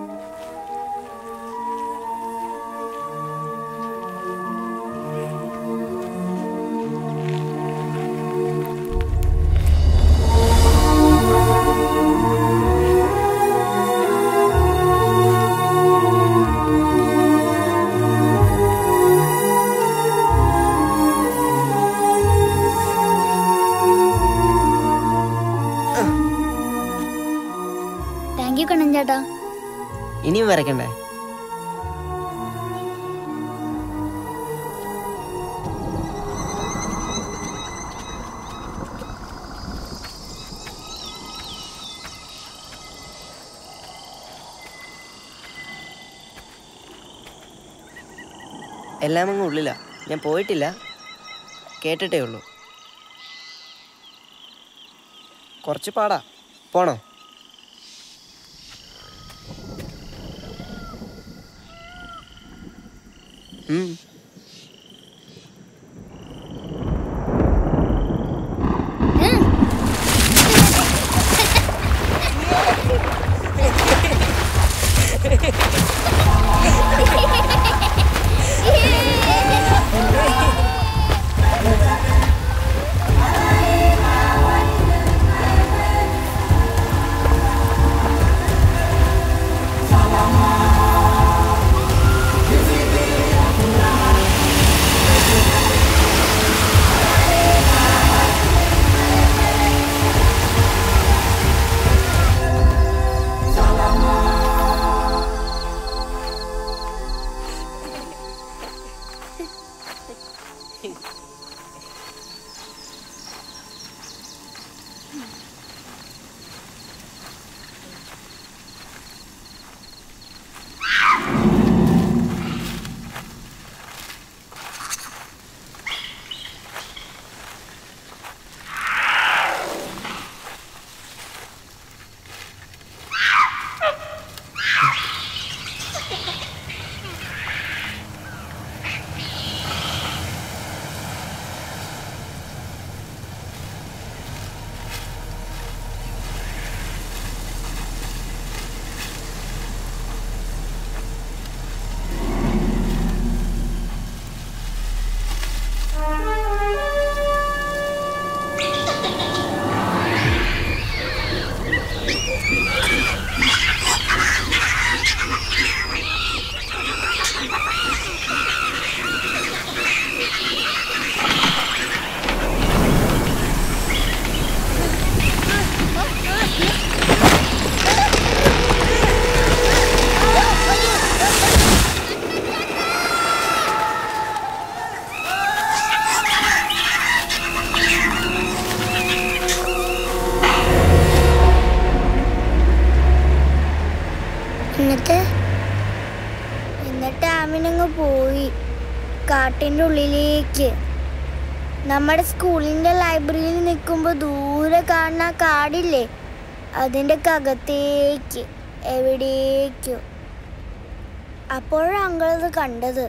താങ്ക് യു കണ്ണഞ്ചേട്ടാ ഇനിയും വരയ്ക്കണ്ടേ എല്ലാം അങ്ങ് ഉള്ളിലാ ഞാൻ പോയിട്ടില്ല കേട്ടിട്ടേ ഉള്ളൂ കുറച്ച് പാടാ പോണോ ഉം. എന്നിട്ട് എന്നിട്ട് ആമിനങ്ങ് പോയി കാട്ടിൻ്റെ ഉള്ളിലേക്ക് നമ്മുടെ സ്കൂളിൻ്റെ ലൈബ്രറിയിൽ നിൽക്കുമ്പോൾ ദൂരെ കാണുന്ന ആ കാടില്ലേ അതിൻ്റെ അകത്തേക്ക് എവിടേക്കോ അപ്പോഴാണ് അങ്കളത് കണ്ടത്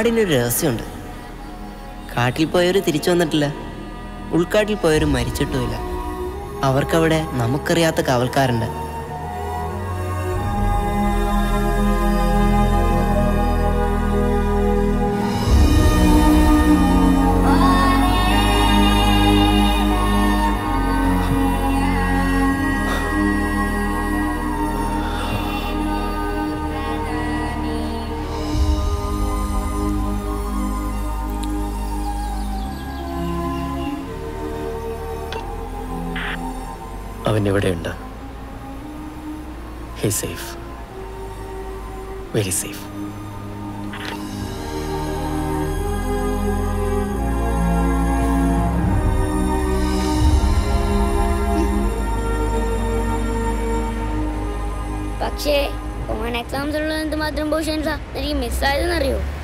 കാടിനൊരു രഹസ്യമുണ്ട് കാട്ടിൽ പോയവർ തിരിച്ചു വന്നിട്ടില്ല ഉൾക്കാട്ടിൽ പോയവർ മരിച്ചിട്ടുമില്ല അവർക്കവിടെ നമുക്കറിയാത്ത കാവൽക്കാരുണ്ട് അവൻ എവിടെയുണ്ട് ഹി സേഫ് വെരി സേഫ് പക്ഷേ ഓൺ എക്സാംസ് ഉള്ളത് എന്തുമാത്രം പോർഷൻസാ എനിക്ക് മിസ്സായതെന്നറിയോ